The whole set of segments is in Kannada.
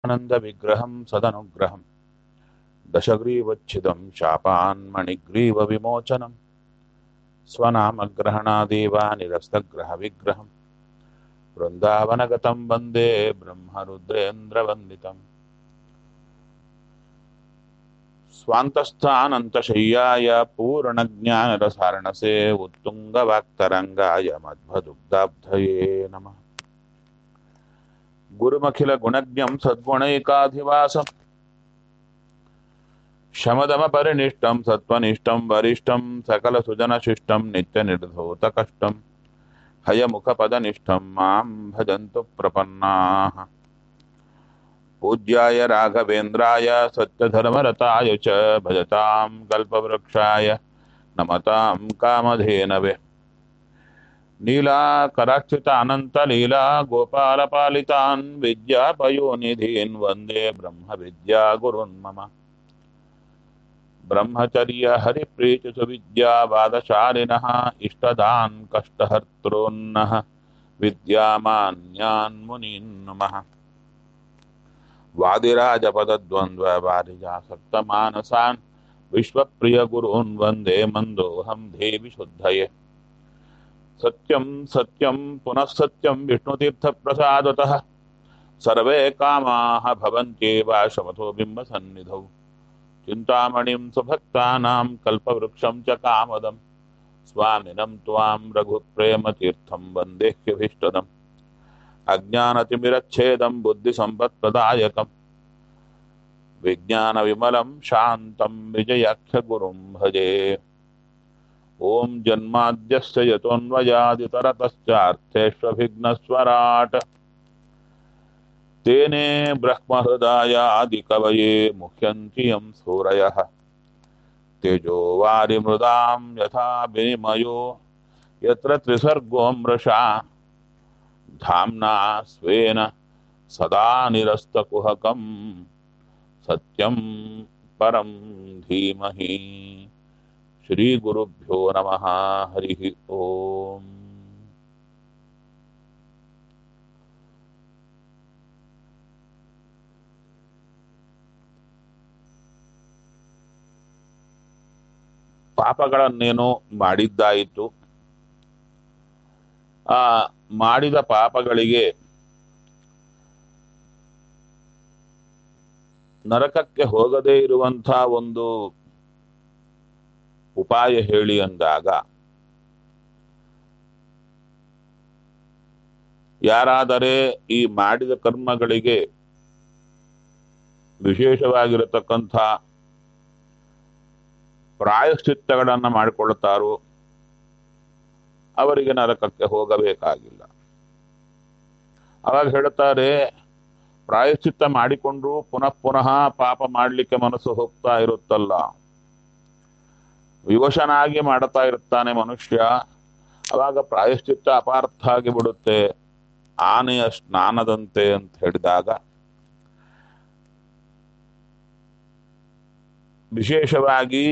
आनन्दविग्रहं सदनुग्रहं दशग्रीवच्छिदं शापान्मणिग्रीवविमोचनं स्वनामग्रहणादेव निरस्तग्रहविग्रहं वृन्दावनगतं वन्दे ब्रह्मरुद्रेन्द्रवन्दितम् स्वान्तस्थानन्तशय्याय पूर्णज्ञानरसारणसे उत्तुङ्गवाक्तरङ्गाय मध्वदुग्धाब्धये नमः गुरुमखिलगुणज्ञं सद्गुणैकाधिवासं शमदमपरिनिष्टं सत्त्वनिष्ठं वरिष्ठं सकलसुजनशिष्टं नित्यनिर्धोतकष्टं हयमुखपदनिष्ठं मां भजन्तु प्रपन्नाः पूज्याय राघवेन्द्राय सत्यधर्मरताय च भजतां कल्पवृक्षाय नमतां कामधेनवे नीलाकराक्षितानन्तलीला गोपालपालितान् विद्यापयोनिधीन् वन्दे ब्रह्मविद्यागुरुन् मम ब्रह्मचर्यहरिप्रीतिसुविद्यावादशालिनः इष्टदान् कष्टहर्तॄन्नः विद्यामान्यान् मुनीन् नमः वादिराजपदद्वन्द्ववारिजासक्तमानसान् विश्वप्रियगुरून् वन्दे मन्दोऽहं देवि शुद्धये सत्यं सत्यं पुनः सत्यं विष्णुतीर्थप्रसादतः सर्वे कामाः भवन्त्येव शमथो बिम्बसन्निधौ चिन्तामणिं सुभक्तानां कल्पवृक्षं च कामदं स्वामिनं त्वां रघुप्रेमतीर्थं वन्देह्यभीष्टदम् अज्ञानतिमिरच्छेदं बुद्धिसम्पत्प्रदायकं विज्ञानविमलं शान्तं विजयाख्यगुरुं भजे ॐ जन्माद्यस्य यतोऽन्वयादितरतश्चार्थेष्वभिघ्नस्वराट् तेने ब्रह्महृदायादिकवये मुह्यन्ति यं सूरयः तेजो वारिमृदां यथा विनिमयो यत्र त्रिसर्गो मृषा धाम्ना स्वेन सदा निरस्तकुहकं सत्यं परं धीमहि श्रीगुरुभ्यो नमः हरिः ओम् ಪಾಪಗಳನ್ನೇನೋ ಮಾಡಿದ್ದಾಯಿತು ಆ ಮಾಡಿದ ಪಾಪಗಳಿಗೆ ನರಕಕ್ಕೆ ಹೋಗದೇ ಇರುವಂಥ ಒಂದು ಉಪಾಯ ಹೇಳಿ ಅಂದಾಗ ಯಾರಾದರೆ ಈ ಮಾಡಿದ ಕರ್ಮಗಳಿಗೆ ವಿಶೇಷವಾಗಿರತಕ್ಕಂಥ ಪ್ರಾಯಶ್ಚಿತ್ತಗಳನ್ನು ಮಾಡಿಕೊಳ್ಳುತ್ತಾರೋ ಅವರಿಗೆ ನರಕಕ್ಕೆ ಹೋಗಬೇಕಾಗಿಲ್ಲ ಅವಾಗ ಹೇಳುತ್ತಾರೆ ಪ್ರಾಯಶ್ಚಿತ್ತ ಮಾಡಿಕೊಂಡ್ರು ಪುನಃ ಪುನಃ ಪಾಪ ಮಾಡಲಿಕ್ಕೆ ಮನಸ್ಸು ಹೋಗ್ತಾ ಇರುತ್ತಲ್ಲ ವಿವಶನಾಗಿ ಮಾಡ್ತಾ ಇರ್ತಾನೆ ಮನುಷ್ಯ ಅವಾಗ ಪ್ರಾಯಶ್ಚಿತ್ತ ಅಪಾರ್ಥ ಆಗಿ ಬಿಡುತ್ತೆ ಆನೆಯ ಸ್ನಾನದಂತೆ ಅಂತ ಹೇಳಿದಾಗ ವಿಶೇಷವಾಗಿ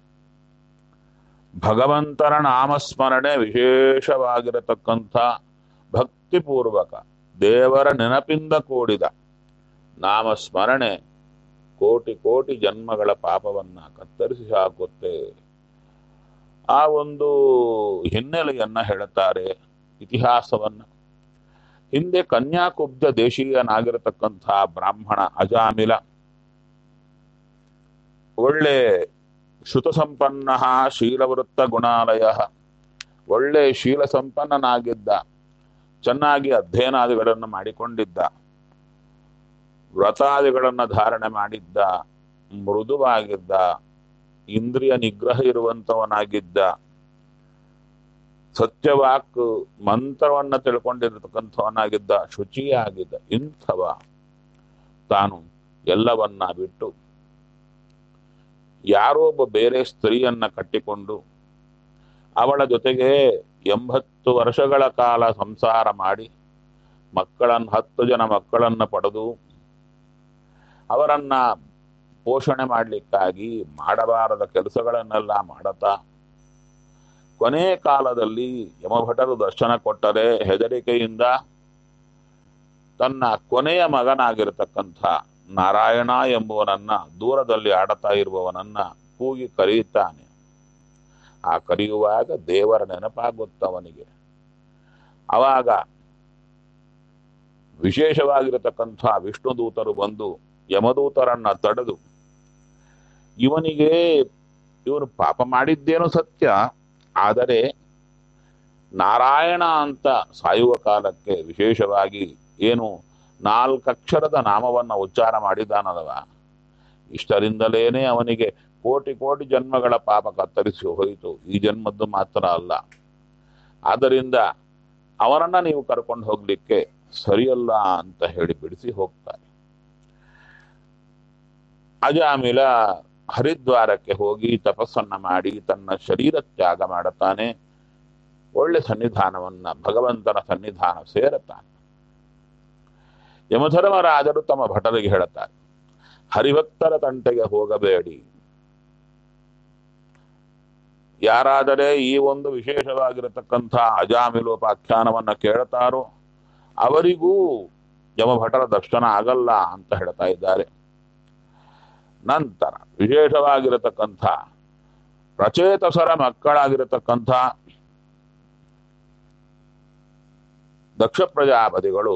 ಭಗವಂತನ ನಾಮಸ್ಮರಣೆ ವಿಶೇಷವಾಗಿರತಕ್ಕಂಥ ಭಕ್ತಿಪೂರ್ವಕ ದೇವರ ನೆನಪಿಂದ ಕೂಡಿದ ನಾಮಸ್ಮರಣೆ ಕೋಟಿ ಕೋಟಿ ಜನ್ಮಗಳ ಪಾಪವನ್ನ ಕತ್ತರಿಸಿ ಹಾಕುತ್ತೆ ಆ ಒಂದು ಹಿನ್ನೆಲೆಯನ್ನ ಹೇಳುತ್ತಾರೆ ಇತಿಹಾಸವನ್ನ ಹಿಂದೆ ಕನ್ಯಾಕುಬ್ಜ ದೇಶೀಯನಾಗಿರತಕ್ಕಂಥ ಬ್ರಾಹ್ಮಣ ಅಜಾಮಿಲ ಒಳ್ಳೆ ಶ್ರುತ ಸಂಪನ್ನ ಶೀಲವೃತ್ತ ಗುಣಾಲಯ ಒಳ್ಳೆ ಶೀಲ ಸಂಪನ್ನನಾಗಿದ್ದ ಚೆನ್ನಾಗಿ ಅಧ್ಯಯನಾದಿಗಳನ್ನು ಮಾಡಿಕೊಂಡಿದ್ದ ವ್ರತಾದಿಗಳನ್ನು ಧಾರಣೆ ಮಾಡಿದ್ದ ಮೃದುವಾಗಿದ್ದ ಇಂದ್ರಿಯ ನಿಗ್ರಹ ಇರುವಂತವನಾಗಿದ್ದ ಸತ್ಯವಾಕ್ ಮಂತ್ರವನ್ನ ತಿಳ್ಕೊಂಡಿರತಕ್ಕಂಥವನಾಗಿದ್ದ ಶುಚಿಯಾಗಿದ್ದ ಇಂಥವ ತಾನು ಎಲ್ಲವನ್ನ ಬಿಟ್ಟು ಯಾರೋ ಒಬ್ಬ ಬೇರೆ ಸ್ತ್ರೀಯನ್ನ ಕಟ್ಟಿಕೊಂಡು ಅವಳ ಜೊತೆಗೆ ಎಂಬತ್ತು ವರ್ಷಗಳ ಕಾಲ ಸಂಸಾರ ಮಾಡಿ ಮಕ್ಕಳನ್ನು ಹತ್ತು ಜನ ಮಕ್ಕಳನ್ನ ಪಡೆದು ಅವರನ್ನ ಪೋಷಣೆ ಮಾಡಲಿಕ್ಕಾಗಿ ಮಾಡಬಾರದ ಕೆಲಸಗಳನ್ನೆಲ್ಲ ಮಾಡತಾ ಕೊನೆ ಕಾಲದಲ್ಲಿ ಯಮಭಟರು ದರ್ಶನ ಕೊಟ್ಟರೆ ಹೆದರಿಕೆಯಿಂದ ತನ್ನ ಕೊನೆಯ ಮಗನಾಗಿರತಕ್ಕಂಥ ನಾರಾಯಣ ಎಂಬುವನನ್ನ ದೂರದಲ್ಲಿ ಆಡತಾ ಇರುವವನನ್ನ ಕೂಗಿ ಕರೆಯುತ್ತಾನೆ ಆ ಕರೆಯುವಾಗ ದೇವರ ನೆನಪಾಗುತ್ತವನಿಗೆ ಅವಾಗ ವಿಶೇಷವಾಗಿರತಕ್ಕಂಥ ವಿಷ್ಣು ದೂತರು ಬಂದು ಯಮದೂತರನ್ನ ತಡೆದು ಇವನಿಗೆ ಇವನು ಪಾಪ ಮಾಡಿದ್ದೇನು ಸತ್ಯ ಆದರೆ ನಾರಾಯಣ ಅಂತ ಸಾಯುವ ಕಾಲಕ್ಕೆ ವಿಶೇಷವಾಗಿ ಏನು ನಾಲ್ಕಕ್ಷರದ ನಾಮವನ್ನ ಉಚ್ಚಾರ ಮಾಡಿದ್ದಾನದವ ಇಷ್ಟರಿಂದಲೇನೆ ಅವನಿಗೆ ಕೋಟಿ ಕೋಟಿ ಜನ್ಮಗಳ ಪಾಪ ಕತ್ತರಿಸಿ ಹೋಯಿತು ಈ ಜನ್ಮದ್ದು ಮಾತ್ರ ಅಲ್ಲ ಆದ್ದರಿಂದ ಅವನನ್ನ ನೀವು ಕರ್ಕೊಂಡು ಹೋಗ್ಲಿಕ್ಕೆ ಸರಿಯಲ್ಲ ಅಂತ ಹೇಳಿ ಬಿಡಿಸಿ ಹೋಗ್ತಾರೆ ಅಜಾಮಿಲ ಹರಿದ್ವಾರಕ್ಕೆ ಹೋಗಿ ತಪಸ್ಸನ್ನ ಮಾಡಿ ತನ್ನ ಶರೀರ ತ್ಯಾಗ ಮಾಡುತ್ತಾನೆ ಒಳ್ಳೆ ಸನ್ನಿಧಾನವನ್ನ ಭಗವಂತನ ಸನ್ನಿಧಾನ ಸೇರುತ್ತಾನೆ ಯಮಧರ್ಮರಾಜರು ತಮ್ಮ ಭಟರಿಗೆ ಹೇಳುತ್ತಾರೆ ಹರಿಭಕ್ತರ ತಂಟೆಗೆ ಹೋಗಬೇಡಿ ಯಾರಾದರೆ ಈ ಒಂದು ವಿಶೇಷವಾಗಿರತಕ್ಕಂಥ ಅಜಾಮಿಲೋಪಾಖ್ಯಾನವನ್ನ ಕೇಳುತ್ತಾರೋ ಅವರಿಗೂ ಯಮಭಟರ ದರ್ಶನ ಆಗಲ್ಲ ಅಂತ ಹೇಳ್ತಾ ಇದ್ದಾರೆ ನಂತರ ವಿಶೇಷವಾಗಿರತಕ್ಕಂಥ ಪ್ರಚೇತಸರ ಮಕ್ಕಳಾಗಿರತಕ್ಕಂಥ ದಕ್ಷ ಪ್ರಜಾಪತಿಗಳು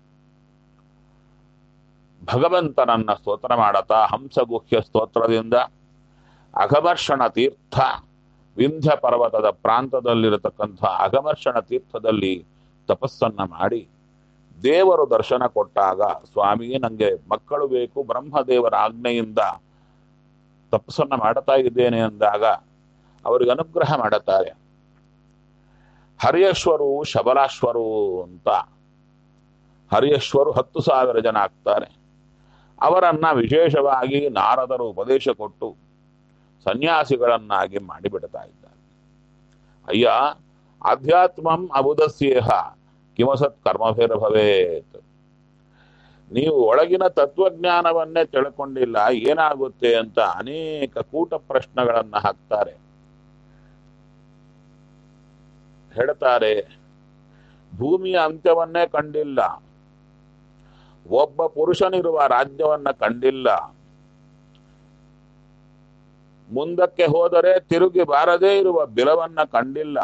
ಭಗವಂತನನ್ನ ಸ್ತೋತ್ರ ಮಾಡತಾ ಹಂಸಗುಹ್ಯ ಸ್ತೋತ್ರದಿಂದ ಅಘಮರ್ಷಣ ತೀರ್ಥ ವಿಂಧ್ಯ ಪರ್ವತದ ಪ್ರಾಂತದಲ್ಲಿರತಕ್ಕಂಥ ಅಘಮರ್ಷಣ ತೀರ್ಥದಲ್ಲಿ ತಪಸ್ಸನ್ನ ಮಾಡಿ ದೇವರು ದರ್ಶನ ಕೊಟ್ಟಾಗ ಸ್ವಾಮಿ ನಂಗೆ ಮಕ್ಕಳು ಬೇಕು ಬ್ರಹ್ಮದೇವರ ಆಜ್ಞೆಯಿಂದ ತಪಸ್ಸನ್ನ ಮಾಡುತ್ತಾ ಇದ್ದೇನೆ ಅಂದಾಗ ಅವರಿಗೆ ಅನುಗ್ರಹ ಮಾಡುತ್ತಾರೆ ಹರಿಯಶ್ವರು ಶಬಲಾಶ್ವರು ಅಂತ ಹರಿಯಶ್ವರು ಹತ್ತು ಸಾವಿರ ಜನ ಆಗ್ತಾರೆ ಅವರನ್ನ ವಿಶೇಷವಾಗಿ ನಾರದರು ಉಪದೇಶ ಕೊಟ್ಟು ಸನ್ಯಾಸಿಗಳನ್ನಾಗಿ ಮಾಡಿಬಿಡ್ತಾ ಇದ್ದಾರೆ ಅಯ್ಯ ಆಧ್ಯಾತ್ಮಂ ಅಬುಧಸ್ಯೇಹ ಕಿಮಸತ್ ಕರ್ಮಭೇರಭವೇತ್ ನೀವು ಒಳಗಿನ ತತ್ವಜ್ಞಾನವನ್ನೇ ತಿಳ್ಕೊಂಡಿಲ್ಲ ಏನಾಗುತ್ತೆ ಅಂತ ಅನೇಕ ಕೂಟ ಪ್ರಶ್ನೆಗಳನ್ನ ಹಾಕ್ತಾರೆ ಹೇಳ್ತಾರೆ ಭೂಮಿಯ ಅಂತ್ಯವನ್ನೇ ಕಂಡಿಲ್ಲ ಒಬ್ಬ ಪುರುಷನಿರುವ ರಾಜ್ಯವನ್ನ ಕಂಡಿಲ್ಲ ಮುಂದಕ್ಕೆ ಹೋದರೆ ತಿರುಗಿ ಬಾರದೇ ಇರುವ ಬಿಲವನ್ನ ಕಂಡಿಲ್ಲ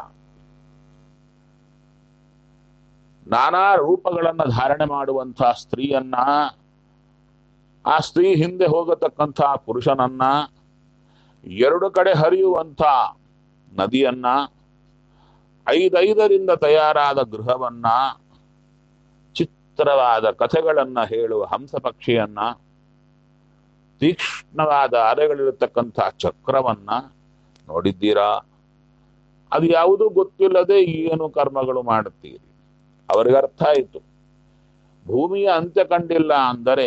ನಾನಾ ರೂಪಗಳನ್ನ ಧಾರಣೆ ಮಾಡುವಂತಹ ಸ್ತ್ರೀಯನ್ನ ಆ ಸ್ತ್ರೀ ಹಿಂದೆ ಹೋಗತಕ್ಕಂಥ ಪುರುಷನನ್ನ ಎರಡು ಕಡೆ ಹರಿಯುವಂಥ ನದಿಯನ್ನ ಐದೈದರಿಂದ ತಯಾರಾದ ಗೃಹವನ್ನ ಚಿತ್ರವಾದ ಕಥೆಗಳನ್ನ ಹೇಳುವ ಹಂಸ ಪಕ್ಷಿಯನ್ನ ತೀಕ್ಷ್ಣವಾದ ಅರೆಗಳಿರತಕ್ಕಂಥ ಚಕ್ರವನ್ನ ನೋಡಿದ್ದೀರಾ ಅದು ಯಾವುದೂ ಗೊತ್ತಿಲ್ಲದೆ ಏನು ಕರ್ಮಗಳು ಮಾಡುತ್ತೀರಿ ಅವರಿಗೆ ಅರ್ಥ ಆಯಿತು ಭೂಮಿಯ ಅಂತ್ಯ ಕಂಡಿಲ್ಲ ಅಂದರೆ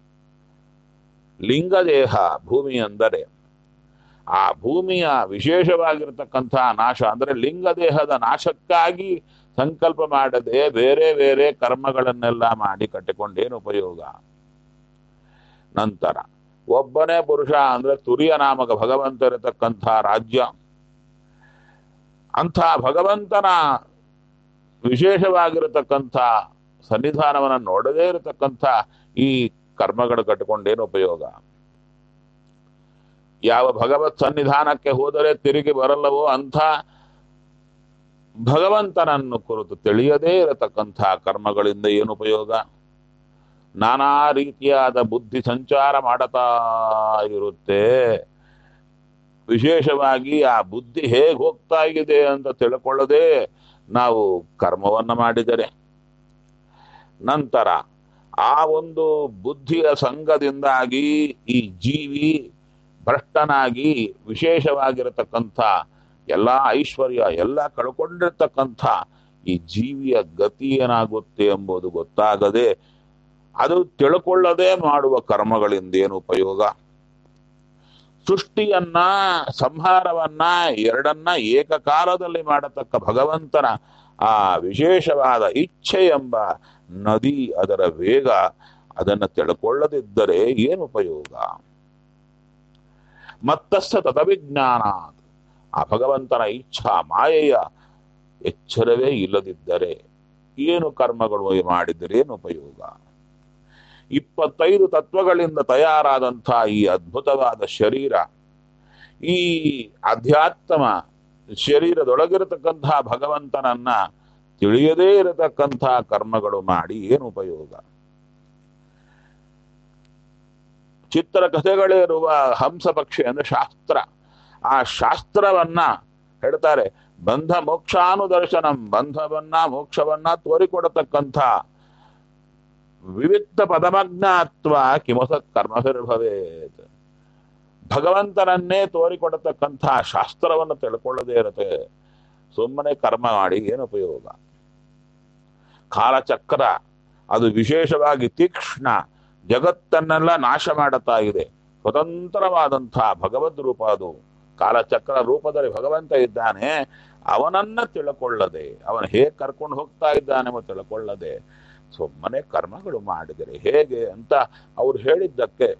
ಲಿಂಗದೇಹ ಭೂಮಿ ಅಂದರೆ ಆ ಭೂಮಿಯ ವಿಶೇಷವಾಗಿರತಕ್ಕಂಥ ನಾಶ ಅಂದರೆ ಲಿಂಗದೇಹದ ನಾಶಕ್ಕಾಗಿ ಸಂಕಲ್ಪ ಮಾಡದೆ ಬೇರೆ ಬೇರೆ ಕರ್ಮಗಳನ್ನೆಲ್ಲ ಮಾಡಿ ಕಟ್ಟಿಕೊಂಡೇನು ಉಪಯೋಗ ನಂತರ ಒಬ್ಬನೇ ಪುರುಷ ಅಂದ್ರೆ ತುರಿಯ ನಾಮಕ ಭಗವಂತ ಇರತಕ್ಕಂಥ ರಾಜ್ಯ ಅಂಥ ಭಗವಂತನ ವಿಶೇಷವಾಗಿರತಕ್ಕಂಥ ಸನ್ನಿಧಾನವನ್ನು ನೋಡದೇ ಇರತಕ್ಕಂಥ ಈ ಕರ್ಮಗಳು ಕಟ್ಟಿಕೊಂಡೇನು ಉಪಯೋಗ ಯಾವ ಭಗವತ್ ಸನ್ನಿಧಾನಕ್ಕೆ ಹೋದರೆ ತಿರುಗಿ ಬರಲ್ಲವೋ ಅಂಥ ಭಗವಂತನನ್ನು ಕುರಿತು ತಿಳಿಯದೇ ಇರತಕ್ಕಂಥ ಕರ್ಮಗಳಿಂದ ಏನು ಉಪಯೋಗ ನಾನಾ ರೀತಿಯಾದ ಬುದ್ಧಿ ಸಂಚಾರ ಮಾಡತಾ ಇರುತ್ತೆ ವಿಶೇಷವಾಗಿ ಆ ಬುದ್ಧಿ ಹೇಗೆ ಹೋಗ್ತಾ ಇದೆ ಅಂತ ತಿಳ್ಕೊಳ್ಳದೆ ನಾವು ಕರ್ಮವನ್ನ ಮಾಡಿದರೆ ನಂತರ ಆ ಒಂದು ಬುದ್ಧಿಯ ಸಂಘದಿಂದಾಗಿ ಈ ಜೀವಿ ಭ್ರಷ್ಟನಾಗಿ ವಿಶೇಷವಾಗಿರತಕ್ಕಂಥ ಎಲ್ಲ ಐಶ್ವರ್ಯ ಎಲ್ಲ ಕಳ್ಕೊಂಡಿರ್ತಕ್ಕಂಥ ಈ ಜೀವಿಯ ಗತಿ ಏನಾಗುತ್ತೆ ಎಂಬುದು ಗೊತ್ತಾಗದೆ ಅದು ತಿಳ್ಕೊಳ್ಳದೆ ಮಾಡುವ ಕರ್ಮಗಳಿಂದ ಏನು ಉಪಯೋಗ ಸೃಷ್ಟಿಯನ್ನ ಸಂಹಾರವನ್ನ ಎರಡನ್ನ ಏಕಕಾಲದಲ್ಲಿ ಮಾಡತಕ್ಕ ಭಗವಂತನ ಆ ವಿಶೇಷವಾದ ಇಚ್ಛೆ ಎಂಬ ನದಿ ಅದರ ವೇಗ ಅದನ್ನು ತಿಳ್ಕೊಳ್ಳದಿದ್ದರೆ ಏನು ಉಪಯೋಗ ಮತ್ತಸ್ಥ ತದವಿಜ್ಞಾನ ಆ ಭಗವಂತನ ಇಚ್ಛಾ ಮಾಯೆಯ ಎಚ್ಚರವೇ ಇಲ್ಲದಿದ್ದರೆ ಏನು ಕರ್ಮಗಳು ಮಾಡಿದರೆ ಏನು ಉಪಯೋಗ ಇಪ್ಪತ್ತೈದು ತತ್ವಗಳಿಂದ ತಯಾರಾದಂಥ ಈ ಅದ್ಭುತವಾದ ಶರೀರ ಈ ಅಧ್ಯಾತ್ಮ ಶರೀರದೊಳಗಿರತಕ್ಕಂತಹ ಭಗವಂತನನ್ನ ತಿಳಿಯದೇ ಇರತಕ್ಕಂಥ ಕರ್ಮಗಳು ಮಾಡಿ ಏನು ಉಪಯೋಗ ಚಿತ್ರಕಥೆಗಳಿರುವ ಹಂಸ ಪಕ್ಷಿ ಅಂದ್ರೆ ಶಾಸ್ತ್ರ ಆ ಶಾಸ್ತ್ರವನ್ನ ಹೇಳ್ತಾರೆ ಬಂಧ ಮೋಕ್ಷಾನುದರ್ಶನಂ ಬಂಧವನ್ನ ಮೋಕ್ಷವನ್ನ ತೋರಿಕೊಡತಕ್ಕಂಥ ವಿವಿಕ್ತ ಪದಮಜ್ಞಾತ್ವ ಕಿಮಸ ಕರ್ಮಭಿರ್ಭವೇತ್ ಭಗವಂತನನ್ನೇ ತೋರಿಕೊಡತಕ್ಕಂಥ ಶಾಸ್ತ್ರವನ್ನು ತಿಳ್ಕೊಳ್ಳದೇ ಇರುತ್ತೆ ಸುಮ್ಮನೆ ಕರ್ಮ ಮಾಡಿ ಏನು ಉಪಯೋಗ ಕಾಲಚಕ್ರ ಅದು ವಿಶೇಷವಾಗಿ ತೀಕ್ಷ್ಣ ಜಗತ್ತನ್ನೆಲ್ಲ ನಾಶ ಮಾಡುತ್ತಾ ಇದೆ ಸ್ವತಂತ್ರವಾದಂಥ ಭಗವದ್ ರೂಪ ಅದು ಕಾಲಚಕ್ರ ರೂಪದಲ್ಲಿ ಭಗವಂತ ಇದ್ದಾನೆ ಅವನನ್ನ ತಿಳ್ಕೊಳ್ಳದೆ ಅವನು ಹೇಗೆ ಕರ್ಕೊಂಡು ಹೋಗ್ತಾ ಇದ್ದಾನೆ ಅಂತ ತಿಳ್ಕೊಳ್ಳದೆ ಸುಮ್ಮನೆ ಕರ್ಮಗಳು ಮಾಡಿದರೆ ಹೇಗೆ ಅಂತ ಅವ್ರು ಹೇಳಿದ್ದಕ್ಕೆ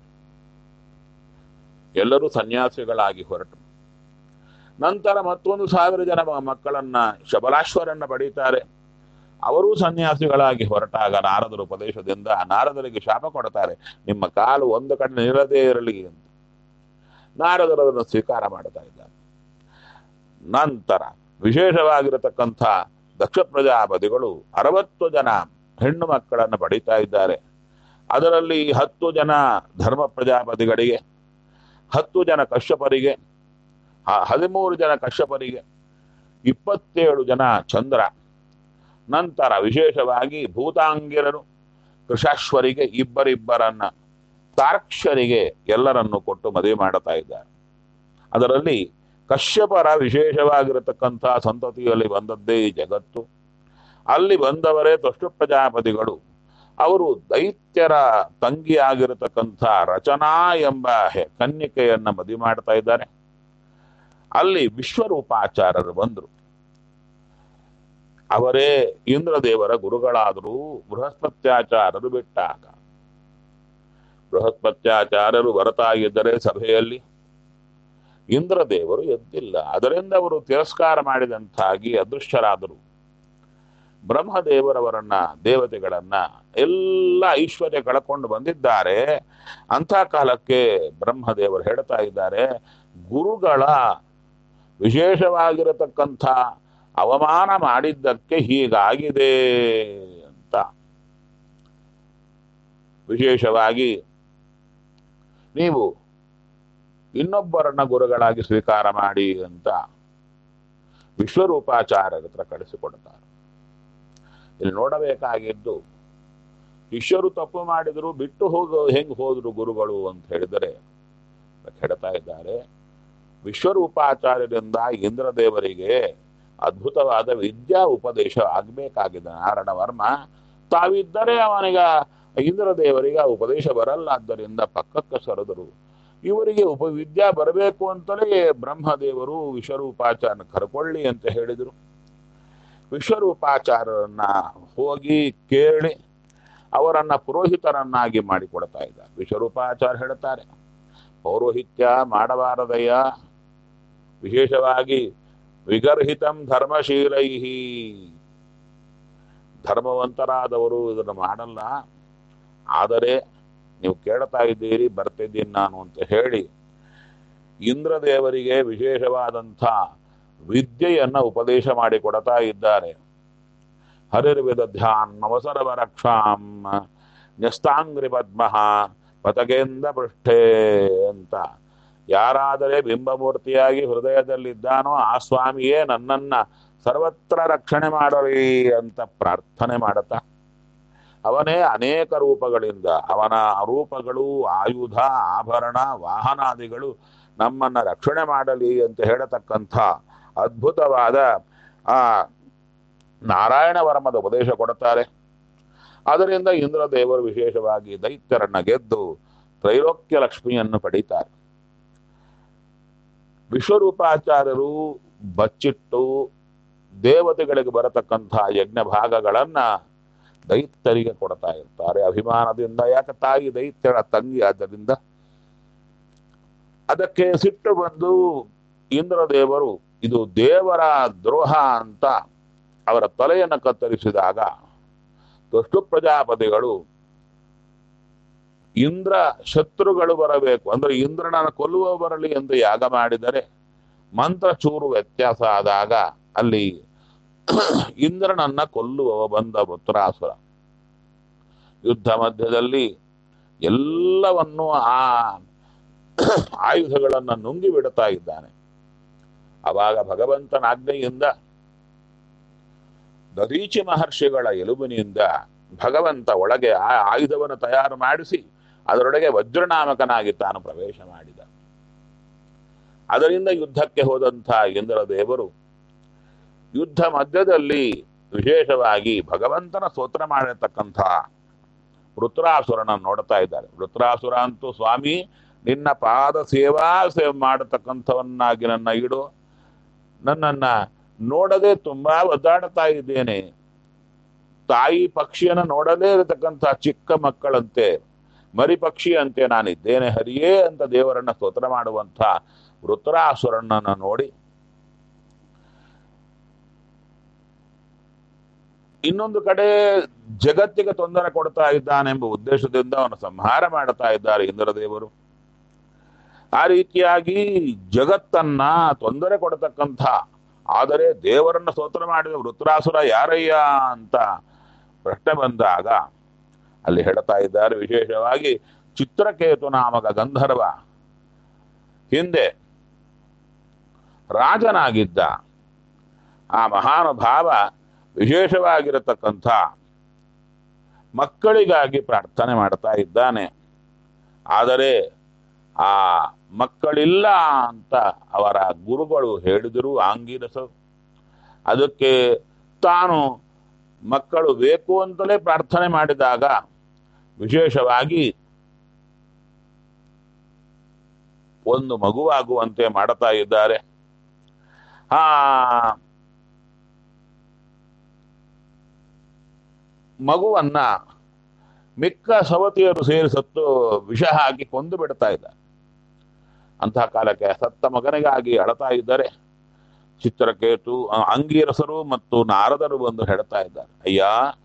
ಎಲ್ಲರೂ ಸನ್ಯಾಸಿಗಳಾಗಿ ಹೊರಟು ನಂತರ ಮತ್ತೊಂದು ಸಾವಿರ ಜನ ಮ- ಮಕ್ಕಳನ್ನ ಶಬಲಾಶ್ವರನ್ನ ಪಡೀತಾರೆ ಅವರೂ ಸನ್ಯಾಸಿಗಳಾಗಿ ಹೊರಟಾಗ ನಾರದರ ಉಪದೇಶದಿಂದ ನಾರದರಿಗೆ ಶಾಪ ಕೊಡ್ತಾರೆ ನಿಮ್ಮ ಕಾಲು ಒಂದು ಕಡೆ ನಿಲ್ಲದೇ ಇರಲಿ ಅಂತ ನಾರದರು ಅದನ್ನು ಸ್ವೀಕಾರ ಮಾಡ್ತಾ ಇದ್ದಾರೆ ನಂತರ ವಿಶೇಷವಾಗಿರತಕ್ಕಂಥ ದಕ್ಷ ಪ್ರಜಾಪತಿಗಳು ಅರವತ್ತು ಜನ ಹೆಣ್ಣು ಮಕ್ಕಳನ್ನು ಪಡೀತಾ ಇದ್ದಾರೆ ಅದರಲ್ಲಿ ಹತ್ತು ಜನ ಧರ್ಮ ಪ್ರಜಾಪತಿಗಳಿಗೆ ಹತ್ತು ಜನ ಕಶ್ಯಪರಿಗೆ ಹ- ಹದಿಮೂರು ಜನ ಕಶ್ಯಪರಿಗೆ ಇಪ್ಪತ್ತೇಳು ಜನ ಚಂದ್ರ ನಂತರ ವಿಶೇಷವಾಗಿ ಭೂತಾಂಗಿರರು ಕೃಷಾಶ್ವರಿಗೆ ಇಬ್ಬರಿಬ್ಬರನ್ನ ತಾರ್ಕ್ಷರಿಗೆ ಎಲ್ಲರನ್ನು ಕೊಟ್ಟು ಮದುವೆ ಮಾಡುತ್ತಾ ಇದ್ದಾರೆ ಅದರಲ್ಲಿ ಕಶ್ಯಪರ ವಿಶೇಷವಾಗಿರತಕ್ಕಂಥ ಸಂತತಿಯಲ್ಲಿ ಬಂದದ್ದೇ ಈ ಜಗತ್ತು ಅಲ್ಲಿ ಬಂದವರೇ ತ್ವಷ್ಟು ಪ್ರಜಾಪತಿಗಳು ಅವರು ದೈತ್ಯರ ತಂಗಿಯಾಗಿರತಕ್ಕಂಥ ರಚನಾ ಎಂಬ ಹೆ- ಕನ್ಯಕೆಯನ್ನ ಮದುವೆ ಮಾಡ್ತಾ ಇದ್ದಾರೆ ಅಲ್ಲಿ ವಿಶ್ವರೂಪಾಚಾರ್ಯರು ಬಂದರು ಅವರೇ ಇಂದ್ರದೇವರ ಗುರುಗಳಾದರೂ ಬೃಹಸ್ಪತ್ಯಾಚಾರ್ಯರು ಬಿಟ್ಟಾಗ ಬೃಹಸ್ಪತ್ಯಾಚಾರ್ಯರು ಬರ್ತಾ ಇದ್ದರೆ ಸಭೆಯಲ್ಲಿ ಇಂದ್ರದೇವರು ಎದ್ದಿಲ್ಲ ಅದರಿಂದ ಅವರು ತಿರಸ್ಕಾರ ಮಾಡಿದಂತಾಗಿ ಅದೃಶ್ಯರಾದರು ಬ್ರಹ್ಮದೇವರವರನ್ನ ದೇವತೆಗಳನ್ನ ಎಲ್ಲ ಐಶ್ವರ್ಯ ಕಳ್ಕೊಂಡು ಬಂದಿದ್ದಾರೆ ಅಂಥ ಕಾಲಕ್ಕೆ ಬ್ರಹ್ಮದೇವರು ಹೇಳ್ತಾ ಇದ್ದಾರೆ ಗುರುಗಳ ವಿಶೇಷವಾಗಿರತಕ್ಕಂಥ ಅವಮಾನ ಮಾಡಿದ್ದಕ್ಕೆ ಹೀಗಾಗಿದೆ ಅಂತ ವಿಶೇಷವಾಗಿ ನೀವು ಇನ್ನೊಬ್ಬರನ್ನ ಗುರುಗಳಾಗಿ ಸ್ವೀಕಾರ ಮಾಡಿ ಅಂತ ವಿಶ್ವರೂಪಾಚಾರ್ಯರ ಹತ್ರ ಕಳಿಸಿಕೊಡ್ತಾರೆ ಇಲ್ಲಿ ನೋಡಬೇಕಾಗಿದ್ದು ಶಿಷ್ಯರು ತಪ್ಪು ಮಾಡಿದ್ರು ಬಿಟ್ಟು ಹೋಗೋ ಹೆಂಗ್ ಹೋದ್ರು ಗುರುಗಳು ಅಂತ ಹೇಳಿದರೆ ಹೇಳ್ತಾ ಇದ್ದಾರೆ ವಿಶ್ವರೂಪಾಚಾರ್ಯರಿಂದ ಇಂದ್ರದೇವರಿಗೆ ಅದ್ಭುತವಾದ ವಿದ್ಯಾ ಉಪದೇಶ ಆಗ್ಬೇಕಾಗಿದೆ ನಾರಾಯಣ ವರ್ಮ ತಾವಿದ್ದರೆ ಅವನಿಗ ಇಂದ್ರದೇವರಿಗೆ ಆ ಉಪದೇಶ ಬರಲ್ಲ ಆದ್ದರಿಂದ ಪಕ್ಕಕ್ಕೆ ಸರಿದರು ಇವರಿಗೆ ಉಪ ವಿದ್ಯಾ ಬರಬೇಕು ಅಂತಲೇ ಬ್ರಹ್ಮದೇವರು ವಿಶ್ವರೂಪಾಚಾರ್ಯನ ಕರ್ಕೊಳ್ಳಿ ಅಂತ ಹೇಳಿದರು ವಿಶ್ವರೂಪಾಚಾರ್ಯರನ್ನ ಹೋಗಿ ಕೇಳಿ ಅವರನ್ನ ಪುರೋಹಿತರನ್ನಾಗಿ ಮಾಡಿಕೊಡ್ತಾ ಇದ್ದಾರೆ ವಿಶ್ವರೂಪಾಚಾರ್ಯ ಹೇಳ್ತಾರೆ ಪೌರೋಹಿತ್ಯ ಮಾಡಬಾರದಯ್ಯ ವಿಶೇಷವಾಗಿ ವಿಗರ್ಹಿತಂ ಧರ್ಮಶೀಲೈ ಧರ್ಮವಂತರಾದವರು ಇದನ್ನು ಮಾಡಲ್ಲ ಆದರೆ ನೀವು ಕೇಳ್ತಾ ಇದ್ದೀರಿ ಬರ್ತಿದ್ದೀನಿ ನಾನು ಅಂತ ಹೇಳಿ ಇಂದ್ರದೇವರಿಗೆ ವಿಶೇಷವಾದಂಥ ವಿದ್ಯೆಯನ್ನ ಉಪದೇಶ ಮಾಡಿ ಕೊಡ್ತಾ ಇದ್ದಾರೆ ಹರಿರ್ವಿದ ಧ್ಯಾನ್ ಅವಸರವ ರಕ್ಷಾಂ ನ್ಯಸ್ತಾಂಗ್ರಿ ಪದ್ಮ ಪತಕೇಂದ ಪೃಷ್ಠೆ ಅಂತ ಯಾರಾದರೆ ಬಿಂಬಮೂರ್ತಿಯಾಗಿ ಹೃದಯದಲ್ಲಿದ್ದಾನೋ ಆ ಸ್ವಾಮಿಯೇ ನನ್ನನ್ನ ಸರ್ವತ್ರ ರಕ್ಷಣೆ ಮಾಡಲಿ ಅಂತ ಪ್ರಾರ್ಥನೆ ಮಾಡುತ್ತಾ ಅವನೇ ಅನೇಕ ರೂಪಗಳಿಂದ ಅವನ ರೂಪಗಳು ಆಯುಧ ಆಭರಣ ವಾಹನಾದಿಗಳು ನಮ್ಮನ್ನ ರಕ್ಷಣೆ ಮಾಡಲಿ ಅಂತ ಹೇಳತಕ್ಕಂಥ ಅದ್ಭುತವಾದ ಆ ನಾರಾಯಣ ವರ್ಮದ ಉಪದೇಶ ಕೊಡುತ್ತಾರೆ ಅದರಿಂದ ಇಂದ್ರದೇವರು ವಿಶೇಷವಾಗಿ ದೈತ್ಯರನ್ನ ಗೆದ್ದು ತ್ರೈಲೋಕ್ಯ ಲಕ್ಷ್ಮಿಯನ್ನು ಪಡೀತಾರೆ ವಿಶ್ವರೂಪಾಚಾರ್ಯರು ಬಚ್ಚಿಟ್ಟು ದೇವತೆಗಳಿಗೆ ಬರತಕ್ಕಂಥ ಯಜ್ಞ ಭಾಗಗಳನ್ನ ದೈತ್ಯರಿಗೆ ಕೊಡ್ತಾ ಇರ್ತಾರೆ ಅಭಿಮಾನದಿಂದ ಯಾಕೆ ತಾಯಿ ದೈತ್ಯರ ತಂಗಿ ಆದ್ದರಿಂದ ಅದಕ್ಕೆ ಸಿಟ್ಟು ಬಂದು ಇಂದ್ರದೇವರು ಇದು ದೇವರ ದ್ರೋಹ ಅಂತ ಅವರ ತಲೆಯನ್ನು ಕತ್ತರಿಸಿದಾಗ ದುಷ್ಟು ಪ್ರಜಾಪತಿಗಳು ಇಂದ್ರ ಶತ್ರುಗಳು ಬರಬೇಕು ಅಂದ್ರೆ ಇಂದ್ರನನ್ನು ಕೊಲ್ಲುವ ಬರಲಿ ಎಂದು ಯಾಗ ಮಾಡಿದರೆ ಮಂತ್ರ ಚೂರು ವ್ಯತ್ಯಾಸ ಆದಾಗ ಅಲ್ಲಿ ಇಂದ್ರನನ್ನ ಕೊಲ್ಲುವವ ಬಂದ ವೃತ್ರಾಸುರ ಯುದ್ಧ ಮಧ್ಯದಲ್ಲಿ ಎಲ್ಲವನ್ನು ಆ ಆಯುಧಗಳನ್ನು ನುಂಗಿ ಬಿಡುತ್ತಾ ಇದ್ದಾನೆ ಅವಾಗ ಭಗವಂತನ ಆಜ್ಞೆಯಿಂದ ದದೀಚಿ ಮಹರ್ಷಿಗಳ ಎಲುಬಿನಿಂದ ಭಗವಂತ ಒಳಗೆ ಆ ಆಯುಧವನ್ನು ತಯಾರು ಮಾಡಿಸಿ ಅದರೊಳಗೆ ವಜ್ರನಾಮಕನಾಗಿ ತಾನು ಪ್ರವೇಶ ಮಾಡಿದ ಅದರಿಂದ ಯುದ್ಧಕ್ಕೆ ಹೋದಂಥ ಇಂದ್ರ ದೇವರು ಯುದ್ಧ ಮಧ್ಯದಲ್ಲಿ ವಿಶೇಷವಾಗಿ ಭಗವಂತನ ಸ್ತೋತ್ರ ಮಾಡಿರ್ತಕ್ಕಂಥ ವೃತ್ರಾಸುರನ ನೋಡ್ತಾ ಇದ್ದಾರೆ ವೃತ್ರಾಸುರ ಅಂತೂ ಸ್ವಾಮಿ ನಿನ್ನ ಪಾದ ಸೇವಾ ಸೇವೆ ಮಾಡತಕ್ಕಂಥವನ್ನಾಗಿ ನನ್ನ ಇಡು ನನ್ನನ್ನ ನೋಡದೆ ತುಂಬಾ ಒದ್ದಾಡ್ತಾ ಇದ್ದೇನೆ ತಾಯಿ ಪಕ್ಷಿಯನ್ನು ನೋಡದೇ ಇರತಕ್ಕಂಥ ಚಿಕ್ಕ ಮಕ್ಕಳಂತೆ ಮರಿ ಪಕ್ಷಿಯಂತೆ ನಾನಿದ್ದೇನೆ ಹರಿಯೇ ಅಂತ ದೇವರನ್ನ ಸ್ತೋತ್ರ ಮಾಡುವಂಥ ವೃತ್ರಾಸುರನನ್ನು ನೋಡಿ ಇನ್ನೊಂದು ಕಡೆ ಜಗತ್ತಿಗೆ ತೊಂದರೆ ಕೊಡ್ತಾ ಇದ್ದಾನೆಂಬ ಉದ್ದೇಶದಿಂದ ಅವನು ಸಂಹಾರ ಮಾಡ್ತಾ ಇದ್ದಾರೆ ಇಂದ್ರದೇವರು ಆ ರೀತಿಯಾಗಿ ಜಗತ್ತನ್ನ ತೊಂದರೆ ಕೊಡತಕ್ಕಂಥ ಆದರೆ ದೇವರನ್ನ ಸ್ತೋತ್ರ ಮಾಡಿದ ವೃತ್ರಾಸುರ ಯಾರಯ್ಯ ಅಂತ ಪ್ರಶ್ನೆ ಬಂದಾಗ ಅಲ್ಲಿ ಹೇಳ್ತಾ ಇದ್ದಾರೆ ವಿಶೇಷವಾಗಿ ಚಿತ್ರಕೇತು ನಾಮಕ ಗಂಧರ್ವ ಹಿಂದೆ ರಾಜನಾಗಿದ್ದ ಆ ಮಹಾನುಭಾವ ವಿಶೇಷವಾಗಿರತಕ್ಕಂಥ ಮಕ್ಕಳಿಗಾಗಿ ಪ್ರಾರ್ಥನೆ ಮಾಡ್ತಾ ಇದ್ದಾನೆ ಆದರೆ ಆ ಮಕ್ಕಳಿಲ್ಲ ಅಂತ ಅವರ ಗುರುಗಳು ಹೇಳಿದರು ಆಂಗಿರಸ ಅದಕ್ಕೆ ತಾನು ಮಕ್ಕಳು ಬೇಕು ಅಂತಲೇ ಪ್ರಾರ್ಥನೆ ಮಾಡಿದಾಗ ವಿಶೇಷವಾಗಿ ಒಂದು ಮಗುವಾಗುವಂತೆ ಮಾಡುತ್ತಾ ಇದ್ದಾರೆ ಆ ಮಗುವನ್ನ ಮಿಕ್ಕ ಸವತಿಯರು ಸೇರಿ ಸತ್ತು ವಿಷ ಹಾಕಿ ಕೊಂದು ಬಿಡ್ತಾ ಇದ್ದಾರೆ ಅಂತಹ ಕಾಲಕ್ಕೆ ಸತ್ತ ಮಗನಿಗಾಗಿ ಅಳತಾ ಇದ್ದಾರೆ ಚಿತ್ರಕೇತು ಅ- ಅಂಗೀರಸರು ಮತ್ತು ನಾರದರು ಬಂದು ಹೇಳ್ತಾ ಇದ್ದಾರೆ ಅಯ್ಯ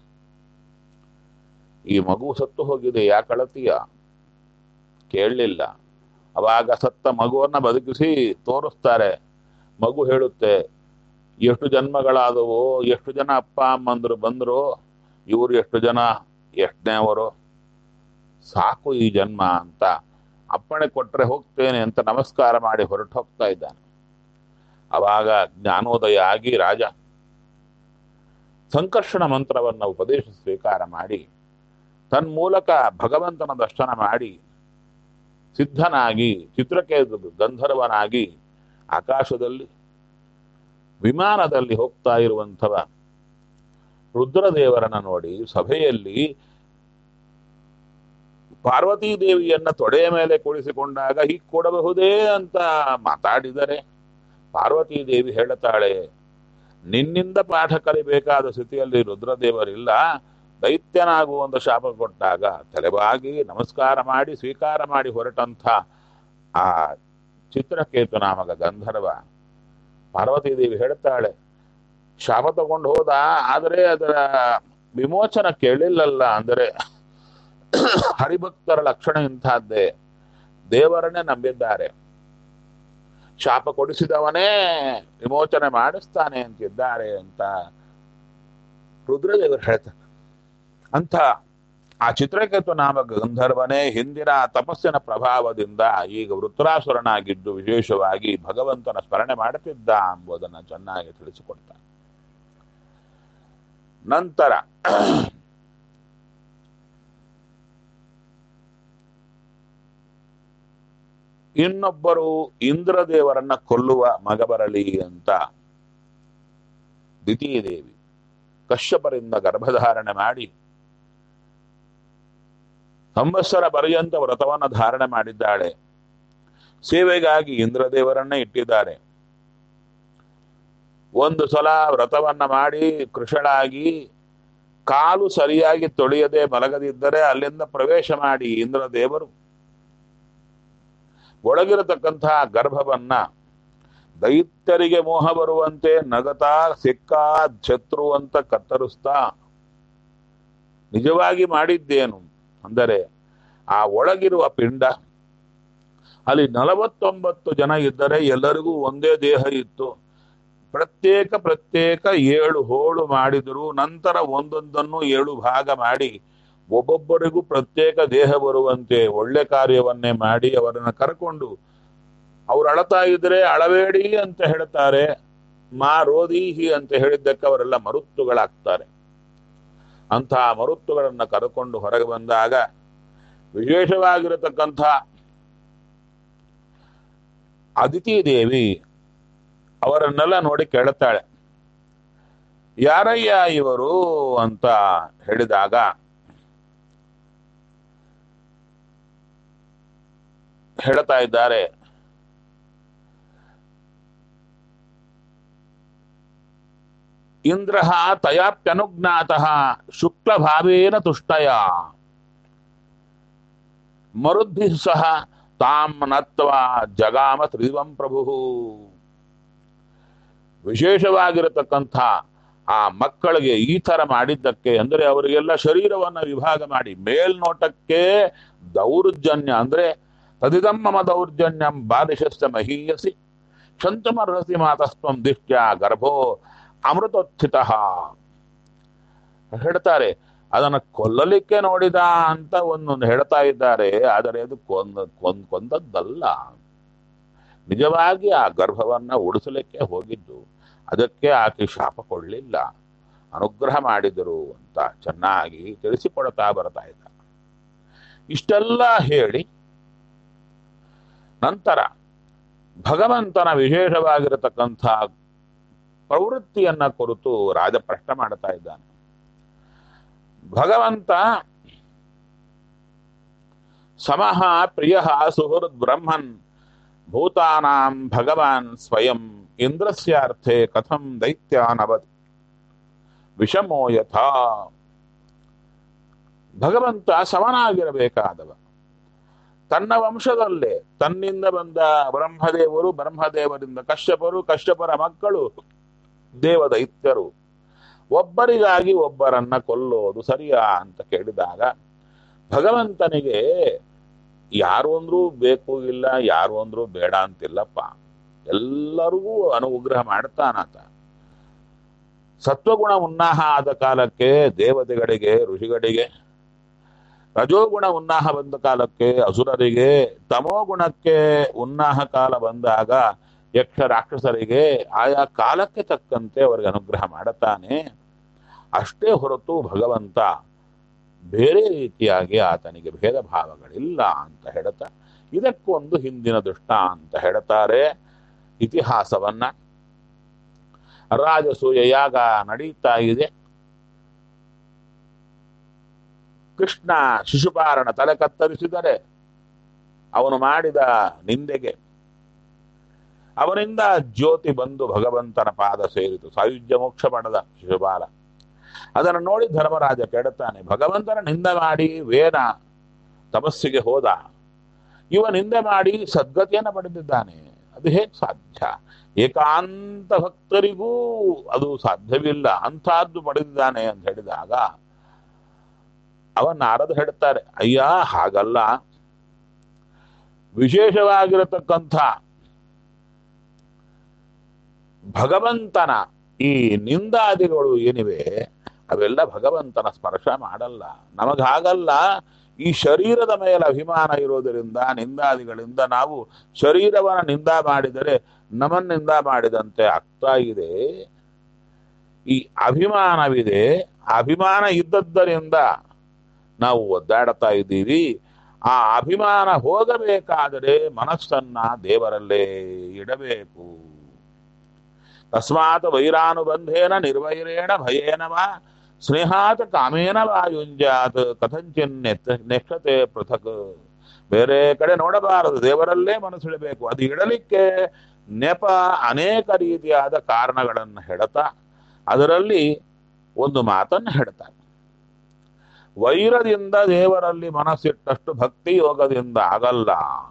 ಈ ಮಗು ಸತ್ತು ಹೋಗಿದೆ ಯಾಕೆ ಅಳತೀಯ ಕೇಳಲಿಲ್ಲ ಅವಾಗ ಸತ್ತ ಮಗುವನ್ನ ಬದುಕಿಸಿ ತೋರಿಸ್ತಾರೆ ಮಗು ಹೇಳುತ್ತೆ ಎಷ್ಟು ಜನ್ಮಗಳಾದವು ಎಷ್ಟು ಜನ ಅಪ್ಪ ಅಮ್ಮಂದ್ರು ಬಂದ್ರು ಇವರು ಎಷ್ಟು ಜನ ಎಷ್ಟನೇವರು ಸಾಕು ಈ ಜನ್ಮ ಅಂತ ಅಪ್ಪಣೆ ಕೊಟ್ರೆ ಹೋಗ್ತೇನೆ ಅಂತ ನಮಸ್ಕಾರ ಮಾಡಿ ಹೊರಟು ಹೋಗ್ತಾ ಇದ್ದಾನೆ ಅವಾಗ ಜ್ಞಾನೋದಯ ಆಗಿ ರಾಜ ಸಂಕರ್ಷಣ ಮಂತ್ರವನ್ನ ಉಪದೇಶ ಸ್ವೀಕಾರ ಮಾಡಿ ತನ್ಮೂಲಕ ಭಗವಂತನ ದರ್ಶನ ಮಾಡಿ ಸಿದ್ಧನಾಗಿ ಚಿತ್ರಕೇತು ಗಂಧರ್ವನಾಗಿ ಆಕಾಶದಲ್ಲಿ ವಿಮಾನದಲ್ಲಿ ಹೋಗ್ತಾ ಇರುವಂಥವ ರುದ್ರದೇವರನ್ನ ನೋಡಿ ಸಭೆಯಲ್ಲಿ ಪಾರ್ವತೀ ದೇವಿಯನ್ನ ತೊಡೆಯ ಮೇಲೆ ಕೂಡಿಸಿಕೊಂಡಾಗ ಹೀಗೆ ಕೊಡಬಹುದೇ ಅಂತ ಮಾತಾಡಿದರೆ ಪಾರ್ವತೀ ದೇವಿ ಹೇಳುತ್ತಾಳೆ ನಿನ್ನಿಂದ ಪಾಠ ಕಲಿಬೇಕಾದ ಸ್ಥಿತಿಯಲ್ಲಿ ರುದ್ರದೇವರಿಲ್ಲ ದೈತ್ಯನಾಗುವಂತ ಶಾಪ ಕೊಟ್ಟಾಗ ತಲೆಬಾಗಿ ನಮಸ್ಕಾರ ಮಾಡಿ ಸ್ವೀಕಾರ ಮಾಡಿ ಹೊರಟಂಥ ಆ ಚಿತ್ರಕೇತು ನಾಮಕ ಗಂಧರ್ವ ಪಾರ್ವತೀ ದೇವಿ ಹೇಳ್ತಾಳೆ ಶಾಪ ತಗೊಂಡು ಹೋದ ಆದರೆ ಅದರ ವಿಮೋಚನ ಕೇಳಿಲ್ಲಲ್ಲ ಅಂದರೆ ಹರಿಭಕ್ತರ ಲಕ್ಷಣ ಇಂಥದ್ದೇ ದೇವರನ್ನೇ ನಂಬಿದ್ದಾರೆ ಶಾಪ ಕೊಡಿಸಿದವನೇ ವಿಮೋಚನೆ ಮಾಡಿಸ್ತಾನೆ ಅಂತಿದ್ದಾರೆ ಅಂತ ರುದ್ರದೇವರು ಹೇಳ್ತಾರೆ ಅಂತ ಆ ಚಿತ್ರಕೇತು ನಾಮ ಗಂಧರ್ವನೇ ಹಿಂದಿನ ತಪಸ್ಸಿನ ಪ್ರಭಾವದಿಂದ ಈಗ ವೃತ್ರಾಸುರನಾಗಿದ್ದು ವಿಶೇಷವಾಗಿ ಭಗವಂತನ ಸ್ಮರಣೆ ಮಾಡುತ್ತಿದ್ದ ಎಂಬುದನ್ನು ಚೆನ್ನಾಗಿ ತಿಳಿಸಿಕೊಡ್ತಾನೆ ನಂತರ ಇನ್ನೊಬ್ಬರು ಇಂದ್ರದೇವರನ್ನ ಕೊಲ್ಲುವ ಮಗ ಬರಲಿ ಅಂತ ದೇವಿ ಕಶ್ಯಪರಿಂದ ಗರ್ಭಧಾರಣೆ ಮಾಡಿ ಸಂವತ್ಸರ ಪರ್ಯಂತ ವ್ರತವನ್ನ ಧಾರಣೆ ಮಾಡಿದ್ದಾಳೆ ಸೇವೆಗಾಗಿ ಇಂದ್ರದೇವರನ್ನೇ ಇಟ್ಟಿದ್ದಾರೆ ಒಂದು ಸಲ ವ್ರತವನ್ನ ಮಾಡಿ ಕೃಷಳಾಗಿ ಕಾಲು ಸರಿಯಾಗಿ ತೊಳೆಯದೆ ಮಲಗದಿದ್ದರೆ ಅಲ್ಲಿಂದ ಪ್ರವೇಶ ಮಾಡಿ ಇಂದ್ರದೇವರು ಒಳಗಿರತಕ್ಕಂತಹ ಗರ್ಭವನ್ನ ದೈತ್ಯರಿಗೆ ಮೋಹ ಬರುವಂತೆ ನಗತಾ ಸಿಕ್ಕ ಶತ್ರು ಅಂತ ಕತ್ತರಿಸ್ತಾ ನಿಜವಾಗಿ ಮಾಡಿದ್ದೇನು ಅಂದರೆ ಆ ಒಳಗಿರುವ ಪಿಂಡ ಅಲ್ಲಿ ನಲವತ್ತೊಂಬತ್ತು ಜನ ಇದ್ದರೆ ಎಲ್ಲರಿಗೂ ಒಂದೇ ದೇಹ ಇತ್ತು ಪ್ರತ್ಯೇಕ ಪ್ರತ್ಯೇಕ ಏಳು ಹೋಳು ಮಾಡಿದರು ನಂತರ ಒಂದೊಂದನ್ನು ಏಳು ಭಾಗ ಮಾಡಿ ಒಬ್ಬೊಬ್ಬರಿಗೂ ಪ್ರತ್ಯೇಕ ದೇಹ ಬರುವಂತೆ ಒಳ್ಳೆ ಕಾರ್ಯವನ್ನೇ ಮಾಡಿ ಅವರನ್ನ ಕರ್ಕೊಂಡು ಅವ್ರು ಅಳತಾ ಇದ್ರೆ ಅಳಬೇಡಿ ಅಂತ ಹೇಳ್ತಾರೆ ಮಾ ರೋದೀಹಿ ಅಂತ ಹೇಳಿದ್ದಕ್ಕೆ ಅವರೆಲ್ಲ ಮರುತ್ತುಗಳಾಗ್ತಾರೆ ಅಂತಹ ಮರುತ್ತುಗಳನ್ನ ಕರೆಕೊಂಡು ಹೊರಗೆ ಬಂದಾಗ ವಿಶೇಷವಾಗಿರತಕ್ಕಂಥ ಅದಿತಿ ದೇವಿ ಅವರನ್ನೆಲ್ಲ ನೋಡಿ ಕೇಳುತ್ತಾಳೆ ಯಾರಯ್ಯ ಇವರು ಅಂತ ಹೇಳಿದಾಗ ಹೇಳ್ತಾ ಇದ್ದಾರೆ ಇಂದ್ರ ತಯಾಪ್ಯನುಜ್ಞಾತಃ ಶುಕ್ಲಭಾವೇನ ತುಷ್ಟಯ ಮರುದ್ಭಿ ಸಹ ತಾಂ ನತ್ವ ಜಗಾಮ ತ್ರಿದಿವಂ ಪ್ರಭು ವಿಶೇಷವಾಗಿರತಕ್ಕಂಥ ಆ ಮಕ್ಕಳಿಗೆ ಈ ತರ ಮಾಡಿದ್ದಕ್ಕೆ ಅಂದರೆ ಅವರಿಗೆಲ್ಲ ಶರೀರವನ್ನ ವಿಭಾಗ ಮಾಡಿ ಮೇಲ್ನೋಟಕ್ಕೆ ದೌರ್ಜನ್ಯ ಅಂದ್ರೆ ತದಿದಂ ಮಮ ದೌರ್ಜನ್ಯಂ ಬಾಲಿಶಸ್ತ ಮಹೀಯಸಿ ಕ್ಷಂತಮರ್ಹಸಿ ಮಾತಸ್ತ್ವಂ ದಿಷ್ಟ್ಯ ಗರ್ಭೋ ಅಮೃತೋತ್ಥಿತ ಹೇಳ್ತಾರೆ ಅದನ್ನ ಕೊಲ್ಲಲಿಕ್ಕೆ ನೋಡಿದ ಅಂತ ಒಂದೊಂದು ಹೇಳ್ತಾ ಇದ್ದಾರೆ ಆದರೆ ಅದು ಕೊಂದ ಕೊಂದ್ ಕೊಂದದ್ದಲ್ಲ ನಿಜವಾಗಿ ಆ ಗರ್ಭವನ್ನ ಉಡಿಸಲಿಕ್ಕೆ ಹೋಗಿದ್ದು ಅದಕ್ಕೆ ಆಕೆ ಶಾಪ ಕೊಡಲಿಲ್ಲ ಅನುಗ್ರಹ ಮಾಡಿದರು ಅಂತ ಚೆನ್ನಾಗಿ ತಿಳಿಸಿಕೊಡ್ತಾ ಬರ್ತಾ ಇದ್ದ ಇಷ್ಟೆಲ್ಲ ಹೇಳಿ ನಂತರ ಭಗವಂತನ ವಿಶೇಷವಾಗಿರತಕ್ಕಂಥ ಪ್ರವೃತ್ತಿಯನ್ನ ಕುರಿತು ರಾಜ ಪ್ರಶ್ನೆ ಮಾಡ್ತಾ ಇದ್ದಾನೆ ಭಗವಂತ ಸಮಃ ಪ್ರಿಯ ಸುಹೃದ್ ಬ್ರಹ್ಮನ್ ಭೂತಾನಾಂ ಭಗವಾನ್ ಸ್ವಯಂ ಇಂದ್ರಸ್ಯಾರ್ಥೆ ಕಥಂ ದೈತ್ಯಾನವತ್ ವಿಷಮೋ ಯಥಾ ಭಗವಂತ ಸಮನಾಗಿರಬೇಕಾದವ ತನ್ನ ವಂಶದಲ್ಲೇ ತನ್ನಿಂದ ಬಂದ ಬ್ರಹ್ಮದೇವರು ಬ್ರಹ್ಮದೇವರಿಂದ ಕಶ್ಯಪರು ಕಶ್ಯಪರ ಮಕ್ಕಳು ದೇವದೈತ್ಯರು ಒಬ್ಬರಿಗಾಗಿ ಒಬ್ಬರನ್ನ ಕೊಲ್ಲೋದು ಸರಿಯಾ ಅಂತ ಕೇಳಿದಾಗ ಭಗವಂತನಿಗೆ ಯಾರು ಅಂದ್ರೂ ಬೇಕು ಇಲ್ಲ ಯಾರು ಅಂದ್ರೂ ಬೇಡ ಅಂತಿಲ್ಲಪ್ಪ ಎಲ್ಲರಿಗೂ ಅನುಗ್ರಹ ಮಾಡ್ತಾನಾತ ಸತ್ವಗುಣ ಉನ್ನಾಹ ಆದ ಕಾಲಕ್ಕೆ ದೇವತೆಗಳಿಗೆ ಋಷಿಗಳಿಗೆ ರಜೋಗುಣ ಉನ್ನಾಹ ಬಂದ ಕಾಲಕ್ಕೆ ಅಸುರರಿಗೆ ತಮೋಗುಣಕ್ಕೆ ಉನ್ನಾಹ ಕಾಲ ಬಂದಾಗ ಯಕ್ಷ ರಾಕ್ಷಸರಿಗೆ ಆಯಾ ಕಾಲಕ್ಕೆ ತಕ್ಕಂತೆ ಅವರಿಗೆ ಅನುಗ್ರಹ ಮಾಡುತ್ತಾನೆ ಅಷ್ಟೇ ಹೊರತು ಭಗವಂತ ಬೇರೆ ರೀತಿಯಾಗಿ ಆತನಿಗೆ ಭೇದ ಭಾವಗಳಿಲ್ಲ ಅಂತ ಹೇಳ್ತಾ ಇದಕ್ಕೊಂದು ಹಿಂದಿನ ದೃಷ್ಟ ಅಂತ ಹೇಳ್ತಾರೆ ಇತಿಹಾಸವನ್ನ ರಾಜಸೂಯ ಯಾಗ ನಡೀತಾ ಇದೆ ಕೃಷ್ಣ ಶಿಶುಪಾರಣ ತಲೆ ಕತ್ತರಿಸಿದರೆ ಅವನು ಮಾಡಿದ ನಿಂದೆಗೆ ಅವನಿಂದ ಜ್ಯೋತಿ ಬಂದು ಭಗವಂತನ ಪಾದ ಸೇರಿತು ಸಾಯುಜ್ಯ ಮೋಕ್ಷ ಪಡೆದ ಶಿಶುಪಾಲ ಅದನ್ನು ನೋಡಿ ಧರ್ಮರಾಜ ಕೆಡುತ್ತಾನೆ ಭಗವಂತನ ನಿಂದ ಮಾಡಿ ವೇನ ತಪಸ್ಸಿಗೆ ಹೋದ ಇವ ನಿಂದೆ ಮಾಡಿ ಸದ್ಗತಿಯನ್ನು ಪಡೆದಿದ್ದಾನೆ ಅದು ಹೇಗೆ ಸಾಧ್ಯ ಏಕಾಂತ ಭಕ್ತರಿಗೂ ಅದು ಸಾಧ್ಯವಿಲ್ಲ ಅಂಥದ್ದು ಪಡೆದಿದ್ದಾನೆ ಅಂತ ಹೇಳಿದಾಗ ಅವ ನಾರದ ಹೇಳ್ತಾರೆ ಅಯ್ಯ ಹಾಗಲ್ಲ ವಿಶೇಷವಾಗಿರತಕ್ಕಂಥ ಭಗವಂತನ ಈ ನಿಂದಾದಿಗಳು ಏನಿವೆ ಅವೆಲ್ಲ ಭಗವಂತನ ಸ್ಪರ್ಶ ಮಾಡಲ್ಲ ನಮಗಾಗಲ್ಲ ಈ ಶರೀರದ ಮೇಲೆ ಅಭಿಮಾನ ಇರೋದರಿಂದ ನಿಂದಾದಿಗಳಿಂದ ನಾವು ಶರೀರವನ್ನ ನಿಂದ ಮಾಡಿದರೆ ನಮನ್ನಿಂದ ಮಾಡಿದಂತೆ ಆಗ್ತಾ ಇದೆ ಈ ಅಭಿಮಾನವಿದೆ ಅಭಿಮಾನ ಇದ್ದದ್ದರಿಂದ ನಾವು ಒದ್ದಾಡ್ತಾ ಇದ್ದೀವಿ ಆ ಅಭಿಮಾನ ಹೋಗಬೇಕಾದರೆ ಮನಸ್ಸನ್ನ ದೇವರಲ್ಲೇ ಇಡಬೇಕು ತಸ್ಮಾತ್ ವೈರಾನುಬಂಧೇನ ನಿರ್ವೈರೇಣ ಭಯೇನ ವಾ ಸ್ನೇಹಾತ್ ಕಾಮೇನ ವಾ ಯುಂಜಾತ್ ಕಥಂಚಿನ್ ನೆಕ್ಷತೆ ಪೃಥಕ್ ಬೇರೆ ಕಡೆ ನೋಡಬಾರದು ದೇವರಲ್ಲೇ ಮನಸ್ಸಿಡಬೇಕು ಅದು ಇಡಲಿಕ್ಕೆ ನೆಪ ಅನೇಕ ರೀತಿಯಾದ ಕಾರಣಗಳನ್ನು ಹೇಳ್ತಾ ಅದರಲ್ಲಿ ಒಂದು ಮಾತನ್ನು ಹೇಳ್ತಾರೆ ವೈರದಿಂದ ದೇವರಲ್ಲಿ ಮನಸ್ಸಿಟ್ಟಷ್ಟು ಭಕ್ತಿ ಯೋಗದಿಂದ ಆಗಲ್ಲ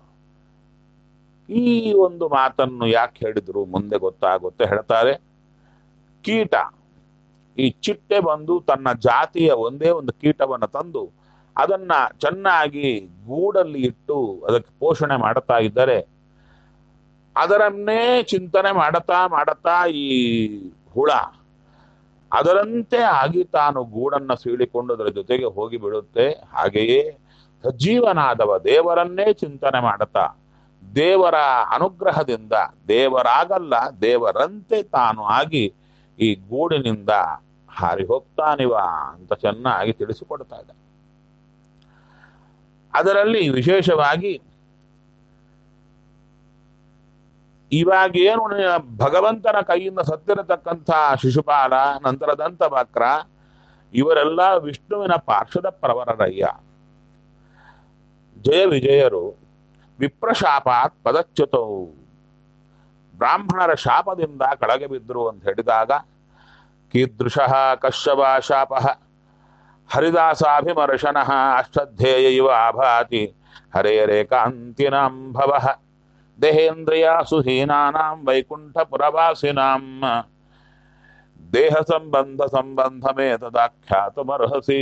ಈ ಒಂದು ಮಾತನ್ನು ಯಾಕೆ ಹೇಳಿದ್ರು ಮುಂದೆ ಗೊತ್ತಾಗುತ್ತೆ ಹೇಳ್ತಾರೆ ಕೀಟ ಈ ಚಿಟ್ಟೆ ಬಂದು ತನ್ನ ಜಾತಿಯ ಒಂದೇ ಒಂದು ಕೀಟವನ್ನು ತಂದು ಅದನ್ನ ಚೆನ್ನಾಗಿ ಗೂಡಲ್ಲಿ ಇಟ್ಟು ಅದಕ್ಕೆ ಪೋಷಣೆ ಮಾಡುತ್ತಾ ಇದ್ದರೆ ಅದರನ್ನೇ ಚಿಂತನೆ ಮಾಡುತ್ತಾ ಮಾಡುತ್ತಾ ಈ ಹುಳ ಅದರಂತೆ ಆಗಿ ತಾನು ಗೂಡನ್ನ ಸೀಳಿಕೊಂಡು ಅದರ ಜೊತೆಗೆ ಹೋಗಿ ಬಿಡುತ್ತೆ ಹಾಗೆಯೇ ಸಜೀವನಾದವ ದೇವರನ್ನೇ ಚಿಂತನೆ ಮಾಡುತ್ತಾ ದೇವರ ಅನುಗ್ರಹದಿಂದ ದೇವರಾಗಲ್ಲ ದೇವರಂತೆ ತಾನು ಆಗಿ ಈ ಗೂಡಿನಿಂದ ಹಾರಿ ಹೋಗ್ತಾನಿವ ಅಂತ ಚೆನ್ನಾಗಿ ತಿಳಿಸಿಕೊಡ್ತಾ ಇದ್ದ ಅದರಲ್ಲಿ ವಿಶೇಷವಾಗಿ ಇವಾಗೇನು ಭಗವಂತನ ಕೈಯಿಂದ ಸತ್ತಿರತಕ್ಕಂಥ ಶಿಶುಪಾಲ ನಂತರ ದಂತವಕ್ರ ಇವರೆಲ್ಲ ವಿಷ್ಣುವಿನ ಪಾರ್ಶ್ವದ ಪ್ರವರರಯ್ಯ ಜಯ ವಿಜಯರು ವಿಪ್ರಶಾಪಾತ್ ಪದಚ್ಯುತವು ಬ್ರಾಹ್ಮಣರ ಶಾಪದಿಂದ ಕೆಳಗೆ ಬಿದ್ದರು ಅಂತ ಹೇಳಿದಾಗ ಕೀದೃಶ ಕಶ್ಯಪ ಶಾಪ ಹರಿದಾಸಾಭಿಮರ್ಶನ ಅಷ್ಟಧ್ಯೇಯ ಇವ ಆಭಾತಿ ಹರೇರೇಕಾಂತಿನಾಂ ಭವ ದೇಹೇಂದ್ರಿಯಾಸು ಹೀನಾನಾಂ ವೈಕುಂಠಪುರವಾಸಿನಾಂ ದೇಹ ಸಂಬಂಧ ಸಂಬಂಧಮೇ ತದಾಖ್ಯಾತಮರ್ಹಸಿ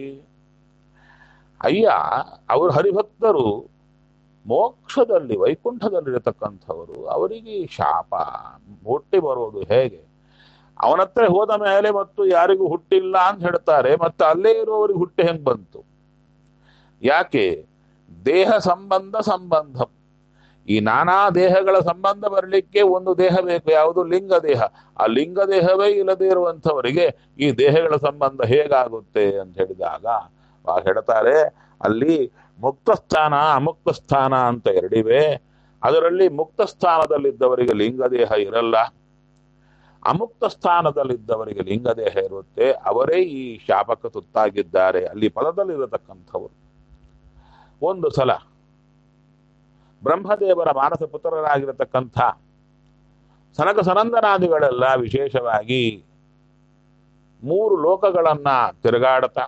ಅಯ್ಯ ಅವರು ಹರಿಭಕ್ತರು ಮೋಕ್ಷದಲ್ಲಿ ವೈಕುಂಠದಲ್ಲಿರತಕ್ಕಂಥವರು ಅವರಿಗೆ ಈ ಶಾಪ ಹುಟ್ಟಿ ಬರೋದು ಹೇಗೆ ಅವನತ್ರ ಹೋದ ಮೇಲೆ ಮತ್ತು ಯಾರಿಗೂ ಹುಟ್ಟಿಲ್ಲ ಅಂತ ಹೇಳ್ತಾರೆ ಮತ್ತೆ ಅಲ್ಲೇ ಇರುವವರಿಗೆ ಹುಟ್ಟಿ ಹೆಂಗ್ ಬಂತು ಯಾಕೆ ದೇಹ ಸಂಬಂಧ ಸಂಬಂಧ ಈ ನಾನಾ ದೇಹಗಳ ಸಂಬಂಧ ಬರಲಿಕ್ಕೆ ಒಂದು ದೇಹ ಬೇಕು ಯಾವುದು ಲಿಂಗ ದೇಹ ಆ ಲಿಂಗ ದೇಹವೇ ಇಲ್ಲದೆ ಇರುವಂಥವರಿಗೆ ಈ ದೇಹಗಳ ಸಂಬಂಧ ಹೇಗಾಗುತ್ತೆ ಅಂತ ಹೇಳಿದಾಗ ಆ ಹೇಳ್ತಾರೆ ಅಲ್ಲಿ ಮುಕ್ತ ಸ್ಥಾನ ಅಮುಕ್ತ ಸ್ಥಾನ ಅಂತ ಎರಡಿವೆ ಅದರಲ್ಲಿ ಮುಕ್ತ ಸ್ಥಾನದಲ್ಲಿದ್ದವರಿಗೆ ಲಿಂಗದೇಹ ಇರಲ್ಲ ಅಮುಕ್ತ ಸ್ಥಾನದಲ್ಲಿದ್ದವರಿಗೆ ಲಿಂಗದೇಹ ಇರುತ್ತೆ ಅವರೇ ಈ ಶಾಪಕ್ಕೆ ತುತ್ತಾಗಿದ್ದಾರೆ ಅಲ್ಲಿ ಪದದಲ್ಲಿರತಕ್ಕಂಥವರು ಒಂದು ಸಲ ಬ್ರಹ್ಮದೇವರ ಮಾನಸ ಪುತ್ರರಾಗಿರತಕ್ಕಂಥ ಸನಕ ಸನಂದನಾದಿಗಳೆಲ್ಲ ವಿಶೇಷವಾಗಿ ಮೂರು ಲೋಕಗಳನ್ನ ತಿರುಗಾಡುತ್ತಾ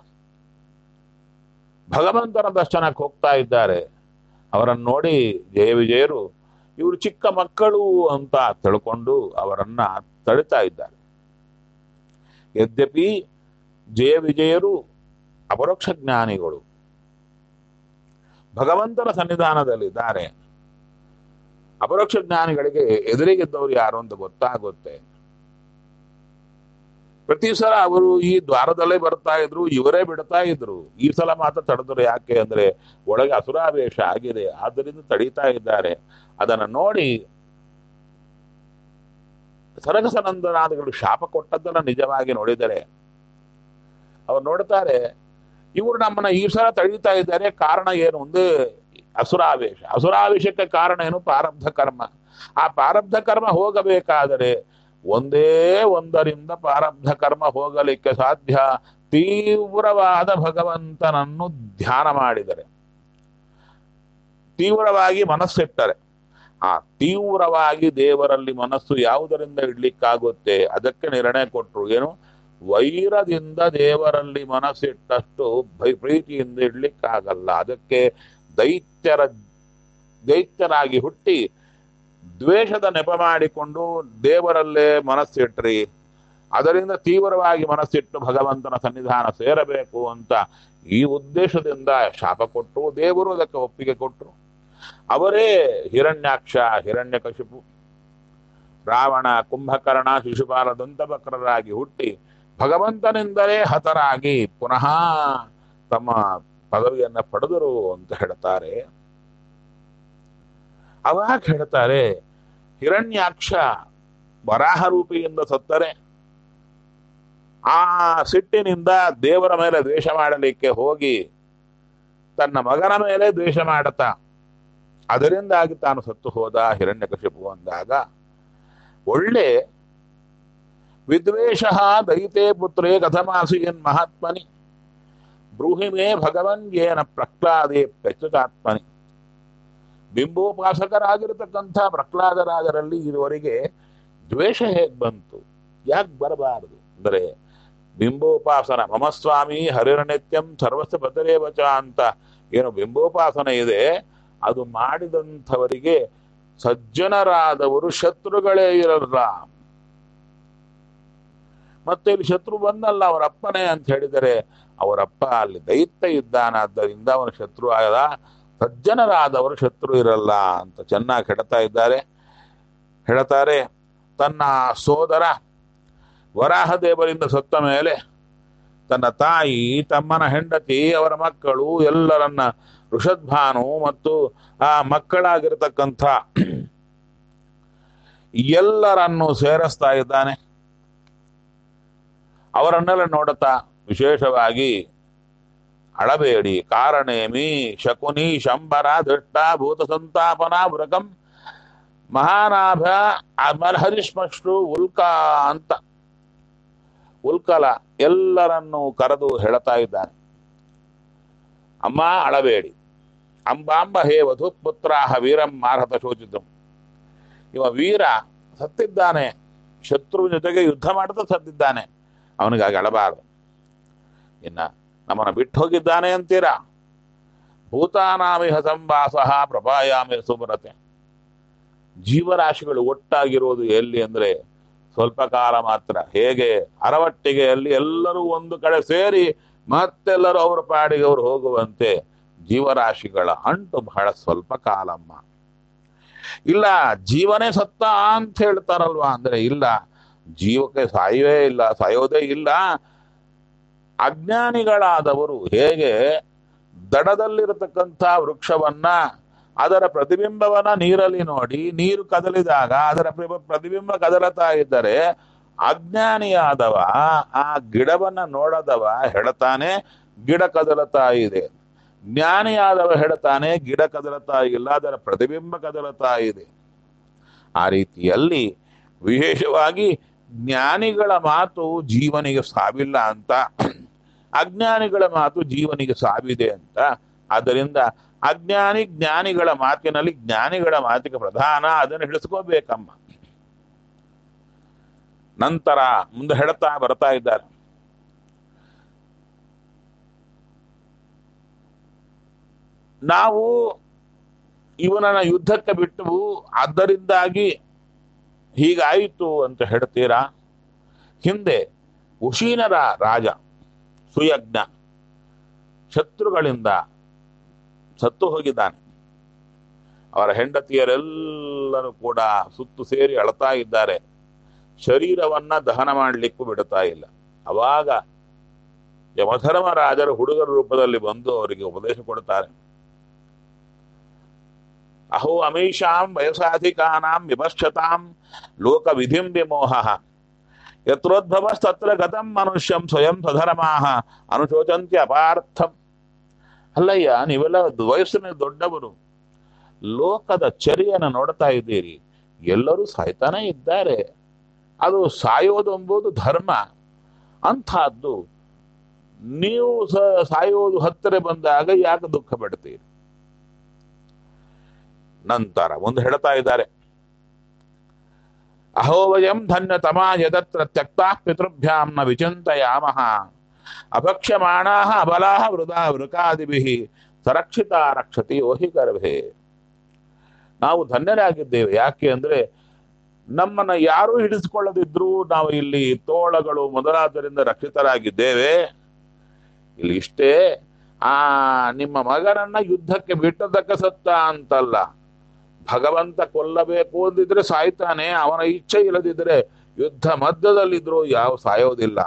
ಭಗವಂತನ ದರ್ಶನಕ್ಕೆ ಹೋಗ್ತಾ ಇದ್ದಾರೆ ಅವರನ್ನು ನೋಡಿ ಜಯ ವಿಜಯರು ಇವರು ಚಿಕ್ಕ ಮಕ್ಕಳು ಅಂತ ತಿಳ್ಕೊಂಡು ಅವರನ್ನ ತಡಿತಾ ಇದ್ದಾರೆ ಯದ್ಯಪಿ ಜಯ ವಿಜಯರು ಅಪರೋಕ್ಷ ಜ್ಞಾನಿಗಳು ಭಗವಂತನ ಸನ್ನಿಧಾನದಲ್ಲಿದ್ದಾರೆ ಅಪರೋಕ್ಷ ಜ್ಞಾನಿಗಳಿಗೆ ಎದುರಿಗಿದ್ದವರು ಯಾರು ಅಂತ ಗೊತ್ತಾಗುತ್ತೆ ಪ್ರತಿ ಸಲ ಅವರು ಈ ದ್ವಾರದಲ್ಲೇ ಬರ್ತಾ ಇದ್ರು ಇವರೇ ಬಿಡ್ತಾ ಇದ್ರು ಈ ಸಲ ಮಾತ್ರ ತಡೆದ್ರು ಯಾಕೆ ಅಂದ್ರೆ ಒಳಗೆ ಅಸುರಾವೇಶ ಆಗಿದೆ ಆದ್ದರಿಂದ ತಡೀತಾ ಇದ್ದಾರೆ ಅದನ್ನ ನೋಡಿ ಸರಗಸನಂದನಾದಿಗಳು ಶಾಪ ಕೊಟ್ಟದ್ದನ್ನ ನಿಜವಾಗಿ ನೋಡಿದರೆ ಅವ್ರು ನೋಡ್ತಾರೆ ಇವರು ನಮ್ಮನ್ನ ಈ ಸಲ ತಡೀತಾ ಇದ್ದಾರೆ ಕಾರಣ ಏನು ಒಂದು ಅಸುರಾವೇಶ ಅಸುರಾವೇಶಕ್ಕೆ ಕಾರಣ ಏನು ಪ್ರಾರಬ್ಧ ಕರ್ಮ ಆ ಪ್ರಾರಬ್ಧ ಕರ್ಮ ಹೋಗಬೇಕಾದರೆ ಒಂದೇ ಒಂದರಿಂದ ಪ್ರಾರಬ್ಧ ಕರ್ಮ ಹೋಗಲಿಕ್ಕೆ ಸಾಧ್ಯ ತೀವ್ರವಾದ ಭಗವಂತನನ್ನು ಧ್ಯಾನ ಮಾಡಿದರೆ ತೀವ್ರವಾಗಿ ಮನಸ್ಸಿಟ್ಟರೆ ಆ ತೀವ್ರವಾಗಿ ದೇವರಲ್ಲಿ ಮನಸ್ಸು ಯಾವುದರಿಂದ ಇಡ್ಲಿಕ್ಕಾಗುತ್ತೆ ಅದಕ್ಕೆ ನಿರ್ಣಯ ಕೊಟ್ರು ಏನು ವೈರದಿಂದ ದೇವರಲ್ಲಿ ಮನಸ್ಸಿಟ್ಟಷ್ಟು ಭೈ- ಪ್ರೀತಿಯಿಂದ ಇಡ್ಲಿಕ್ಕಾಗಲ್ಲ ಅದಕ್ಕೆ ದೈತ್ಯರ ದೈತ್ಯರಾಗಿ ಹುಟ್ಟಿ ದ್ವೇಷದ ನೆಪ ಮಾಡಿಕೊಂಡು ದೇವರಲ್ಲೇ ಮನಸ್ಸಿಟ್ರಿ ಅದರಿಂದ ತೀವ್ರವಾಗಿ ಮನಸ್ಸಿಟ್ಟು ಭಗವಂತನ ಸನ್ನಿಧಾನ ಸೇರಬೇಕು ಅಂತ ಈ ಉದ್ದೇಶದಿಂದ ಶಾಪ ಕೊಟ್ಟರು ದೇವರು ಅದಕ್ಕೆ ಒಪ್ಪಿಗೆ ಕೊಟ್ಟರು ಅವರೇ ಹಿರಣ್ಯಾಕ್ಷ ಹಿರಣ್ಯಕಶಿಪು ರಾವಣ ಕುಂಭಕರ್ಣ ಶಿಶುಪಾಲ ದಂತಬಕ್ರರಾಗಿ ಹುಟ್ಟಿ ಭಗವಂತನಿಂದಲೇ ಹತರಾಗಿ ಪುನಃ ತಮ್ಮ ಪದವಿಯನ್ನ ಪಡೆದರು ಅಂತ ಹೇಳ್ತಾರೆ ಅವಾಗ ಹೇಳ್ತಾರೆ ಹಿರಣ್ಯಾಕ್ಷ ವರಾಹ ರೂಪಿಯಿಂದ ಸತ್ತರೆ ಆ ಸಿಟ್ಟಿನಿಂದ ದೇವರ ಮೇಲೆ ದ್ವೇಷ ಮಾಡಲಿಕ್ಕೆ ಹೋಗಿ ತನ್ನ ಮಗನ ಮೇಲೆ ದ್ವೇಷ ಮಾಡುತ್ತಾ ಅದರಿಂದಾಗಿ ತಾನು ಸತ್ತು ಹೋದ ಹಿರಣ್ಯಕಶಿಪು ಅಂದಾಗ ಒಳ್ಳೆ ವಿದ್ವೇಷ ದೈತೆ ಪುತ್ರೇ ಕಥಮಾಸಿ ಎನ್ ಮಹಾತ್ಮನಿ ಬ್ರೂಹಿಮೇ ಭಗವನ್ ಏನ ಪ್ರಹ್ಲಾದೇ ಪ್ರಚ್ಯುತಾತ್ಮನಿ ಬಿಂಬೋಪಾಸಕರಾಗಿರತಕ್ಕಂಥ ಪ್ರಹ್ಲಾದರಾಜರಲ್ಲಿ ಇದುವರೆಗೆ ದ್ವೇಷ ಹೇಗ್ ಬಂತು ಯಾಕೆ ಬರಬಾರದು ಅಂದರೆ ಬಿಂಬೋಪಾಸನ ಮಮ ಸ್ವಾಮಿ ಹರಿರನಿತ್ಯಂ ಸರ್ವಸ್ವ ಬದರೇವಚ ಅಂತ ಏನು ಬಿಂಬೋಪಾಸನ ಇದೆ ಅದು ಮಾಡಿದಂಥವರಿಗೆ ಸಜ್ಜನರಾದವರು ಶತ್ರುಗಳೇ ಇರಲ್ಲ ಮತ್ತೆ ಇಲ್ಲಿ ಶತ್ರು ಬಂದಲ್ಲ ಅವರ ಅಪ್ಪನೇ ಅಂತ ಹೇಳಿದರೆ ಅವರಪ್ಪ ಅಲ್ಲಿ ದೈತ್ಯ ಇದ್ದಾನಾದ್ದರಿಂದ ಅವನ ಶತ್ರು ಆಗದ ಸಜ್ಜನರಾದವರು ಶತ್ರು ಇರಲ್ಲ ಅಂತ ಚೆನ್ನಾಗಿ ಹೇಳ್ತಾ ಇದ್ದಾರೆ ಹೇಳ್ತಾರೆ ತನ್ನ ಸೋದರ ವರಾಹದೇವರಿಂದ ಸತ್ತ ಮೇಲೆ ತನ್ನ ತಾಯಿ ತಮ್ಮನ ಹೆಂಡತಿ ಅವರ ಮಕ್ಕಳು ಎಲ್ಲರನ್ನ ಋಷದ್ಭಾನು ಮತ್ತು ಆ ಮಕ್ಕಳಾಗಿರ್ತಕ್ಕಂಥ ಎಲ್ಲರನ್ನು ಸೇರಿಸ್ತಾ ಇದ್ದಾನೆ ಅವರನ್ನೆಲ್ಲ ನೋಡುತ್ತಾ ವಿಶೇಷವಾಗಿ ಅಳಬೇಡಿ ಕಾರಣೇಮಿ ಶಕುನಿ ಶಂಬರ ದೃಷ್ಟ ಭೂತ ಸಂತಾಪನ ವೃಕಂ ಮಹಾನಾಭ ಅಮರ್ಹರಿಶ್ಮಶ್ರು ಉಲ್ಕ ಅಂತ ಉಲ್ಕಲ ಎಲ್ಲರನ್ನು ಕರೆದು ಹೇಳ್ತಾ ಇದ್ದಾನೆ ಅಮ್ಮ ಅಳಬೇಡಿ ಅಂಬಾಂಬ ಹೇ ವಧು ಪುತ್ರಾಹ ವೀರಂ ಮಾರ್ಹತ ಶೋಚಿತು ಇವ ವೀರ ಸತ್ತಿದ್ದಾನೆ ಶತ್ರುವಿನ ಜೊತೆಗೆ ಯುದ್ಧ ಮಾಡ್ತಾ ಸತ್ತಿದ್ದಾನೆ ಅವನಿಗಾಗಿ ಅಳಬಾರದು ಇನ್ನ ನಮ್ಮನ್ನು ಬಿಟ್ಟು ಹೋಗಿದ್ದಾನೆ ಅಂತೀರಾ ಭೂತಾನಾಮಿಹ ಸಂವಾಸ ಪ್ರಭಾಯಾಮಿ ಸುಮರತೆ ಜೀವರಾಶಿಗಳು ಒಟ್ಟಾಗಿರೋದು ಎಲ್ಲಿ ಅಂದ್ರೆ ಸ್ವಲ್ಪ ಕಾಲ ಮಾತ್ರ ಹೇಗೆ ಅರವಟ್ಟಿಗೆಯಲ್ಲಿ ಎಲ್ಲರೂ ಒಂದು ಕಡೆ ಸೇರಿ ಮತ್ತೆಲ್ಲರೂ ಅವರ ಪಾಡಿಗೆ ಅವರು ಹೋಗುವಂತೆ ಜೀವರಾಶಿಗಳ ಅಂಟು ಬಹಳ ಸ್ವಲ್ಪ ಕಾಲಮ್ಮ ಇಲ್ಲ ಜೀವನೇ ಸತ್ತ ಅಂತ ಹೇಳ್ತಾರಲ್ವಾ ಅಂದ್ರೆ ಇಲ್ಲ ಜೀವಕ್ಕೆ ಸಾಯವೇ ಇಲ್ಲ ಸಾಯೋದೇ ಇಲ್ಲ ಅಜ್ಞಾನಿಗಳಾದವರು ಹೇಗೆ ದಡದಲ್ಲಿರತಕ್ಕಂಥ ವೃಕ್ಷವನ್ನ ಅದರ ಪ್ರತಿಬಿಂಬವನ್ನ ನೀರಲ್ಲಿ ನೋಡಿ ನೀರು ಕದಲಿದಾಗ ಅದರ ಪ್ರ- ಪ್ರತಿಬಿಂಬ ಕದಲತಾ ಇದ್ದರೆ ಅಜ್ಞಾನಿಯಾದವ ಆ ಗಿಡವನ್ನ ನೋಡದವ ಹೇಳ್ತಾನೆ ಗಿಡ ಕದಲತಾ ಇದೆ ಜ್ಞಾನಿಯಾದವ ಹೇಳ್ತಾನೆ ಗಿಡ ಕದಲತಾ ಇಲ್ಲ ಅದರ ಪ್ರತಿಬಿಂಬ ಕದಲತಾ ಇದೆ ಆ ರೀತಿಯಲ್ಲಿ ವಿಶೇಷವಾಗಿ ಜ್ಞಾನಿಗಳ ಮಾತು ಜೀವನಿಗೆ ಸಾವಿಲ್ಲ ಅಂತ ಅಜ್ಞಾನಿಗಳ ಮಾತು ಜೀವನಿಗೆ ಸಾವಿದೆ ಅಂತ ಆದ್ದರಿಂದ ಅಜ್ಞಾನಿ ಜ್ಞಾನಿಗಳ ಮಾತಿನಲ್ಲಿ ಜ್ಞಾನಿಗಳ ಮಾತಿಗೆ ಪ್ರಧಾನ ಅದನ್ನು ಹಿಡಿಸ್ಕೋಬೇಕಮ್ಮ ನಂತರ ಮುಂದೆ ಹೇಳ್ತಾ ಬರ್ತಾ ಇದ್ದಾರೆ ನಾವು ಇವನನ್ನ ಯುದ್ಧಕ್ಕೆ ಬಿಟ್ಟು ಆದ್ದರಿಂದಾಗಿ ಹೀಗಾಯಿತು ಅಂತ ಹೇಳ್ತೀರಾ ಹಿಂದೆ ಉಶೀನರ ರಾಜ ಸುಯಜ್ಞ ಶತ್ರುಗಳಿಂದ ಸತ್ತು ಹೋಗಿದ್ದಾನೆ ಅವರ ಹೆಂಡತಿಯರೆಲ್ಲರೂ ಕೂಡ ಸುತ್ತು ಸೇರಿ ಅಳ್ತಾ ಇದ್ದಾರೆ ಶರೀರವನ್ನ ದಹನ ಮಾಡಲಿಕ್ಕೂ ಬಿಡುತ್ತಾ ಇಲ್ಲ ಅವಾಗ ಯಮಧರ್ಮರಾಜರು ಹುಡುಗರ ರೂಪದಲ್ಲಿ ಬಂದು ಅವರಿಗೆ ಉಪದೇಶ ಕೊಡ್ತಾರೆ ಅಹೋ ಅಮೀಷಾಂ ವಯಸಾಧಿಕಾನಾಂ ವಿಪಶ್ಯತಾಂ ಲೋಕ ವಿಧಿಂ ವಿಮೋಹ ಯತ್ರೋದ್ಭವಸ್ತತ್ರ ಗತಂ ಮನುಷ್ಯಂ ಸ್ವಯಂ ಸ್ವಧರ್ಮಾಹ ಅನುಶೋಚಂತ್ಯ ಅಪಾರ್ಥಂ ಅಲ್ಲಯ್ಯ ನೀವೆಲ್ಲ ವಯಸ್ಸಿನ ದೊಡ್ಡವರು ಲೋಕದ ಚರಿಯನ್ನು ನೋಡ್ತಾ ಇದ್ದೀರಿ ಎಲ್ಲರೂ ಸಾಯ್ತಾನೆ ಇದ್ದಾರೆ ಅದು ಸಾಯೋದು ಎಂಬುದು ಧರ್ಮ ಅಂಥದ್ದು ನೀವು ಸ- ಸಾಯೋದು ಹತ್ತಿರ ಬಂದಾಗ ಯಾಕೆ ದುಃಖ ಪಡ್ತೀರಿ ನಂತರ ಒಂದು ಹೇಳ್ತಾ ಇದ್ದಾರೆ ಅಹೋ ವಯಂ ಧನ್ಯತಮಾ ಯದತ್ರ ತ್ಯಕ್ತಾ ಪಿತೃಭ್ಯಾಂ ನ ವಿಚಿಂತಯಾಮಃ ಅಭಕ್ಷ್ಯಮಾಣಾಹ ಅಬಲಾಹ ವೃದಾ ವೃಕಾದಿಭಿಃ ಸರಕ್ಷಿತ ರಕ್ಷತಿ ಓಹಿ ಗರ್ಭೆ ನಾವು ಧನ್ಯರಾಗಿದ್ದೇವೆ ಯಾಕೆ ಅಂದ್ರೆ ನಮ್ಮನ್ನ ಯಾರೂ ಹಿಡಿಸಿಕೊಳ್ಳದಿದ್ರು ನಾವು ಇಲ್ಲಿ ತೋಳಗಳು ಮೊದಲಾದರಿಂದ ರಕ್ಷಿತರಾಗಿದ್ದೇವೆ ಇಲ್ಲಿ ಇಷ್ಟೇ ಆ ನಿಮ್ಮ ಮಗನನ್ನ ಯುದ್ಧಕ್ಕೆ ಬಿಟ್ಟದಕ್ಕೆ ಸತ್ತ ಅಂತಲ್ಲ ಭಗವಂತ ಕೊಲ್ಲಬೇಕು ಅಂದಿದ್ರೆ ಸಾಯ್ತಾನೆ ಅವನ ಇಚ್ಛೆ ಇಲ್ಲದಿದ್ರೆ ಯುದ್ಧ ಮಧ್ಯದಲ್ಲಿದ್ರು ಯಾವ ಸಾಯೋದಿಲ್ಲ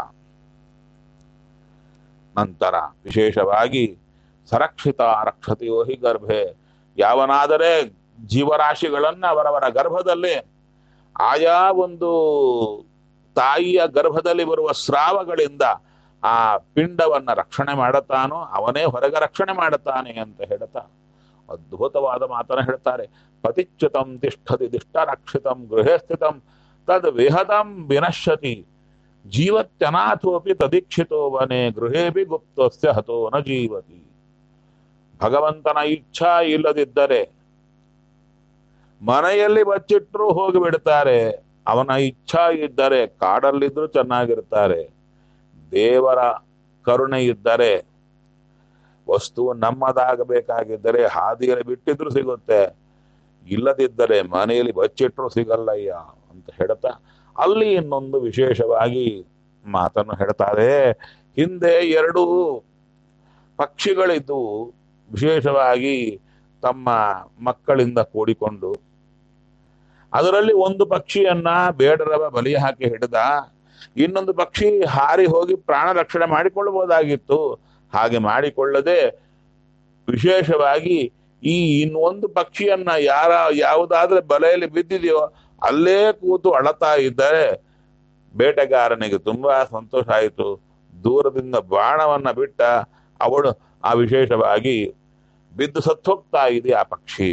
ನಂತರ ವಿಶೇಷವಾಗಿ ಸರಕ್ಷಿತ ರಕ್ಷತೆಯೋ ಹಿ ಗರ್ಭೆ ಯಾವನಾದರೆ ಜೀವರಾಶಿಗಳನ್ನ ಅವರವರ ಗರ್ಭದಲ್ಲಿ ಆಯಾ ಒಂದು ತಾಯಿಯ ಗರ್ಭದಲ್ಲಿ ಬರುವ ಸ್ರಾವಗಳಿಂದ ಆ ಪಿಂಡವನ್ನ ರಕ್ಷಣೆ ಮಾಡುತ್ತಾನೋ ಅವನೇ ಹೊರಗೆ ರಕ್ಷಣೆ ಮಾಡುತ್ತಾನೆ ಅಂತ ಹೇಳ್ತಾ ಅದ್ಭುತವಾದ ಮಾತನ್ನ ಹೇಳ್ತಾರೆ ಪತಿಚ್ಯುತಂ ತಿಷ್ಠತಿ ದಿಷ್ಟರಕ್ಷಿತಂ ಗೃಹೇ ಸ್ಥಿತಂ ತದ್ ವಿಹತಂ ವಿನಶ್ಯತಿ ಜೀವತ್ಯನಾಥೋಪಿ ತದೀಕ್ಷಿತೋ ವನೆ ಗೃಹೇಪಿ ಗುಪ್ತಸ್ಯ ಹತೋ ನ ಜೀವತಿ ಭಗವಂತನ ಇಚ್ಛಾ ಇಲ್ಲದಿದ್ದರೆ ಮನೆಯಲ್ಲಿ ಬಚ್ಚಿಟ್ರು ಹೋಗಿ ಬಿಡ್ತಾರೆ ಅವನ ಇಚ್ಛಾ ಇದ್ದರೆ ಕಾಡಲ್ಲಿದ್ರು ಚೆನ್ನಾಗಿರ್ತಾರೆ ದೇವರ ಕರುಣೆ ಇದ್ದರೆ ವಸ್ತು ನಮ್ಮದಾಗಬೇಕಾಗಿದ್ದರೆ ಹಾದಿಯಲ್ಲಿ ಬಿಟ್ಟಿದ್ರು ಸಿಗುತ್ತೆ ಇಲ್ಲದಿದ್ದರೆ ಮನೆಯಲ್ಲಿ ಬಚ್ಚಿಟ್ರು ಸಿಗಲ್ಲಯ್ಯ ಅಂತ ಹೇಳ್ತಾ ಅಲ್ಲಿ ಇನ್ನೊಂದು ವಿಶೇಷವಾಗಿ ಮಾತನ್ನು ಹೇಳ್ತಾರೆ ಹಿಂದೆ ಎರಡು ಪಕ್ಷಿಗಳಿದ್ದು ವಿಶೇಷವಾಗಿ ತಮ್ಮ ಮಕ್ಕಳಿಂದ ಕೂಡಿಕೊಂಡು ಅದರಲ್ಲಿ ಒಂದು ಪಕ್ಷಿಯನ್ನ ಬೇಡರವ ಬಲಿ ಹಾಕಿ ಹಿಡಿದ ಇನ್ನೊಂದು ಪಕ್ಷಿ ಹಾರಿ ಹೋಗಿ ಪ್ರಾಣ ರಕ್ಷಣೆ ಮಾಡಿಕೊಳ್ಳಬಹುದಾಗಿತ್ತು ಹಾಗೆ ಮಾಡಿಕೊಳ್ಳದೆ ವಿಶೇಷವಾಗಿ ಈ ಇನ್ನೊಂದು ಪಕ್ಷಿಯನ್ನ ಯಾರ ಯಾವುದಾದ್ರೆ ಬಲೆಯಲ್ಲಿ ಬಿದ್ದಿದೆಯೋ ಅಲ್ಲೇ ಕೂತು ಅಳತಾ ಇದ್ದರೆ ಬೇಟೆಗಾರನಿಗೆ ತುಂಬಾ ಸಂತೋಷ ಆಯಿತು ದೂರದಿಂದ ಬಾಣವನ್ನ ಬಿಟ್ಟ ಅವಳು ಆ ವಿಶೇಷವಾಗಿ ಬಿದ್ದು ಸತ್ತೋಗ್ತಾ ಇದೆ ಆ ಪಕ್ಷಿ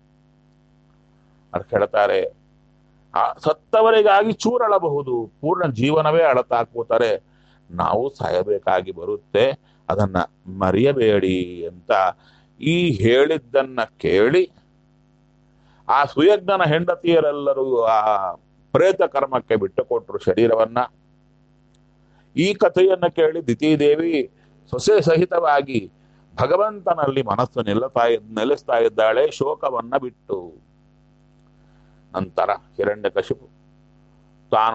ಅದು ಹೇಳ್ತಾರೆ ಆ ಸತ್ತವರಿಗಾಗಿ ಚೂರಳಬಹುದು ಪೂರ್ಣ ಜೀವನವೇ ಅಳತಾ ಕೂತಾರೆ ನಾವು ಸಾಯಬೇಕಾಗಿ ಬರುತ್ತೆ ಅದನ್ನ ಮರೆಯಬೇಡಿ ಅಂತ ಈ ಹೇಳಿದ್ದನ್ನ ಕೇಳಿ ಆ ಸುಯಜ್ಞನ ಹೆಂಡತಿಯರೆಲ್ಲರೂ ಆ ಪ್ರೇತ ಕರ್ಮಕ್ಕೆ ಬಿಟ್ಟುಕೊಟ್ರು ಶರೀರವನ್ನ ಈ ಕಥೆಯನ್ನ ಕೇಳಿ ದಿತಿದೇವಿ ಸೊಸೆ ಸಹಿತವಾಗಿ ಭಗವಂತನಲ್ಲಿ ಮನಸ್ಸು ನಿಲ್ಲತಾ ನೆಲೆಸ್ತಾ ಇದ್ದಾಳೆ ಶೋಕವನ್ನ ಬಿಟ್ಟು ನಂತರ ಹಿರಣ್ಯಕಶಿಪು ತಾನು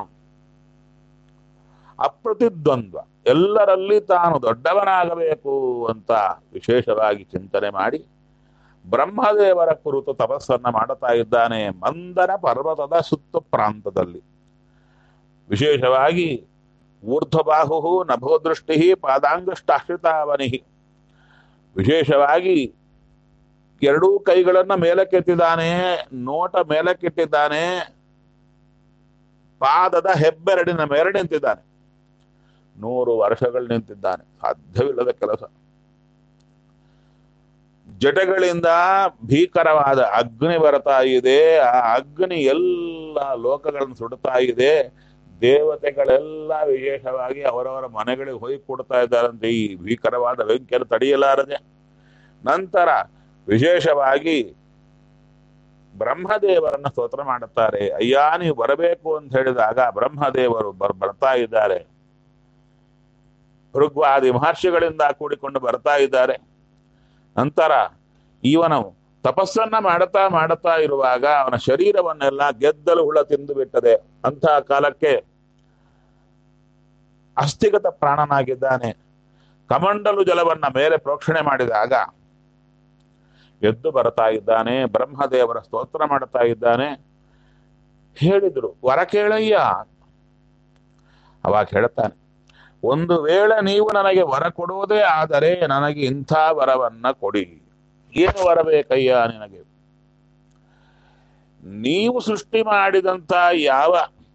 ಅಪ್ರತಿದ್ವಂದ್ವ ಎಲ್ಲರಲ್ಲಿ ತಾನು ದೊಡ್ಡವನಾಗಬೇಕು ಅಂತ ವಿಶೇಷವಾಗಿ ಚಿಂತನೆ ಮಾಡಿ ಬ್ರಹ್ಮದೇವರ ಕುರಿತು ತಪಸ್ಸನ್ನ ಮಾಡುತ್ತಾ ಇದ್ದಾನೆ ಮಂದರ ಪರ್ವತದ ಸುತ್ತು ಪ್ರಾಂತದಲ್ಲಿ ವಿಶೇಷವಾಗಿ ಊರ್ಧ್ವಬಾಹು ನಭೋದೃಷ್ಟಿ ಪಾದಾಂಗುಷ್ಟಾಶ್ರಿತಾವನಿ ವಿಶೇಷವಾಗಿ ಎರಡೂ ಕೈಗಳನ್ನ ಮೇಲಕ್ಕೆತ್ತಿದ್ದಾನೆ ನೋಟ ಮೇಲಕ್ಕಿಟ್ಟಿದ್ದಾನೆ ಪಾದದ ಹೆಬ್ಬೆರಡಿನ ಮೇಲೆ ನಿಂತಿದ್ದಾನೆ ನೂರು ವರ್ಷಗಳು ನಿಂತಿದ್ದಾನೆ ಸಾಧ್ಯವಿಲ್ಲದ ಕೆಲಸ ಜಟಗಳಿಂದ ಭೀಕರವಾದ ಅಗ್ನಿ ಬರ್ತಾ ಇದೆ ಆ ಅಗ್ನಿ ಎಲ್ಲ ಲೋಕಗಳನ್ನು ಸುಡುತ್ತಾ ಇದೆ ದೇವತೆಗಳೆಲ್ಲ ವಿಶೇಷವಾಗಿ ಅವರವರ ಮನೆಗಳಿಗೆ ಹೋಗಿ ಕೊಡ್ತಾ ಇದ್ದಾರಂತೆ ಈ ಭೀಕರವಾದ ಬೆಂಕಿಯನ್ನು ತಡೆಯಲಾರದೆ ನಂತರ ವಿಶೇಷವಾಗಿ ಬ್ರಹ್ಮದೇವರನ್ನ ಸ್ತೋತ್ರ ಮಾಡುತ್ತಾರೆ ಅಯ್ಯ ನೀವು ಬರಬೇಕು ಅಂತ ಹೇಳಿದಾಗ ಬ್ರಹ್ಮದೇವರು ಬರ್ ಬರ್ತಾ ಇದ್ದಾರೆ ಋಗ್ವಾದಿ ಮಹರ್ಷಿಗಳಿಂದ ಕೂಡಿಕೊಂಡು ಬರ್ತಾ ಇದ್ದಾರೆ ನಂತರ ಇವನು ತಪಸ್ಸನ್ನ ಮಾಡುತ್ತಾ ಮಾಡುತ್ತಾ ಇರುವಾಗ ಅವನ ಶರೀರವನ್ನೆಲ್ಲ ಗೆದ್ದಲು ಹುಳ ತಿಂದು ಬಿಟ್ಟದೆ ಅಂತಹ ಕಾಲಕ್ಕೆ ಅಸ್ಥಿಗತ ಪ್ರಾಣನಾಗಿದ್ದಾನೆ ಕಮಂಡಲು ಜಲವನ್ನ ಮೇಲೆ ಪ್ರೋಕ್ಷಣೆ ಮಾಡಿದಾಗ ಎದ್ದು ಬರ್ತಾ ಇದ್ದಾನೆ ಬ್ರಹ್ಮದೇವರ ಸ್ತೋತ್ರ ಮಾಡುತ್ತಾ ಇದ್ದಾನೆ ಹೇಳಿದ್ರು ವರ ಕೇಳಯ್ಯ ಅವಾಗ ಹೇಳ್ತಾನೆ ಒಂದು ವೇಳೆ ನೀವು ನನಗೆ ವರ ಕೊಡುವುದೇ ಆದರೆ ನನಗೆ ಇಂಥ ವರವನ್ನ ಕೊಡಿ ಏನು ವರ ಬೇಕಯ್ಯ ನಿನಗೆ ನೀವು ಸೃಷ್ಟಿ ಮಾಡಿದಂತ ಯಾವ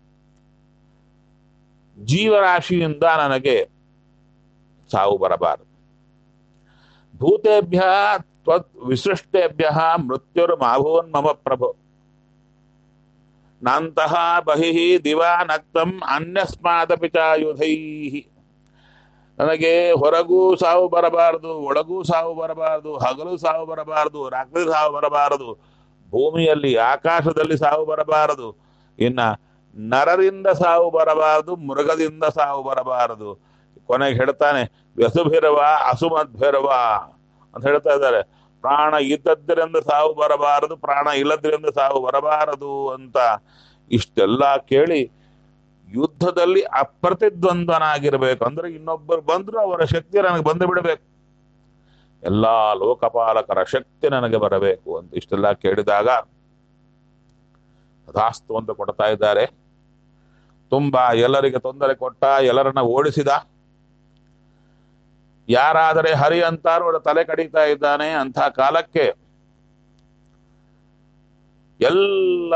ಜೀವರಾಶಿಯಿಂದ ನನಗೆ ಸಾವು ಬರಬಾರದು ಭೂತೇಭ್ಯ ತ್ವತ್ ವಿಸೃಷ್ಟೇಭ್ಯ ಮೃತ್ಯುರ್ ಮಾಭೂನ್ ಮಮ ಪ್ರಭು ನಂತಹ ಬಹಿಃ ದಿವಾ ನಕ್ತಂ ಅನ್ಯಸ್ಮಾದಪಿ ಚಾಯುಧೈ ನನಗೆ ಹೊರಗೂ ಸಾವು ಬರಬಾರದು ಒಳಗೂ ಸಾವು ಬರಬಾರದು ಹಗಲು ಸಾವು ಬರಬಾರದು ರಾತ್ರಿ ಸಾವು ಬರಬಾರದು ಭೂಮಿಯಲ್ಲಿ ಆಕಾಶದಲ್ಲಿ ಸಾವು ಬರಬಾರದು ಇನ್ನ ನರರಿಂದ ಸಾವು ಬರಬಾರದು ಮೃಗದಿಂದ ಸಾವು ಬರಬಾರದು ಕೊನೆಗೆ ಹೇಳ್ತಾನೆ ವ್ಯಸುಭಿರವ ಅಸುಮದ್ಭಿರವ ಅಂತ ಹೇಳ್ತಾ ಇದ್ದಾರೆ ಪ್ರಾಣ ಇದ್ದದ್ದರಿಂದ ಸಾವು ಬರಬಾರದು ಪ್ರಾಣ ಇಲ್ಲದ್ರಿಂದ ಸಾವು ಬರಬಾರದು ಅಂತ ಇಷ್ಟೆಲ್ಲ ಕೇಳಿ ಯುದ್ಧದಲ್ಲಿ ಅಪ್ರತಿದ್ವಂದ್ವನಾಗಿರ್ಬೇಕು ಅಂದ್ರೆ ಇನ್ನೊಬ್ಬರು ಬಂದ್ರು ಅವರ ಶಕ್ತಿ ನನಗೆ ಬಂದು ಬಿಡಬೇಕು ಎಲ್ಲಾ ಲೋಕಪಾಲಕರ ಶಕ್ತಿ ನನಗೆ ಬರಬೇಕು ಅಂತ ಇಷ್ಟೆಲ್ಲ ಕೇಳಿದಾಗ ತಥಾಸ್ತು ಅಂತ ಕೊಡ್ತಾ ಇದ್ದಾರೆ ತುಂಬಾ ಎಲ್ಲರಿಗೆ ತೊಂದರೆ ಕೊಟ್ಟ ಎಲ್ಲರನ್ನ ಓಡಿಸಿದ ಯಾರಾದರೆ ಹರಿ ಅಂತಾರು ಅವರ ತಲೆ ಕಡಿತಾ ಇದ್ದಾನೆ ಅಂಥ ಕಾಲಕ್ಕೆ ಎಲ್ಲ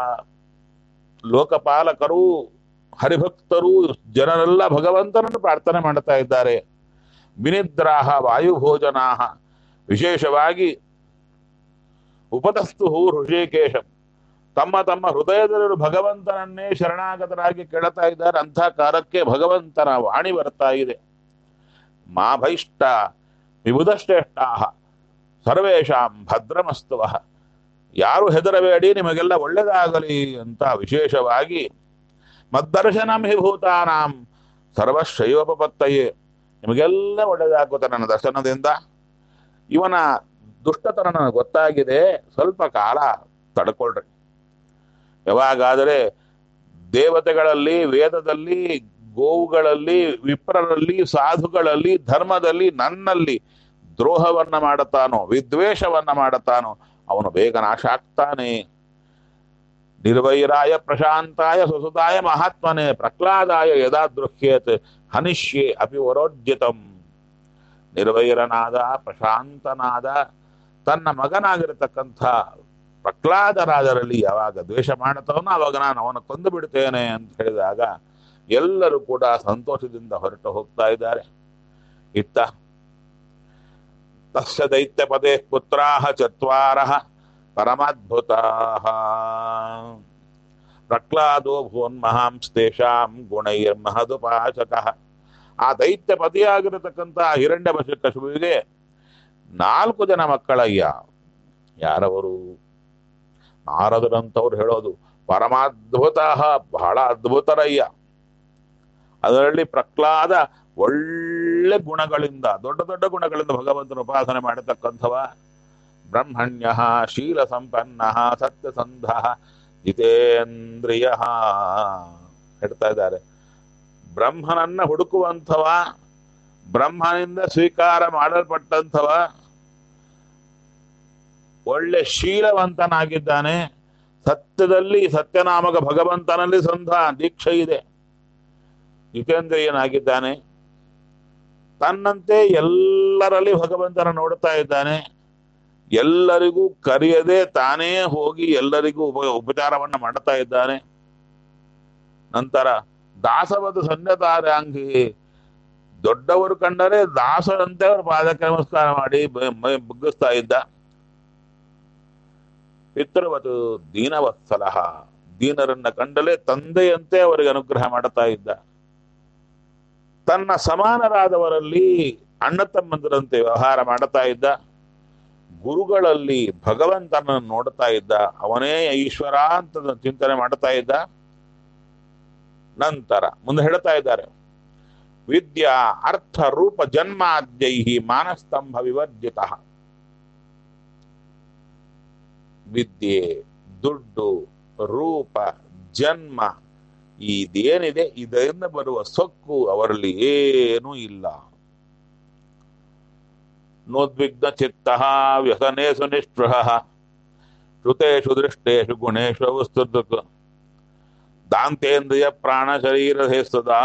ಲೋಕಪಾಲಕರು ಹರಿಭಕ್ತರು ಜನರೆಲ್ಲ ಭಗವಂತನನ್ನು ಪ್ರಾರ್ಥನೆ ಮಾಡ್ತಾ ಇದ್ದಾರೆ ವಿನಿದ್ರಾಹ ವಾಯುಭೋಜನಾಹ ವಿಶೇಷವಾಗಿ ಉಪತಸ್ತು ಋಷಿಕೇಶಂ ತಮ್ಮ ತಮ್ಮ ಹೃದಯದಲ್ಲಿರುವ ಭಗವಂತನನ್ನೇ ಶರಣಾಗತರಾಗಿ ಕೇಳ್ತಾ ಇದ್ದಾರೆ ಅಂಥ ಕಾಲಕ್ಕೆ ಭಗವಂತನ ವಾಣಿ ಬರ್ತಾ ಇದೆ ಮಾ ಭೈಷ್ಟ ವಿಬುಧಶ್ರೇಷ್ಠಾ ಸರ್ವೇಶಾಂ ಭದ್ರಮಸ್ತುವ ಯಾರು ಹೆದರಬೇಡಿ ನಿಮಗೆಲ್ಲ ಒಳ್ಳೆಯದಾಗಲಿ ಅಂತ ವಿಶೇಷವಾಗಿ ಮದ್ದರ್ಶನಂ ಹಿ ಭೂತಾನಾಂ ಸರ್ವಶ್ರಯೋಪತ್ತಯೇ ನಿಮಗೆಲ್ಲ ಒಳ್ಳೆಯದಾಗುತ್ತೆ ನನ್ನ ದರ್ಶನದಿಂದ ಇವನ ದುಷ್ಟತನ ನನಗೆ ಗೊತ್ತಾಗಿದೆ ಸ್ವಲ್ಪ ಕಾಲ ತಡ್ಕೊಳ್ರಿ ಯಾವಾಗಾದರೆ ದೇವತೆಗಳಲ್ಲಿ ವೇದದಲ್ಲಿ ಗೋವುಗಳಲ್ಲಿ ವಿಪ್ರರಲ್ಲಿ ಸಾಧುಗಳಲ್ಲಿ ಧರ್ಮದಲ್ಲಿ ನನ್ನಲ್ಲಿ ದ್ರೋಹವನ್ನ ಮಾಡುತ್ತಾನೋ ವಿದ್ವೇಷವನ್ನ ಮಾಡುತ್ತಾನೋ ಅವನು ಬೇಗ ನಾಶ ಆಗ್ತಾನೆ ನಿರ್ವೈರಾಯ ಪ್ರಶಾಂತಾಯ ಸುಸುತಾಯ ಮಹಾತ್ಮನೆ ಪ್ರಹ್ಲಾದಾಯ ಯದಾ ದೃಶ್ಯೇತ್ ಹನಿಷ್ಯೆ ಅಪಿ ವರೋಜ್ಯತಂ ನಿರ್ವೈರನಾದ ಪ್ರಶಾಂತನಾದ ತನ್ನ ಮಗನಾಗಿರತಕ್ಕಂಥ ಪ್ರಹ್ಲಾದರಾಜರಲ್ಲಿ ಯಾವಾಗ ದ್ವೇಷ ಮಾಡುತ್ತವನೋ ಅವಾಗ ನಾನು ಅವನ ಕೊಂದು ಬಿಡ್ತೇನೆ ಅಂತ ಹೇಳಿದಾಗ ಎಲ್ಲರೂ ಕೂಡ ಸಂತೋಷದಿಂದ ಹೊರಟು ಹೋಗ್ತಾ ಇದ್ದಾರೆ ಇತ್ತ ತಸ್ಯ ದೈತ್ಯ ಪದೇ ಪುತ್ರಾಹ ಚತ್ವಾರ ಪರಮಾದ್ಭುತಾಹ ಪ್ರಹ್ಲಾದೋ ಭುವನ್ಮಹಾಂಸ್ತೇಷಾಂ ಗುಣೈರ್ಮಹದುಪಾಚಕಃ ಆ ದೈತ್ಯ ಪತಿಯಾಗಿರತಕ್ಕಂಥ ಹಿರಣ್ಯ ಕಶುವಿಗೆ ನಾಲ್ಕು ಜನ ಮಕ್ಕಳಯ್ಯ ಯಾರವರು ನಾರದರಂತವ್ರು ಹೇಳೋದು ಪರಮಾದ್ಭುತ ಬಹಳ ಅದ್ಭುತರಯ್ಯ ಅದರಲ್ಲಿ ಪ್ರಹ್ಲಾದ ಒಳ್ಳೆ ಗುಣಗಳಿಂದ ದೊಡ್ಡ ದೊಡ್ಡ ಗುಣಗಳಿಂದ ಭಗವಂತನ ಉಪಾಸನೆ ಮಾಡತಕ್ಕಂಥವ ಬ್ರಹ್ಮಣ್ಯ ಶೀಲ ಸಂಪನ್ನ ಸತ್ಯಸಂಧ ಜಿತೇಂದ್ರಿಯ ಹೇಳ್ತಾ ಇದ್ದಾರೆ ಬ್ರಹ್ಮನನ್ನ ಹುಡುಕುವಂಥವ ಬ್ರಹ್ಮನಿಂದ ಸ್ವೀಕಾರ ಮಾಡಲ್ಪಟ್ಟಂಥವ ಒಳ್ಳೆ ಶೀಲವಂತನಾಗಿದ್ದಾನೆ ಸತ್ಯದಲ್ಲಿ ಸತ್ಯನಾಮಕ ಭಗವಂತನಲ್ಲಿ ಸಂಧ ದೀಕ್ಷೆ ಇದೆ ಜಿತೇಂದ್ರಿಯನಾಗಿದ್ದಾನೆ ತನ್ನಂತೆ ಎಲ್ಲರಲ್ಲಿ ಭಗವಂತನ ನೋಡ್ತಾ ಇದ್ದಾನೆ ಎಲ್ಲರಿಗೂ ಕರೆಯದೆ ತಾನೇ ಹೋಗಿ ಎಲ್ಲರಿಗೂ ಉಪ ಉಪಚಾರವನ್ನ ಮಾಡ್ತಾ ಇದ್ದಾನೆ ನಂತರ ದಾಸವದ ಸನ್ಯತಾರಾಂಗಿ ದೊಡ್ಡವರು ಕಂಡರೆ ದಾಸರಂತೆ ಅವರು ಪಾದಕ್ಕೆ ನಮಸ್ಕಾರ ಮಾಡಿ ಬ- ಮೈ ಬಗ್ಗಿಸ್ತಾ ಇದ್ದ ಪಿತೃವತು ದೀನವತ್ಸಲ ದೀನರನ್ನ ಕಂಡಲೇ ತಂದೆಯಂತೆ ಅವರಿಗೆ ಅನುಗ್ರಹ ಮಾಡುತ್ತಾ ಇದ್ದ ತನ್ನ ಸಮಾನರಾದವರಲ್ಲಿ ಅಣ್ಣ ತಮ್ಮಂದರಂತೆ ವ್ಯವಹಾರ ಮಾಡುತ್ತಾ ಇದ್ದ ಗುರುಗಳಲ್ಲಿ ಭಗವಂತನನ್ನು ನೋಡ್ತಾ ಇದ್ದ ಅವನೇ ಈಶ್ವರ ಅಂತ ಚಿಂತನೆ ಮಾಡುತ್ತಾ ಇದ್ದ ನಂತರ ಮುಂದೆ ಹೇಳ್ತಾ ಇದ್ದಾರೆ ವಿದ್ಯಾ ಅರ್ಥ ರೂಪ ಜನ್ಮಾದ್ಯೈ ಮಾನಸ್ತಂಭ ವಿವರ್ಜಿತ ವಿದ್ಯೆ ದುಡ್ಡು ರೂಪ ಜನ್ಮ ಇದೇನಿದೆ ಇದರಿಂದ ಬರುವ ಸೊಕ್ಕು ಅವರಲ್ಲಿ ಏನೂ ಇಲ್ಲ ನೋದ್ವಿಗ್ನ ಚಿತ್ತ ವ್ಯಸನೇಶು ನಿಷ್ಪೃಹ ಶ್ರುತೇಶು ದೃಷ್ಟೇಶು ಗುಣೇಶು ವಸ್ತುದೃಕ್ ದಾಂತೇಂದ್ರಿಯ ಪ್ರಾಣ ಶರೀರ ಸದಾ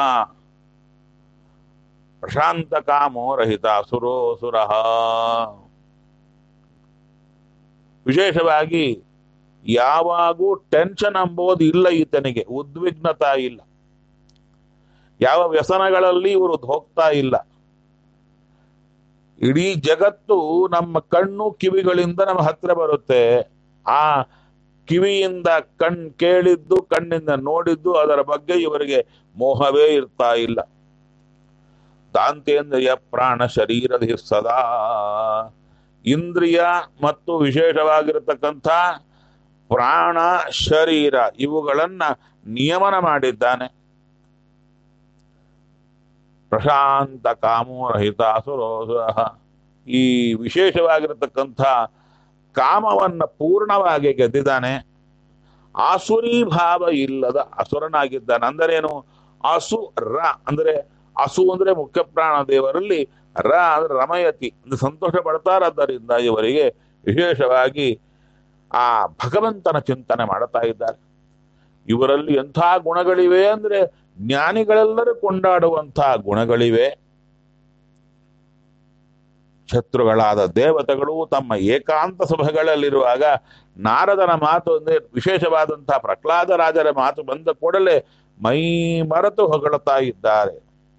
ಪ್ರಶಾಂತ ಕಾಮೋ ರಹಿತ ಸುರೋ ಸುರ ವಿಶೇಷವಾಗಿ ಯಾವಾಗೂ ಟೆನ್ಷನ್ ಅಂಬೋದು ಇಲ್ಲ ಈತನಿಗೆ ಉದ್ವಿಗ್ನತಾ ಇಲ್ಲ ಯಾವ ವ್ಯಸನಗಳಲ್ಲಿ ಇವರು ಹೋಗ್ತಾ ಇಲ್ಲ ಇಡೀ ಜಗತ್ತು ನಮ್ಮ ಕಣ್ಣು ಕಿವಿಗಳಿಂದ ನಮ್ಮ ಹತ್ರ ಬರುತ್ತೆ ಆ ಕಿವಿಯಿಂದ ಕಣ್ ಕೇಳಿದ್ದು ಕಣ್ಣಿಂದ ನೋಡಿದ್ದು ಅದರ ಬಗ್ಗೆ ಇವರಿಗೆ ಮೋಹವೇ ಇರ್ತಾ ಇಲ್ಲ ದಾಂತೇಂದ್ರಿಯ ಪ್ರಾಣ ಶರೀರದಿ ಸದಾ ಇಂದ್ರಿಯ ಮತ್ತು ವಿಶೇಷವಾಗಿರತಕ್ಕಂಥ ಪ್ರಾಣ ಶರೀರ ಇವುಗಳನ್ನ ನಿಯಮನ ಮಾಡಿದ್ದಾನೆ ಪ್ರಶಾಂತ ಕಾಮೋರಹಿತ ಸುರೋಸುರ ಈ ವಿಶೇಷವಾಗಿರತಕ್ಕಂಥ ಕಾಮವನ್ನ ಪೂರ್ಣವಾಗಿ ಗೆದ್ದಿದ್ದಾನೆ ಆಸುರಿ ಭಾವ ಇಲ್ಲದ ಅಸುರನಾಗಿದ್ದಾನೆ ಅಂದರೇನು ಅಸು ರ ಅಂದ್ರೆ ಅಸು ಅಂದ್ರೆ ಮುಖ್ಯ ಪ್ರಾಣ ದೇವರಲ್ಲಿ ರ ಅಂದ್ರೆ ರಮಯತಿ ಅಂದ್ರೆ ಸಂತೋಷ ಪಡ್ತಾರದ್ದರಿಂದ ಇವರಿಗೆ ವಿಶೇಷವಾಗಿ ಆ ಭಗವಂತನ ಚಿಂತನೆ ಮಾಡುತ್ತಾ ಇದ್ದಾರೆ ಇವರಲ್ಲಿ ಎಂಥ ಗುಣಗಳಿವೆ ಅಂದ್ರೆ ಜ್ಞಾನಿಗಳೆಲ್ಲರೂ ಕೊಂಡಾಡುವಂತಹ ಗುಣಗಳಿವೆ ಶತ್ರುಗಳಾದ ದೇವತೆಗಳು ತಮ್ಮ ಏಕಾಂತ ಸಭೆಗಳಲ್ಲಿರುವಾಗ ನಾರದನ ಮಾತು ಅಂದ್ರೆ ವಿಶೇಷವಾದಂತಹ ಪ್ರಹ್ಲಾದ ರಾಜರ ಮಾತು ಬಂದ ಕೂಡಲೇ ಮೈ ಮರೆತು ಹೊಗಳುತ್ತಾ ಇದ್ದಾರೆ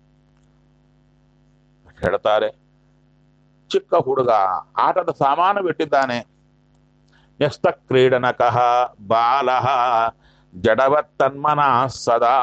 ಹೇಳ್ತಾರೆ ಚಿಕ್ಕ ಹುಡುಗ ಆಟದ ಸಾಮಾನು ಬಿಟ್ಟಿದ್ದಾನೆ ನ್ಯಸ್ತ ಕ್ರೀಡನಕಃ ಬಾಲಃ ಜಡವತ್ತನ್ಮನ ಸದಾ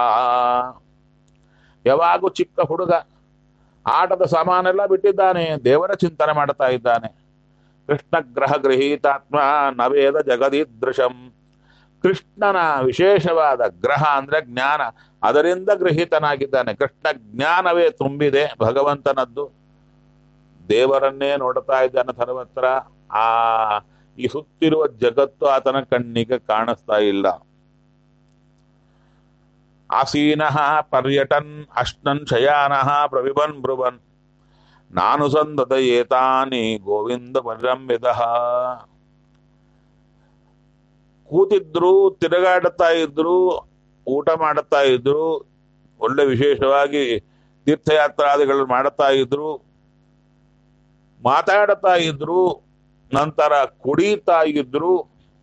ಯಾವಾಗೂ ಚಿಕ್ಕ ಹುಡುಗ ಆಟದ ಸಾಮಾನೆಲ್ಲ ಬಿಟ್ಟಿದ್ದಾನೆ ದೇವರ ಚಿಂತನೆ ಮಾಡ್ತಾ ಇದ್ದಾನೆ ಕೃಷ್ಣ ಗ್ರಹ ಗೃಹೀತಾತ್ಮ ನವೇದ ಜಗದೀದೃಶಂ ಕೃಷ್ಣನ ವಿಶೇಷವಾದ ಗ್ರಹ ಅಂದ್ರೆ ಜ್ಞಾನ ಅದರಿಂದ ಗೃಹೀತನಾಗಿದ್ದಾನೆ ಕೃಷ್ಣ ಜ್ಞಾನವೇ ತುಂಬಿದೆ ಭಗವಂತನದ್ದು ದೇವರನ್ನೇ ನೋಡ್ತಾ ಇದ್ದಾನೆ ಸರ್ವತ್ರ ಆ ಈ ಸುತ್ತಿರುವ ಜಗತ್ತು ಆತನ ಕಣ್ಣಿಗೆ ಕಾಣಿಸ್ತಾ ಇಲ್ಲ ಆಸೀನಃ ಪರ್ಯಟನ್ ಅಶ್ನನ್ ಶಯಾನಃ ಪ್ರವಿಭನ್ ಬ್ರುವನ್ ನಾನು ಸಂದತ ಏತಾನಿ ಗೋವಿಂದ ಪರಿರಂಬಿದ ಕೂತಿದ್ರು ತಿರುಗಾಡುತ್ತಾ ಇದ್ರು ಊಟ ಮಾಡುತ್ತಾ ಇದ್ರು ಒಳ್ಳೆ ವಿಶೇಷವಾಗಿ ತೀರ್ಥಯಾತ್ರಾದಿಗಳು ಮಾಡುತ್ತಾ ಇದ್ರು ಮಾತಾಡುತ್ತಾ ಇದ್ರು ನಂತರ ಕುಡಿತಾ ಇದ್ರು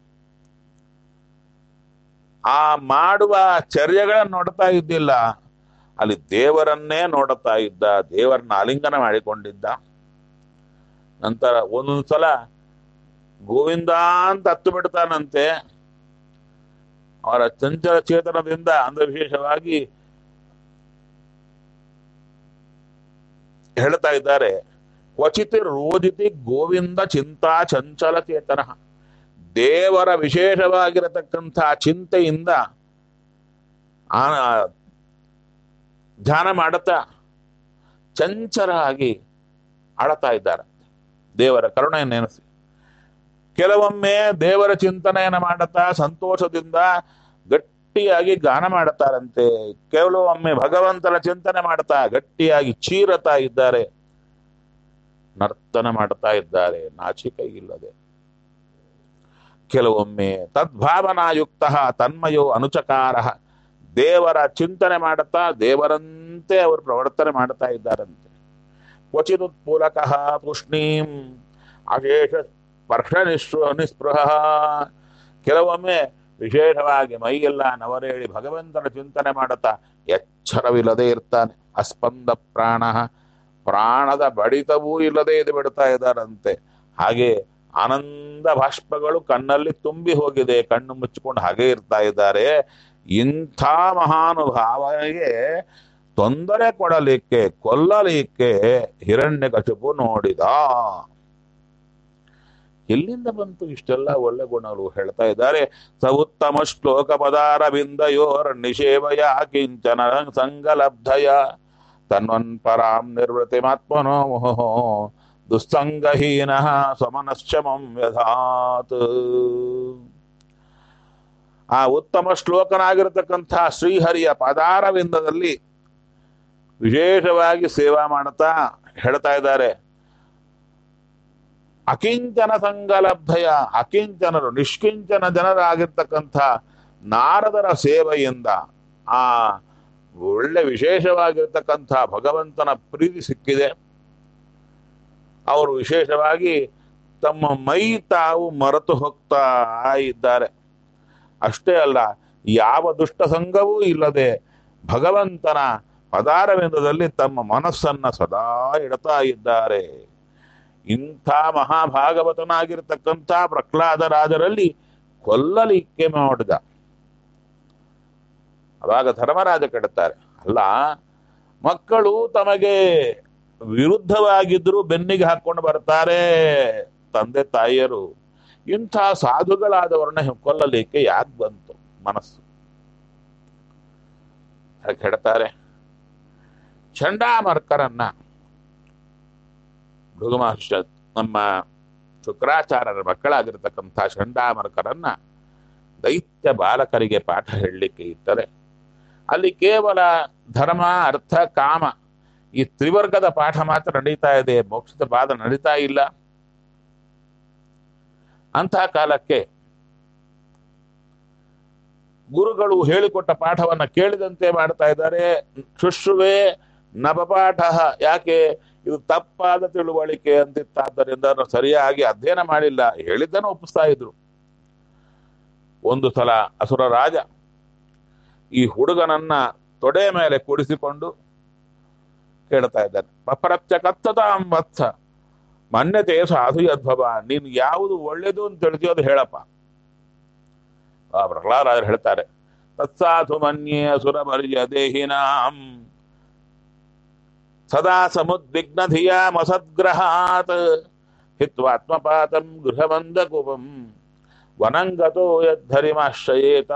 ಆ ಮಾಡುವ ಚರ್ಯಗಳನ್ನ ನೋಡ್ತಾ ಇದ್ದಿಲ್ಲ ಅಲ್ಲಿ ದೇವರನ್ನೇ ನೋಡುತ್ತಾ ಇದ್ದ ದೇವರನ್ನ ಆಲಿಂಗನ ಮಾಡಿಕೊಂಡಿದ್ದ ನಂತರ ಒಂದೊಂದ್ಸಲ ಗೋವಿಂದ ಅಂತ ಹತ್ತು ಬಿಡ್ತಾನಂತೆ ಅವರ ಚಂಚಲ ಚೇತನದಿಂದ ಅಂದ್ರೆ ವಿಶೇಷವಾಗಿ ಹೇಳ್ತಾ ಇದ್ದಾರೆ ಕ್ವಚಿತ್ ರೋದಿತಿ ಗೋವಿಂದ ಚಿಂತಾ ಚಂಚಲ ಚೇತನ ದೇವರ ವಿಶೇಷವಾಗಿರತಕ್ಕಂಥ ಚಿಂತೆಯಿಂದ ಆ ಧ್ಯಾನ ಮಾಡುತ್ತಾ ಚಂಚರಾಗಿ ಆಡತಾ ಇದ್ದಾರೆ ದೇವರ ಕರುಣೆಯನ್ನು ನೆನೆಸಿ ಕೆಲವೊಮ್ಮೆ ದೇವರ ಚಿಂತನೆಯನ್ನು ಮಾಡುತ್ತಾ ಸಂತೋಷದಿಂದ ಗಟ್ಟಿಯಾಗಿ ಗಾನ ಮಾಡುತ್ತಾರಂತೆ ಕೆಲವೊಮ್ಮೆ ಭಗವಂತನ ಚಿಂತನೆ ಮಾಡುತ್ತಾ ಗಟ್ಟಿಯಾಗಿ ಚೀರತಾ ಇದ್ದಾರೆ ನರ್ತನ ಮಾಡುತ್ತಾ ಇದ್ದಾರೆ ನಾಚಿಕೆ ಇಲ್ಲದೆ ಕೆಲವೊಮ್ಮೆ ತದ್ಭಾವನಾಯುಕ್ತ ತನ್ಮಯೋ ಅನುಚಕಾರ ದೇವರ ಚಿಂತನೆ ಮಾಡುತ್ತಾ ದೇವರಂತೆ ಅವರು ಪ್ರವರ್ತನೆ ಮಾಡುತ್ತಾ ಇದ್ದಾರಂತೆ ಕ್ವಚಿದುತ್ಪೂಲಕ ತೂಷ್ಣೀಂ ಅಶೇಷ ಸ್ಪರ್ಶ ನಿಸ್ಪೃ ನಿಸ್ಪೃಹ ಕೆಲವೊಮ್ಮೆ ವಿಶೇಷವಾಗಿ ಮೈಯೆಲ್ಲ ನವರೇಳಿ ಭಗವಂತನ ಚಿಂತನೆ ಮಾಡುತ್ತಾ ಎಚ್ಚರವಿಲ್ಲದೆ ಇರ್ತಾನೆ ಅಸ್ಪಂದ ಪ್ರಾಣ ಪ್ರಾಣದ ಬಡಿತವೂ ಇಲ್ಲದೆ ಇದು ಬಿಡ್ತಾ ಇದ್ದಾರಂತೆ ಹಾಗೆ ಆನಂದ ಬಾಷ್ಪಗಳು ಕಣ್ಣಲ್ಲಿ ತುಂಬಿ ಹೋಗಿದೆ ಕಣ್ಣು ಮುಚ್ಚಿಕೊಂಡು ಹಾಗೆ ಇರ್ತಾ ಇದ್ದಾರೆ ಇಂಥ ಮಹಾನುಭಾವನಿಗೆ ತೊಂದರೆ ಕೊಡಲಿಕ್ಕೆ ಕೊಲ್ಲಲಿಕ್ಕೆ ಹಿರಣ್ಯಕಶಿಪು ನೋಡಿದ ಎಲ್ಲಿಂದ ಬಂತು ಇಷ್ಟೆಲ್ಲ ಒಳ್ಳೆ ಗುಣಗಳು ಹೇಳ್ತಾ ಇದ್ದಾರೆ ಸ ಉತ್ತಮ ಶ್ಲೋಕ ಪದಾರ ಬಿಂದಯೋರ್ ನಿಷೇವಯ ಕಿಂಚನ ಸಂಗಲಬ್ಧಯ ತನ್ವನ್ ಪರಾಂ ನಿರ್ವೃತಿಮಾತ್ಮನೋ ಮೋಹೋ ದುಸ್ಸಂಗಹೀನ ಸಮನಶ್ಚಮಂ ವ್ಯಧಾತ್ ಆ ಉತ್ತಮ ಶ್ಲೋಕನಾಗಿರತಕ್ಕಂಥ ಶ್ರೀಹರಿಯ ಪದಾರವಿಂದದಲ್ಲಿ ವಿಶೇಷವಾಗಿ ಸೇವಾ ಮಾಡುತ್ತಾ ಹೇಳ್ತಾ ಇದ್ದಾರೆ ಅಕಿಂಚನ ಸಂಗಲಬ್ಧಯ ಅಕಿಂಚನರು ನಿಷ್ಕಿಂಚನ ಜನರಾಗಿರ್ತಕ್ಕಂಥ ನಾರದರ ಸೇವೆಯಿಂದ ಆ ಒಳ್ಳೆ ವಿಶೇಷವಾಗಿರ್ತಕ್ಕಂಥ ಭಗವಂತನ ಪ್ರೀತಿ ಸಿಕ್ಕಿದೆ ಅವರು ವಿಶೇಷವಾಗಿ ತಮ್ಮ ಮೈ ತಾವು ಮರೆತು ಹೋಗ್ತಾ ಇದ್ದಾರೆ ಅಷ್ಟೇ ಅಲ್ಲ ಯಾವ ದುಷ್ಟ ಸಂಘವೂ ಇಲ್ಲದೆ ಭಗವಂತನ ಪದಾರವಿಂದದಲ್ಲಿ ತಮ್ಮ ಮನಸ್ಸನ್ನ ಸದಾ ಇಡ್ತಾ ಇದ್ದಾರೆ ಇಂಥ ಮಹಾಭಾಗವತನಾಗಿರ್ತಕ್ಕಂಥ ಪ್ರಹ್ಲಾದ ರಾಜರಲ್ಲಿ ಕೊಲ್ಲಲಿಕ್ಕೆ ಮಾಡಿದ ಅವಾಗ ಧರ್ಮರಾಜ ಕೆಡುತ್ತಾರೆ ಅಲ್ಲ ಮಕ್ಕಳು ತಮಗೆ ವಿರುದ್ಧವಾಗಿದ್ರು ಬೆನ್ನಿಗೆ ಹಾಕೊಂಡು ಬರ್ತಾರೆ ತಂದೆ ತಾಯಿಯರು ಇಂಥ ಸಾಧುಗಳಾದವರನ್ನ ಕೊಲ್ಲಲಿಕ್ಕೆ ಯಾಕೆ ಬಂತು ಮನಸ್ಸು ಯಾಕೆ ಹೇಳ್ತಾರೆ ಚಂಡಾಮರ್ಕರನ್ನ ಭೃಗು ಮಹರ್ಷ ನಮ್ಮ ಶುಕ್ರಾಚಾರ್ಯರ ಮಕ್ಕಳಾಗಿರ್ತಕ್ಕಂಥ ಚಂಡಾಮರ್ಕರನ್ನ ದೈತ್ಯ ಬಾಲಕರಿಗೆ ಪಾಠ ಹೇಳಲಿಕ್ಕೆ ಇಟ್ಟರೆ ಅಲ್ಲಿ ಕೇವಲ ಧರ್ಮ ಅರ್ಥ ಕಾಮ ಈ ತ್ರಿವರ್ಗದ ಪಾಠ ಮಾತ್ರ ನಡೀತಾ ಇದೆ ಮೋಕ್ಷದ ಪಾದ ನಡೀತಾ ಇಲ್ಲ ಅಂತಹ ಕಾಲಕ್ಕೆ ಗುರುಗಳು ಹೇಳಿಕೊಟ್ಟ ಪಾಠವನ್ನ ಕೇಳಿದಂತೆ ಮಾಡ್ತಾ ಇದ್ದಾರೆ ಶುಶ್ರುವೆ ನವಪಾಠ ಯಾಕೆ ಇದು ತಪ್ಪಾದ ತಿಳುವಳಿಕೆ ಅಂತಿತ್ತಾದ್ದರಿಂದ ಅವ್ರು ಸರಿಯಾಗಿ ಅಧ್ಯಯನ ಮಾಡಿಲ್ಲ ಹೇಳಿದ್ದನ್ನು ಒಪ್ಪಿಸ್ತಾ ಇದ್ರು ಒಂದು ಸಲ ಅಸುರ ರಾಜ ಈ ಹುಡುಗನನ್ನ ತೊಡೆ ಮೇಲೆ ಕೂಡಿಸಿಕೊಂಡು ಕೇಳ್ತಾ ಇದ್ದಾನೆ ಪಪರಚ್ಚ ಕತ್ತತಾಂ ವತ್ಸ ಮನ್ಯತೆ ಸಾಧು ಯದ್ಭವ ನೀನು ಯಾವುದು ಒಳ್ಳೇದು ಅಂತ ತಿಳಿದೋ ಅದು ಹೇಳಪ್ಪ ಆ ಪ್ರಹ್ಲಾದರಾಜರು ಹೇಳ್ತಾರೆ ತತ್ಸಾಧು ಮನ್ಯೇ ಅಸುರಮರ್ಯ ದೇಹಿನಾಂ ಸದಾ ಸಮುದ್ವಿಗ್ನ ಧಿಯಾಮಸದ್ಗ್ರಹಾತ್ ಹಿತ್ವಾತ್ಮಪಾತಂ ಗೃಹವಂದಕುಪಂ ವನಂಗತೋ ಯದ್ಧರಿಮಾಶ್ರಯೇತ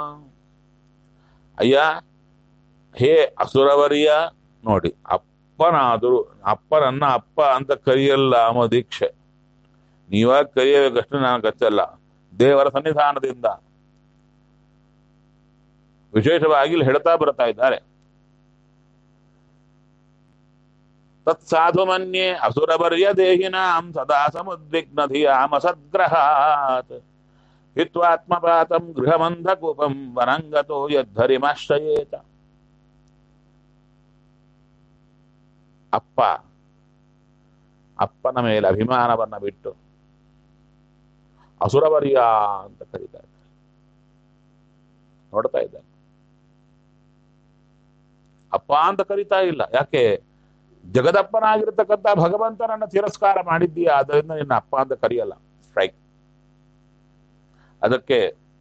ಅಯ್ಯ ಹೇ ಅಸುರವರಿಯ ನೋಡಿ ಅಪ್ಪನಾದರೂ ಅಪ್ಪನನ್ನ ಅಪ್ಪ ಅಂತ ಕರೆಯಲ್ಲ ಅಮ್ಮ ದೀಕ್ಷೆ ನೀವಾಗ ಕರೆಯಬೇಕಷ್ಟು ನಾನು ಕಚ್ಚಲ್ಲ ದೇವರ ಸನ್ನಿಧಾನದಿಂದ ವಿಶೇಷವಾಗಿ ಇಲ್ಲಿ ಹೇಳ್ತಾ ಬರ್ತಾ ಇದ್ದಾರೆ ತತ್ಸಾಧು ಮನ್ಯೆ ಅಸುರವರ್ಯ ದೇಹಿನಾಂ ಸದಾ ಸಮುದ್ವಿಗ್ನ ಧಿಯಾಮ ಸದ್ಗ್ರಹಾತ್ ಹಿತ್ವಾತ್ಮಪಾತಂ ಗೃಹಮಂಧಕೂಪಂ ವನಂಗತೋ ಯದ್ಧರಿಮಾಶ್ರಯೇತ ಅಪ್ಪ ಅಪ್ಪನ ಮೇಲೆ ಅಭಿಮಾನವನ್ನ ಬಿಟ್ಟು ಅಸುರವರ್ಯ ಅಂತ ಕರೀತಾ ಇದ್ದಾರೆ ನೋಡ್ತಾ ಇದ್ದಾನೆ ಅಪ್ಪ ಅಂತ ಕರೀತಾ ಇಲ್ಲ ಯಾಕೆ ಜಗದಪ್ಪನಾಗಿರ್ತಕ್ಕಂಥ ಭಗವಂತನನ್ನ ತಿರಸ್ಕಾರ ಮಾಡಿದ್ದೀಯ ಅದರಿಂದ ನಿನ್ನ ಅಪ್ಪ ಅಂತ ಕರೆಯಲ್ಲ ಸ್ಟ್ರೈಕ್ ಅದಕ್ಕೆ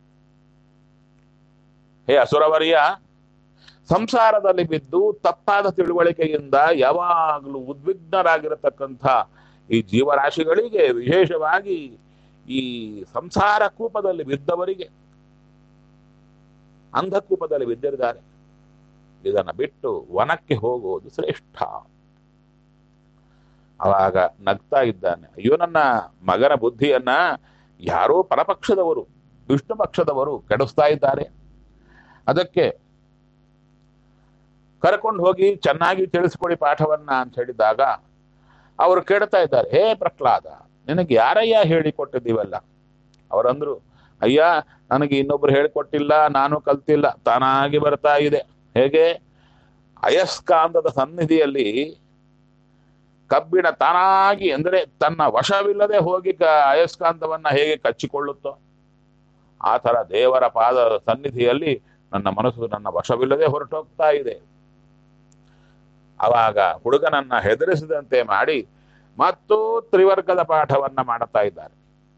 ಹೇ ಅಸುರವರ್ಯ ಸಂಸಾರದಲ್ಲಿ ಬಿದ್ದು ತಪ್ಪಾದ ತಿಳುವಳಿಕೆಯಿಂದ ಯಾವಾಗಲೂ ಉದ್ವಿಗ್ನರಾಗಿರತಕ್ಕಂಥ ಈ ಜೀವರಾಶಿಗಳಿಗೆ ವಿಶೇಷವಾಗಿ ಈ ಸಂಸಾರ ಕೂಪದಲ್ಲಿ ಬಿದ್ದವರಿಗೆ ಅಂಧಕೂಪದಲ್ಲಿ ಬಿದ್ದಿದ್ದಾರೆ ಇದನ್ನ ಬಿಟ್ಟು ವನಕ್ಕೆ ಹೋಗುವುದು ಶ್ರೇಷ್ಠ ಅವಾಗ ನಗ್ತಾ ಇದ್ದಾನೆ ಅಯ್ಯೋ ನನ್ನ ಮಗನ ಬುದ್ಧಿಯನ್ನ ಯಾರೋ ಪರಪಕ್ಷದವರು ವಿಷ್ಣು ಪಕ್ಷದವರು ಕೆಡಿಸ್ತಾ ಇದ್ದಾರೆ ಅದಕ್ಕೆ ಕರ್ಕೊಂಡು ಹೋಗಿ ಚೆನ್ನಾಗಿ ತಿಳಿಸ್ಕೊಡಿ ಪಾಠವನ್ನ ಅಂತ ಹೇಳಿದಾಗ ಅವರು ಕೇಳ್ತಾ ಇದ್ದಾರೆ ಹೇ ಪ್ರಹ್ಲಾದ ನಿನಗೆ ಯಾರಯ್ಯ ಹೇಳಿಕೊಟ್ಟಿದ್ದೀವಲ್ಲ ಅವರಂದ್ರು ಅಯ್ಯ ನನಗೆ ಇನ್ನೊಬ್ರು ಹೇಳಿಕೊಟ್ಟಿಲ್ಲ ನಾನು ಕಲ್ತಿಲ್ಲ ತಾನಾಗಿ ಬರ್ತಾ ಇದೆ ಹೇಗೆ ಅಯಸ್ಕಾಂತದ ಸನ್ನಿಧಿಯಲ್ಲಿ ಕಬ್ಬಿಣ ತಾನಾಗಿ ಅಂದರೆ ತನ್ನ ವಶವಿಲ್ಲದೆ ಹೋಗಿ ಕ ಅಯಸ್ಕಾಂತವನ್ನ ಹೇಗೆ ಕಚ್ಚಿಕೊಳ್ಳುತ್ತೋ ಆ ತರ ದೇವರ ಪಾದ ಸನ್ನಿಧಿಯಲ್ಲಿ ನನ್ನ ಮನಸ್ಸು ನನ್ನ ವಶವಿಲ್ಲದೆ ಹೊರಟೋಗ್ತಾ ಇದೆ ಅವಾಗ ಹುಡುಗನನ್ನ ಹೆದರಿಸಿದಂತೆ ಮಾಡಿ ಮತ್ತು ತ್ರಿವರ್ಗದ ಪಾಠವನ್ನ ಮಾಡುತ್ತಾ ಇದ್ದಾರೆ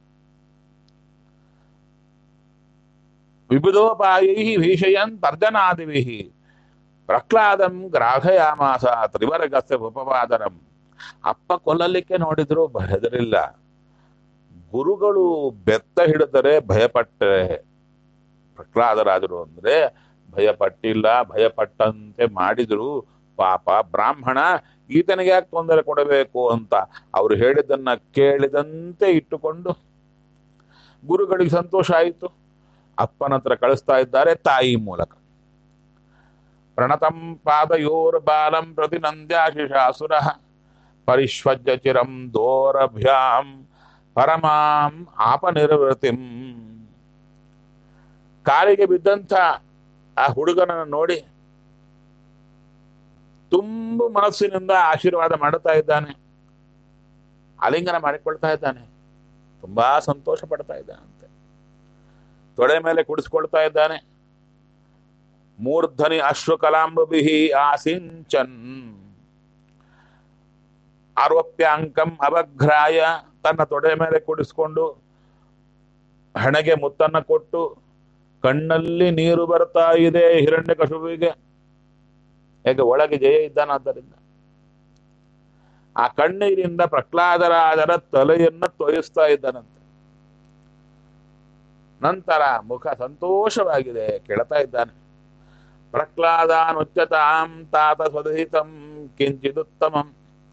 ವಿಬುಧೋಪಾಯೈ ಭೀಷಯನ್ ತರ್ಜನಾದಿಭಿ ಪ್ರಹ್ಲಾದಂ ಗ್ರಾಹಯಾಮಾಸ ತ್ರಿವರ್ಗಸ್ಯ ಉಪಪಾದನಂ ಅಪ್ಪ ಕೊಲ್ಲಲಿಕ್ಕೆ ನೋಡಿದ್ರು ಹೆದರಿಲ್ಲ ಗುರುಗಳು ಬೆತ್ತ ಹಿಡಿದರೆ ಭಯಪಟ್ಟರೆ ಪ್ರಹ್ಲಾದರಾದರು ಅಂದ್ರೆ ಭಯಪಟ್ಟಿಲ್ಲ ಭಯಪಟ್ಟಂತೆ ಮಾಡಿದ್ರು ಪಾಪ ಬ್ರಾಹ್ಮಣ ಈತನಿಗೆ ಯಾಕೆ ತೊಂದರೆ ಕೊಡಬೇಕು ಅಂತ ಅವರು ಹೇಳಿದ್ದನ್ನ ಕೇಳಿದಂತೆ ಇಟ್ಟುಕೊಂಡು ಗುರುಗಳಿಗೆ ಸಂತೋಷ ಆಯಿತು ಅಪ್ಪನ ಹತ್ರ ಕಳಿಸ್ತಾ ಇದ್ದಾರೆ ತಾಯಿ ಮೂಲಕ ಪ್ರಣತಂ ಪಾದಯೋರ್ ಬಾಲಂ ಪ್ರತಿನಂದ್ಯಾಶಿಷಾಸುರ ಪರಿಶ್ವಜ್ಯ ಚಿರಂ ದೋರಭ್ಯಾಂ ಪರಮಾಂ ಆಪನಿರ್ವೃತಿಂ ಕಾಲಿಗೆ ಬಿದ್ದಂಥ ಆ ಹುಡುಗನನ್ನು ನೋಡಿ ತುಂಬು ಮನಸ್ಸಿನಿಂದ ಆಶೀರ್ವಾದ ಮಾಡುತ್ತಾ ಇದ್ದಾನೆ ಆಲಿಂಗನ ಮಾಡಿಕೊಳ್ತಾ ಇದ್ದಾನೆ ತುಂಬಾ ಸಂತೋಷ ಪಡ್ತಾ ಇದ್ದಾನಂತೆ ತೊಡೆ ಮೇಲೆ ಕುಡಿಸ್ಕೊಳ್ತಾ ಇದ್ದಾನೆ ಮೂರ್ಧನಿ ಅಶ್ವಕಲಾಂಬಿ ಆಸಿಂಚನ್ ಆರೋಪ್ಯಾಂಕಂ ಅವಘ್ರಾಯ ತನ್ನ ತೊಡೆ ಮೇಲೆ ಕುಡಿಸ್ಕೊಂಡು ಹಣೆಗೆ ಮುತ್ತನ್ನ ಕೊಟ್ಟು ಕಣ್ಣಲ್ಲಿ ನೀರು ಬರ್ತಾ ಇದೆ ಹಿರಣ್ಯ ಕಶುವಿಗೆ ಹೇಗೆ ಒಳಗೆ ಜಯ ಇದ್ದಾನಾದ್ದರಿಂದ ಆ ಕಣ್ಣೀರಿಂದ ಪ್ರಹ್ಲಾದರಾಜರ ತಲೆಯನ್ನ ತೊಯಿಸ್ತಾ ಇದ್ದಾನಂತೆ ನಂತರ ಮುಖ ಸಂತೋಷವಾಗಿದೆ ಕೇಳ್ತಾ ಇದ್ದಾನೆ ಪ್ರಹ್ಲಾದಾನುಚ್ಯತಾಂ ತಾತ ಸ್ವದಹಿತಂ ಕಿಂಚಿದುತ್ತಮಂ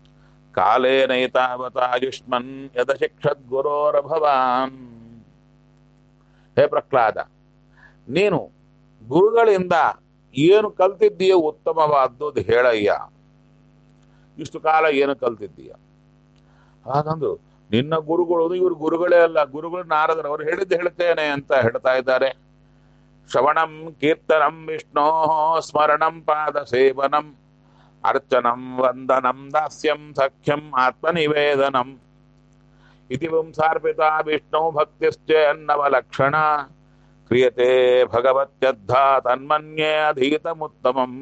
ಕಾಲೇನೈತಾವತಾಯುಷ್ಮನ್ ಯದಶಿಕ್ಷದ್ ಗುರೋರಭವಾನ್ ಹೇ ಪ್ರಹ್ಲಾದ ನೀನು ಗುರುಗಳಿಂದ ಏನು ಕಲ್ತಿದ್ದೀಯೋ ಉತ್ತಮವಾದ್ದು ಅದು ಹೇಳಯ್ಯ ಇಷ್ಟು ಕಾಲ ಏನು ಕಲ್ತಿದ್ದೀಯ ಹಾಗಂದ್ರು ನಿನ್ನ ಗುರುಗಳು ಇವರು ಗುರುಗಳೇ ಅಲ್ಲ ಗುರುಗಳು ನಾರದರು ಅವರು ಹೇಳಿದ್ದು ಹೇಳ್ತೇನೆ ಅಂತ ಹೇಳ್ತಾ ಇದ್ದಾರೆ ಶ್ರವಣಂ ಕೀರ್ತನಂ ವಿಷ್ಣೋ ಸ್ಮರಣಂ ಪಾದ ಸೇವನಂ ಅರ್ಚನಂ ವಂದನಂ ದಾಸ್ಯಂ ಸಖ್ಯಂ ಆತ್ಮನಿವೇದನಂ ಇತಿ ಪುಂಸಾರ್ಪಿತ ವಿಷ್ಣು ಭಕ್ತಿಶ್ಚ ಅನ್ನವಲಕ್ಷಣ ಕ್ರಿಯತೆ ಭಗವತ್ಯದ್ಧ ತನ್ಮನ್ಯೇ ಅಧೀತಮುತ್ತಮಂ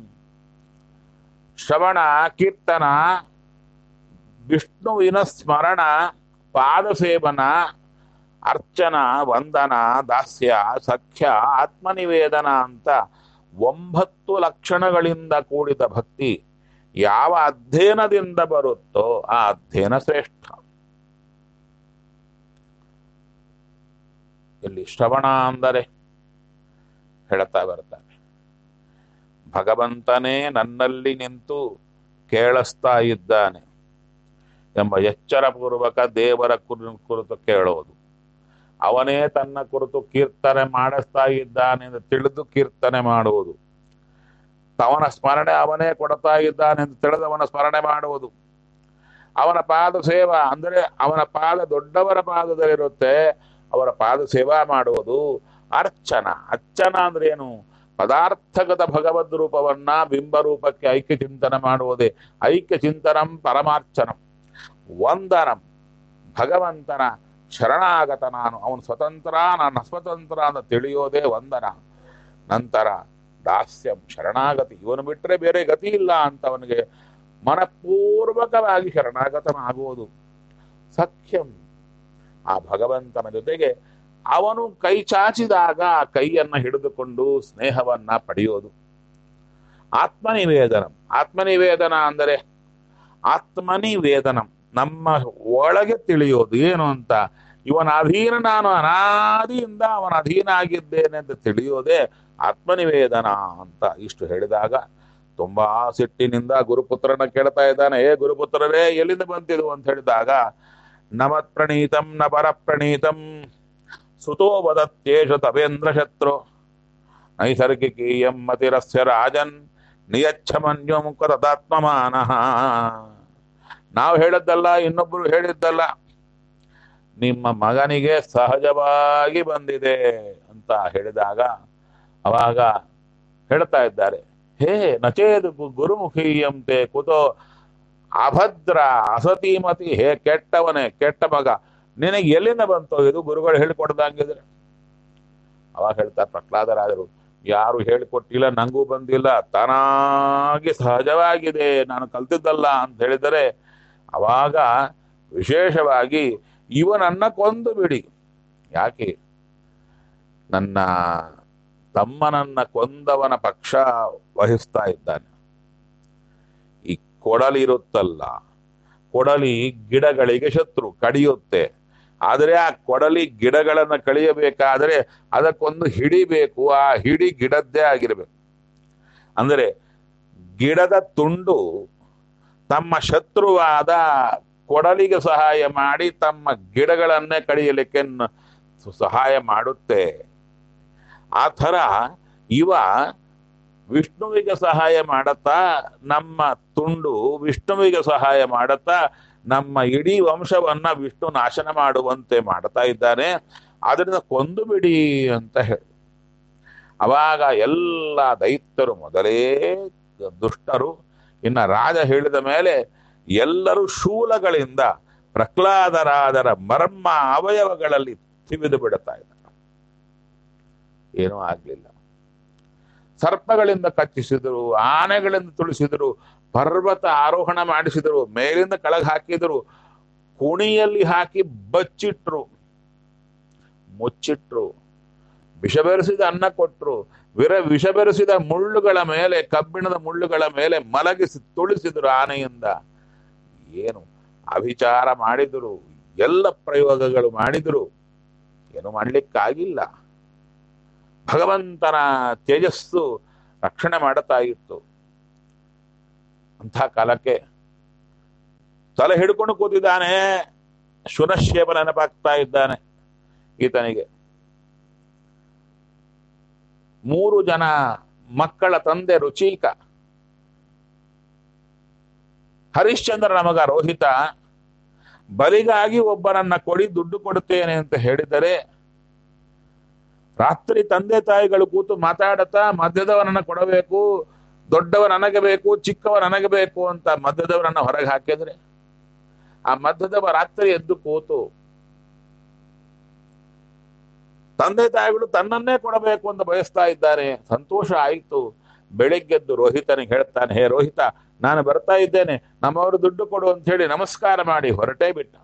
ಶ್ರವಣ ಕೀರ್ತನ ವಿಷ್ಣುವಿನ ಸ್ಮರಣ ಪಾದಸೇವನ ಅರ್ಚನ ವಂದನ ದಾಸ್ಯ ಸಖ್ಯ ಆತ್ಮನಿವೇದನ ಅಂತ ಒಂಬತ್ತು ಲಕ್ಷಣಗಳಿಂದ ಕೂಡಿದ ಭಕ್ತಿ ಯಾವ ಅಧ್ಯಯನದಿಂದ ಬರುತ್ತೋ ಆ ಅಧ್ಯಯನ ಶ್ರೇಷ್ಠ ಇಲ್ಲಿ ಶ್ರವಣ ಅಂದರೆ ಹೇಳ್ತಾ ಬರ್ತಾನೆ ಭಗವಂತನೇ ನನ್ನಲ್ಲಿ ನಿಂತು ಕೇಳಿಸ್ತಾ ಇದ್ದಾನೆ ಎಂಬ ಎಚ್ಚರಪೂರ್ವಕ ದೇವರ ಕುರು ಕುರಿತು ಕೇಳೋದು ಅವನೇ ತನ್ನ ಕುರಿತು ಕೀರ್ತನೆ ಮಾಡಿಸ್ತಾ ಇದ್ದಾನೆ ಎಂದು ತಿಳಿದು ಕೀರ್ತನೆ ಮಾಡುವುದು ಅವನ ಸ್ಮರಣೆ ಅವನೇ ಕೊಡ್ತಾ ಇದ್ದಾನೆ ಎಂದು ತಿಳಿದು ಅವನ ಸ್ಮರಣೆ ಮಾಡುವುದು ಅವನ ಪಾದ ಸೇವಾ ಅಂದರೆ ಅವನ ಪಾದ ದೊಡ್ಡವರ ಪಾದದಲ್ಲಿರುತ್ತೆ ಅವರ ಪಾದ ಸೇವಾ ಮಾಡುವುದು ಅರ್ಚನ ಅರ್ಚನ ಅಂದ್ರೆ ಏನು ಪದಾರ್ಥಗತ ಭಗವದ್ ರೂಪವನ್ನ ಬಿಂಬ ರೂಪಕ್ಕೆ ಐಕ್ಯ ಚಿಂತನೆ ಮಾಡುವುದೇ ಐಕ್ಯ ಚಿಂತನಂ ಪರಮಾರ್ಚನಂ ವಂದನಂ ಭಗವಂತನ ಶರಣಾಗತ ನಾನು ಅವನು ಸ್ವತಂತ್ರ ನಾನು ಅಸ್ವತಂತ್ರ ಅಂತ ತಿಳಿಯೋದೇ ವಂದನ ನಂತರ ದಾಸ್ಯಂ ಶರಣಾಗತಿ ಇವನು ಬಿಟ್ಟರೆ ಬೇರೆ ಗತಿ ಇಲ್ಲ ಅಂತ ಅವನಿಗೆ ಮನಪೂರ್ವಕವಾಗಿ ಶರಣಾಗತನಾಗುವುದು ಸಖ್ಯಂ ಆ ಭಗವಂತನ ಜೊತೆಗೆ ಅವನು ಕೈ ಚಾಚಿದಾಗ ಆ ಕೈಯನ್ನ ಹಿಡಿದುಕೊಂಡು ಸ್ನೇಹವನ್ನ ಪಡೆಯೋದು ಆತ್ಮನಿವೇದನಂ ಆತ್ಮನಿವೇದನ ಅಂದರೆ ಆತ್ಮನಿವೇದನಂ ನಮ್ಮ ಒಳಗೆ ತಿಳಿಯೋದು ಏನು ಅಂತ ಇವನ ಅಧೀನ ನಾನು ಅನಾದಿಯಿಂದ ಅವನ ಅಧೀನ ಆಗಿದ್ದೇನೆ ಅಂತ ತಿಳಿಯೋದೇ ಆತ್ಮನಿವೇದನ ಅಂತ ಇಷ್ಟು ಹೇಳಿದಾಗ ತುಂಬಾ ಸಿಟ್ಟಿನಿಂದ ಗುರುಪುತ್ರನ ಕೇಳ್ತಾ ಇದ್ದಾನೆ ಏ ಗುರುಪುತ್ರರೇ ಎಲ್ಲಿಂದ ಬಂತಿದು ಅಂತ ಹೇಳಿದಾಗ ನಮತ್ ಪ್ರಣೀತಂ ನ ಪರ ಪ್ರಣೀತಂ ಸುತೋ ವದತ್ಯೇಷ ತವೇಂದ್ರ ಶತ್ರು ನೈಸರ್ಗಿಕೀಯಂ ಮತಿರಸ್ಯ ರಾಜನ್ ನಿಯಚ್ಛಮನ್ಯಂ ತದಾತ್ಮಮಾನಃ ನಾವು ಹೇಳದ್ದಲ್ಲ ಇನ್ನೊಬ್ರು ಹೇಳಿದ್ದಲ್ಲ ನಿಮ್ಮ ಮಗನಿಗೆ ಸಹಜವಾಗಿ ಬಂದಿದೆ ಅಂತ ಹೇಳಿದಾಗ ಅವಾಗ ಹೇಳ್ತಾ ಇದ್ದಾರೆ ಹೇ ನಚೇದು ಗುರುಮುಖೀಯಂತೆ ಕುತೋ ಅಭದ್ರ ಅಸತೀಮತಿ ಹೇ ಕೆಟ್ಟವನೇ ಕೆಟ್ಟ ಮಗ ನಿನಗೆ ಎಲ್ಲಿಂದ ಬಂತೋ ಇದು ಗುರುಗಳು ಹೇಳಿಕೊಡ್ದಂಗಿದ್ರೆ ಅವಾಗ ಹೇಳ್ತಾರೆ ಪ್ರಹ್ಲಾದರಾದರು ಯಾರು ಹೇಳಿಕೊಟ್ಟಿಲ್ಲ ನಂಗೂ ಬಂದಿಲ್ಲ ತಾನಾಗಿ ಸಹಜವಾಗಿದೆ ನಾನು ಕಲ್ತಿದ್ದಲ್ಲ ಅಂತ ಹೇಳಿದರೆ ಅವಾಗ ವಿಶೇಷವಾಗಿ ಇವನನ್ನ ಕೊಂದು ಬಿಡಿ ಯಾಕೆ ನನ್ನ ತಮ್ಮನನ್ನ ಕೊಂದವನ ಪಕ್ಷ ವಹಿಸ್ತಾ ಇದ್ದಾನೆ ಈ ಕೊಡಲಿರುತ್ತಲ್ಲ ಕೊಡಲಿ ಗಿಡಗಳಿಗೆ ಶತ್ರು ಕಡಿಯುತ್ತೆ ಆದರೆ ಆ ಕೊಡಲಿ ಗಿಡಗಳನ್ನ ಕಳಿಯಬೇಕಾದರೆ ಅದಕ್ಕೊಂದು ಹಿಡಿಬೇಕು ಆ ಹಿಡಿ ಗಿಡದ್ದೇ ಆಗಿರ್ಬೇಕು ಅಂದರೆ ಗಿಡದ ತುಂಡು ತಮ್ಮ ಶತ್ರುವಾದ ಕೊಡಲಿಗೆ ಸಹಾಯ ಮಾಡಿ ತಮ್ಮ ಗಿಡಗಳನ್ನೇ ಕಡಿಯಲಿಕ್ಕೆ ನ- ಸಹಾಯ ಮಾಡುತ್ತೆ ಆ ಥರ ಇವ ವಿಷ್ಣುವಿಗೆ ಸಹಾಯ ಮಾಡತ್ತಾ ನಮ್ಮ ತುಂಡು ವಿಷ್ಣುವಿಗೆ ಸಹಾಯ ಮಾಡತ್ತಾ ನಮ್ಮ ಇಡೀ ವಂಶವನ್ನ ವಿಷ್ಣು ನಾಶನ ಮಾಡುವಂತೆ ಮಾಡ್ತಾ ಇದ್ದಾನೆ ಆದ್ರಿಂದ ಕೊಂದು ಬಿಡಿ ಅಂತ ಹೇಳಿ ಅವಾಗ ಎಲ್ಲ ದೈತ್ಯರು ಮೊದಲೇ ದುಷ್ಟರು ಇನ್ನ ರಾಜ ಹೇಳಿದ ಮೇಲೆ ಎಲ್ಲರೂ ಶೂಲಗಳಿಂದ ಪ್ರಹ್ಲಾದರಾದರ ಮರ್ಮ ಅವಯವಗಳಲ್ಲಿ ತಿವಿದು ಬಿಡುತ್ತಾ ಇದ್ದಾರೆ ಏನೂ ಆಗ್ಲಿಲ್ಲ ಸರ್ಪಗಳಿಂದ ಕಚ್ಚಿಸಿದರು ಆನೆಗಳಿಂದ ತುಳಿಸಿದರು ಪರ್ವತ ಆರೋಹಣ ಮಾಡಿಸಿದರು ಮೇಲಿಂದ ಕೆಳಗೆ ಹಾಕಿದರು ಕುಣಿಯಲ್ಲಿ ಹಾಕಿ ಬಚ್ಚಿಟ್ರು ಮುಚ್ಚಿಟ್ರು ವಿಷ ಬೆರೆಸಿದ ಅನ್ನ ಕೊಟ್ರು ವಿರ ವಿಷ ಬೆರೆಸಿದ ಮುಳ್ಳುಗಳ ಮೇಲೆ ಕಬ್ಬಿಣದ ಮುಳ್ಳುಗಳ ಮೇಲೆ ಮಲಗಿಸಿ ತುಳಿಸಿದರು ಆನೆಯಿಂದ ಏನು ಅಭಿಚಾರ ಮಾಡಿದರು ಎಲ್ಲ ಪ್ರಯೋಗಗಳು ಮಾಡಿದರು ಏನು ಮಾಡ್ಲಿಕ್ಕಾಗಿಲ್ಲ ಭಗವಂತನ ತೇಜಸ್ಸು ರಕ್ಷಣೆ ಮಾಡುತ್ತಾ ಇತ್ತು ಅಂಥ ಕಾಲಕ್ಕೆ ತಲೆ ಹಿಡ್ಕೊಂಡು ಕೂತಿದ್ದಾನೆ ಶುನಶ್ಯಪ ನೆನಪಾಗ್ತಾ ಇದ್ದಾನೆ ಈತನಿಗೆ ಮೂರು ಜನ ಮಕ್ಕಳ ತಂದೆ ರುಚೀಕ ಹರಿಶ್ಚಂದ್ರನ ಮಗ ರೋಹಿತ ಬಲಿಗಾಗಿ ಒಬ್ಬರನ್ನ ಕೊಡಿ ದುಡ್ಡು ಕೊಡುತ್ತೇನೆ ಅಂತ ಹೇಳಿದರೆ ರಾತ್ರಿ ತಂದೆ ತಾಯಿಗಳು ಕೂತು ಮಾತಾಡತಾ ಮಧ್ಯದವನನ್ನ ಕೊಡಬೇಕು ದೊಡ್ಡವ ನನಗೆ ಬೇಕು ಚಿಕ್ಕವ ನನಗೆ ಬೇಕು ಅಂತ ಮಧ್ಯದವರನ್ನ ಹೊರಗೆ ಹಾಕಿದ್ರೆ ಆ ಮಧ್ಯದವ ರಾತ್ರಿ ಎದ್ದು ಕೂತು ತಂದೆ ತಾಯಿಗಳು ತನ್ನನ್ನೇ ಕೊಡಬೇಕು ಅಂತ ಬಯಸ್ತಾ ಇದ್ದಾರೆ ಸಂತೋಷ ಆಯಿತು ಬೆಳಿಗ್ಗೆದ್ದು ರೋಹಿತನಿಗೆ ಹೇಳ್ತಾನೆ ಹೇ ರೋಹಿತ ನಾನು ಬರ್ತಾ ಇದ್ದೇನೆ ನಮ್ಮವರು ದುಡ್ಡು ಕೊಡು ಅಂತ ಹೇಳಿ ನಮಸ್ಕಾರ ಮಾಡಿ ಹೊರಟೇ ಬಿಟ್ಟ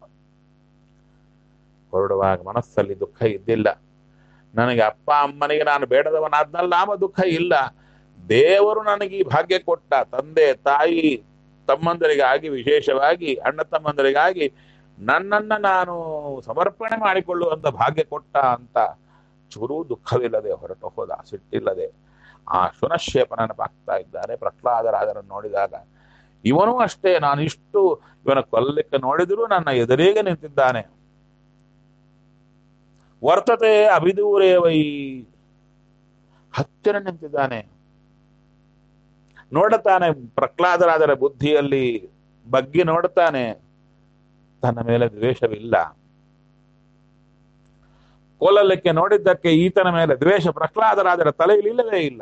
ಹೊರಡುವಾಗ ಮನಸ್ಸಲ್ಲಿ ದುಃಖ ಇದ್ದಿಲ್ಲ ನನಗೆ ಅಪ್ಪ ಅಮ್ಮನಿಗೆ ನಾನು ಬೇಡದವನಾದ್ನಲ್ಲ ನಾಮ ದುಃಖ ಇಲ್ಲ ದೇವರು ನನಗೆ ಈ ಭಾಗ್ಯ ಕೊಟ್ಟ ತಂದೆ ತಾಯಿ ತಮ್ಮಂದರಿಗಾಗಿ ವಿಶೇಷವಾಗಿ ಅಣ್ಣ ತಮ್ಮಂದರಿಗಾಗಿ ನನ್ನನ್ನ ನಾನು ಸಮರ್ಪಣೆ ಮಾಡಿಕೊಳ್ಳುವಂತ ಭಾಗ್ಯ ಕೊಟ್ಟ ಅಂತ ಚೂರೂ ದುಃಖವಿಲ್ಲದೆ ಹೊರಟು ಹೋದ ಸಿಟ್ಟಿಲ್ಲದೆ ಆ ಶುನಶೇಪ ನೆನಪಾಗ್ತಾ ಇದ್ದಾರೆ ಪ್ರಹ್ಲಾದರಾಜರನ್ನು ನೋಡಿದಾಗ ಇವನು ಅಷ್ಟೇ ನಾನು ಇಷ್ಟು ಇವನ ಕೊಲ್ಲಕ್ಕೆ ನೋಡಿದರೂ ನನ್ನ ಎದುರಿಗೆ ನಿಂತಿದ್ದಾನೆ ವರ್ತತೆ ಅಭಿದೂರೇ ವೈ ಹತ್ತಿರ ನಿಂತಿದ್ದಾನೆ ನೋಡುತ್ತಾನೆ ಪ್ರಹ್ಲಾದರಾದರ ಬುದ್ಧಿಯಲ್ಲಿ ಬಗ್ಗಿ ನೋಡುತ್ತಾನೆ ತನ್ನ ಮೇಲೆ ದ್ವೇಷವಿಲ್ಲ ಕೊಲ್ಲಲಿಕ್ಕೆ ನೋಡಿದ್ದಕ್ಕೆ ಈತನ ಮೇಲೆ ದ್ವೇಷ ಪ್ರಹ್ಲಾದರಾದರ ತಲೆಯಲ್ಲಿ ಇಲ್ಲವೇ ಇಲ್ಲ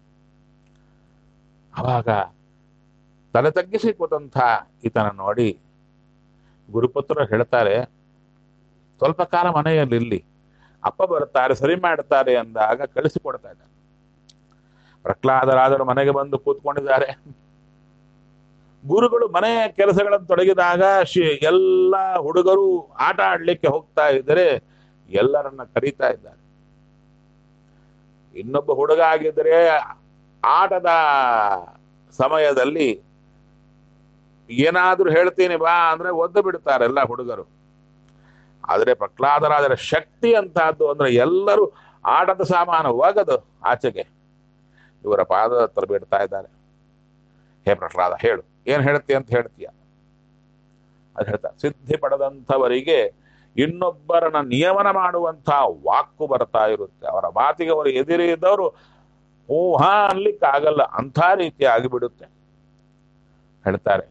ಅವಾಗ ತಲೆ ತಗ್ಗಿಸಿ ಕೂತಂಥ ಈತನ ನೋಡಿ ಗುರುಪುತ್ರರು ಹೇಳ್ತಾರೆ ಸ್ವಲ್ಪ ಕಾಲ ಮನೆಯಲ್ಲಿ ಇಲ್ಲಿ ಅಪ್ಪ ಬರ್ತಾರೆ ಸರಿ ಮಾಡ್ತಾರೆ ಅಂದಾಗ ಕಳಿಸಿಕೊಡ್ತಾ ಇದ್ದಾರೆ ಪ್ರಹ್ಲಾದರಾದರು ಮನೆಗೆ ಬಂದು ಕೂತ್ಕೊಂಡಿದ್ದಾರೆ ಗುರುಗಳು ಮನೆ ಕೆಲಸಗಳನ್ನು ತೊಡಗಿದಾಗ ಶಿ- ಎಲ್ಲ ಹುಡುಗರು ಆಟ ಆಡ್ಲಿಕ್ಕೆ ಹೋಗ್ತಾ ಇದ್ದರೆ ಎಲ್ಲರನ್ನ ಕರೀತಾ ಇದ್ದಾರೆ ಇನ್ನೊಬ್ಬ ಹುಡುಗ ಆಗಿದ್ರೆ ಆಟದ ಸಮಯದಲ್ಲಿ ಏನಾದ್ರೂ ಹೇಳ್ತೀನಿ ಬಾ ಅಂದ್ರೆ ಒದ್ದು ಬಿಡ್ತಾರೆ ಎಲ್ಲ ಹುಡುಗರು ಆದರೆ ಪ್ರಹ್ಲಾದರಾಜರ ಶಕ್ತಿ ಅಂತಹದ್ದು ಅಂದ್ರೆ ಎಲ್ಲರೂ ಆಟದ ಸಾಮಾನು ಒಗದು ಆಚೆಗೆ ಇವರ ಪಾದದ ಹತ್ರ ಬಿಡ್ತಾ ಇದ್ದಾರೆ ಹೇ ಪ್ರಹ್ಲಾದ ಹೇಳು ಏನ್ ಹೇಳ್ತಿ ಅಂತ ಹೇಳ್ತೀಯ ಅದು ಹೇಳ್ತಾ ಸಿದ್ಧಿ ಪಡೆದಂಥವರಿಗೆ ಇನ್ನೊಬ್ಬರನ್ನ ನಿಯಮನ ಮಾಡುವಂತ ವಾಕು ಬರ್ತಾ ಇರುತ್ತೆ ಅವರ ಮಾತಿಗೆ ಅವರು ಎದುರಿದವರು ಊಹಾ ಅನ್ಲಿಕ್ಕಾಗಲ್ಲ ಅಂಥ ರೀತಿ ಆಗಿಬಿಡುತ್ತೆ ಹೇಳ್ತಾರೆ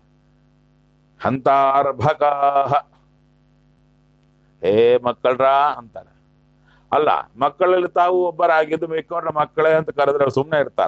ಹಂತಾರ್ಭಕಾಹ ಹೇ ಮಕ್ಕಳ್ರ ಅಂತಾರೆ ಅಲ್ಲ ಮಕ್ಕಳಲ್ಲಿ ತಾವು ಒಬ್ಬರಾಗಿದ್ದು ಮಿಕ್ಕವ್ರ ಮಕ್ಕಳೇ ಅಂತ ಕರೆದ್ರೆ ಅವ್ರು ಸುಮ್ಮನೆ ಇರ್ತಾರ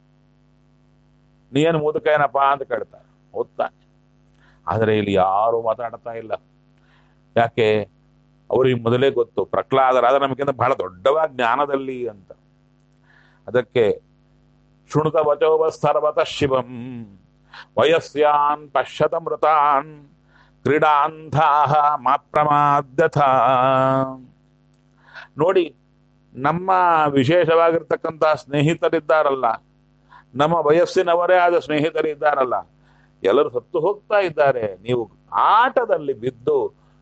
ನೀ ಏನು ಮುದುಕ ಏನಪ್ಪಾ ಅಂತ ಕೇಳ್ತಾರೆ ಓದ್ತಾನೆ ಆದರೆ ಇಲ್ಲಿ ಯಾರು ಮಾತಾಡ್ತಾ ಇಲ್ಲ ಯಾಕೆ ಅವ್ರಿಗೆ ಮೊದಲೇ ಗೊತ್ತು ಪ್ರಹ್ಲಾದರಾದ ನಮಗಿಂತ ಬಹಳ ದೊಡ್ಡವ ಜ್ಞಾನದಲ್ಲಿ ಅಂತ ಅದಕ್ಕೆ ಶೃಣುತ ವಚೋವಸ್ತರವತ ಶಿವಂ ವಯಸ್ಯಾನ್ ಪಶ್ಯತ ಮೃತಾನ್ ಕ್ರೀಡಾಂಧಾಹ ಮಾಪ್ರಮಾದ್ಯಥ ನೋಡಿ ನಮ್ಮ ವಿಶೇಷವಾಗಿರ್ತಕ್ಕಂಥ ಸ್ನೇಹಿತರಿದ್ದಾರಲ್ಲ ನಮ್ಮ ವಯಸ್ಸಿನವರೇ ಆದ ಸ್ನೇಹಿತರಿದ್ದಾರಲ್ಲ ಎಲ್ಲರೂ ಸತ್ತು ಹೋಗ್ತಾ ಇದ್ದಾರೆ ನೀವು ಆಟದಲ್ಲಿ ಬಿದ್ದು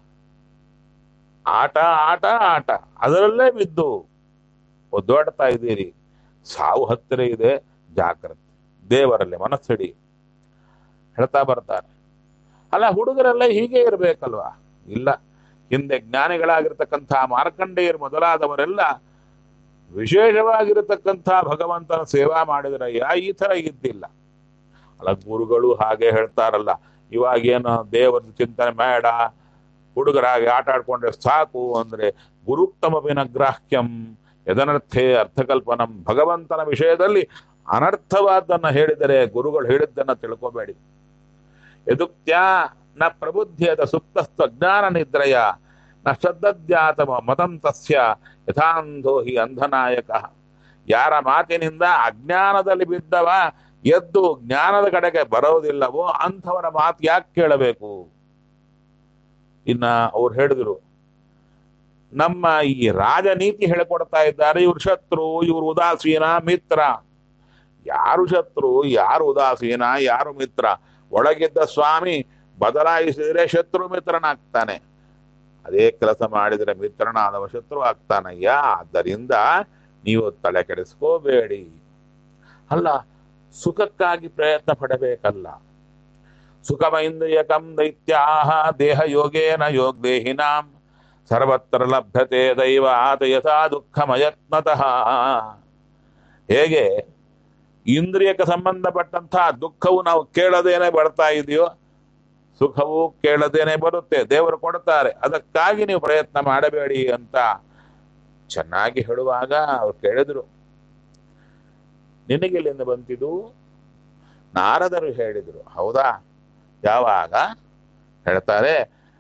ಆಟ ಆಟ ಆಟ ಅದರಲ್ಲೇ ಬಿದ್ದು ಒದ್ದಾಡ್ತಾ ಇದ್ದೀರಿ ಸಾವು ಹತ್ತಿರ ಇದೆ ಜಾಗ್ರತೆ ದೇವರಲ್ಲಿ ಮನಸ್ಸಿಡಿ ಹೇಳ್ತಾ ಬರ್ತಾರೆ ಅಲ್ಲ ಹುಡುಗರೆಲ್ಲ ಹೀಗೆ ಇರಬೇಕಲ್ವಾ ಇಲ್ಲ ಹಿಂದೆ ಜ್ಞಾನಿಗಳಾಗಿರ್ತಕ್ಕಂಥ ಮಾರ್ಕಂಡೇಯರು ಮೊದಲಾದವರೆಲ್ಲ ವಿಶೇಷವಾಗಿರತಕ್ಕಂಥ ಭಗವಂತನ ಸೇವಾ ಮಾಡಿದ್ರಯ್ಯ ಈ ತರ ಇದ್ದಿಲ್ಲ ಅಲ್ಲ ಗುರುಗಳು ಹಾಗೆ ಹೇಳ್ತಾರಲ್ಲ ಇವಾಗೇನು ದೇವರ ಚಿಂತನೆ ಬೇಡ ಹುಡುಗರಾಗಿ ಆಟ ಆಡ್ಕೊಂಡ್ರೆ ಸಾಕು ಅಂದ್ರೆ ಗುರುಕ್ತಮಪಿನ ಗ್ರಾಹ್ಯಂ ಯದನರ್ಥೇ ಅರ್ಥಕಲ್ಪನಂ ಭಗವಂತನ ವಿಷಯದಲ್ಲಿ ಅನರ್ಥವಾದ್ದನ್ನ ಹೇಳಿದರೆ ಗುರುಗಳು ಹೇಳಿದ್ದನ್ನ ತಿಳ್ಕೋಬೇಡಿ ಯದುಕ್ತ್ಯಾ ನ ಪ್ರಬುದ್ಧೇದ ಸುಪ್ತಸ್ತ್ವ ಜ್ಞಾನ ನಿದ್ರಯ ನ ಶ್ರದ್ಧಾತ ಮತಂ ತಸ್ಯ ಯಥಾಂಧೋ ಹಿ ಅಂಧನಾಯಕ ಯಾರ ಮಾತಿನಿಂದ ಅಜ್ಞಾನದಲ್ಲಿ ಬಿದ್ದವ ಎದ್ದು ಜ್ಞಾನದ ಕಡೆಗೆ ಬರೋದಿಲ್ಲವೋ ಅಂಥವರ ಮಾತು ಯಾಕೆ ಕೇಳಬೇಕು ಇನ್ನ ಅವ್ರು ಹೇಳಿದ್ರು ನಮ್ಮ ಈ ರಾಜನೀತಿ ಹೇಳಿಕೊಡ್ತಾ ಇದ್ದಾರೆ ಇವ್ರು ಶತ್ರು ಇವ್ರು ಉದಾಸೀನ ಮಿತ್ರ ಯಾರು ಶತ್ರು ಯಾರು ಉದಾಸೀನ ಯಾರು ಮಿತ್ರ ಒಳಗಿದ್ದ ಸ್ವಾಮಿ ಬದಲಾಯಿಸಿದರೆ ಶತ್ರು ಮಿತ್ರನಾಗ್ತಾನೆ ಅದೇ ಕೆಲಸ ಮಾಡಿದರೆ ಮಿತ್ರನಾದವ ಶತ್ರು ಆಗ್ತಾನಯ್ಯ ಆದ್ದರಿಂದ ನೀವು ತಲೆ ಕೆಡಿಸ್ಕೋಬೇಡಿ ಅಲ್ಲ ಸುಖಕ್ಕಾಗಿ ಪ್ರಯತ್ನ ಪಡಬೇಕಲ್ಲ ಸುಖಮೈಂದ್ರಿಯಕಂ ದೈತ್ಯಾಹ ದೇಹ ಯೋಗೇನ ಯೋಗ್ ದೇಹಿನಾಂ ಸರ್ವತ್ರ ಲಭ್ಯತೆ ದೈವ ಆತ ಯಥಾ ದುಃಖಮಯತ್ನತಃ ಹೇಗೆ ಇಂದ್ರಿಯಕ್ಕೆ ಸಂಬಂಧಪಟ್ಟಂತಹ ದುಃಖವು ನಾವು ಕೇಳದೇನೆ ಬರ್ತಾ ಇದೆಯೋ ಸುಖವು ಕೇಳದೇನೆ ಬರುತ್ತೆ ದೇವರು ಕೊಡ್ತಾರೆ ಅದಕ್ಕಾಗಿ ನೀವು ಪ್ರಯತ್ನ ಮಾಡಬೇಡಿ ಅಂತ ಚೆನ್ನಾಗಿ ಹೇಳುವಾಗ ಅವ್ರು ಕೇಳಿದ್ರು ನಿನಗೆಲ್ಲಿಂದ ಬಂತಿದು ನಾರದರು ಹೇಳಿದ್ರು ಹೌದಾ ಯಾವಾಗ ಹೇಳ್ತಾರೆ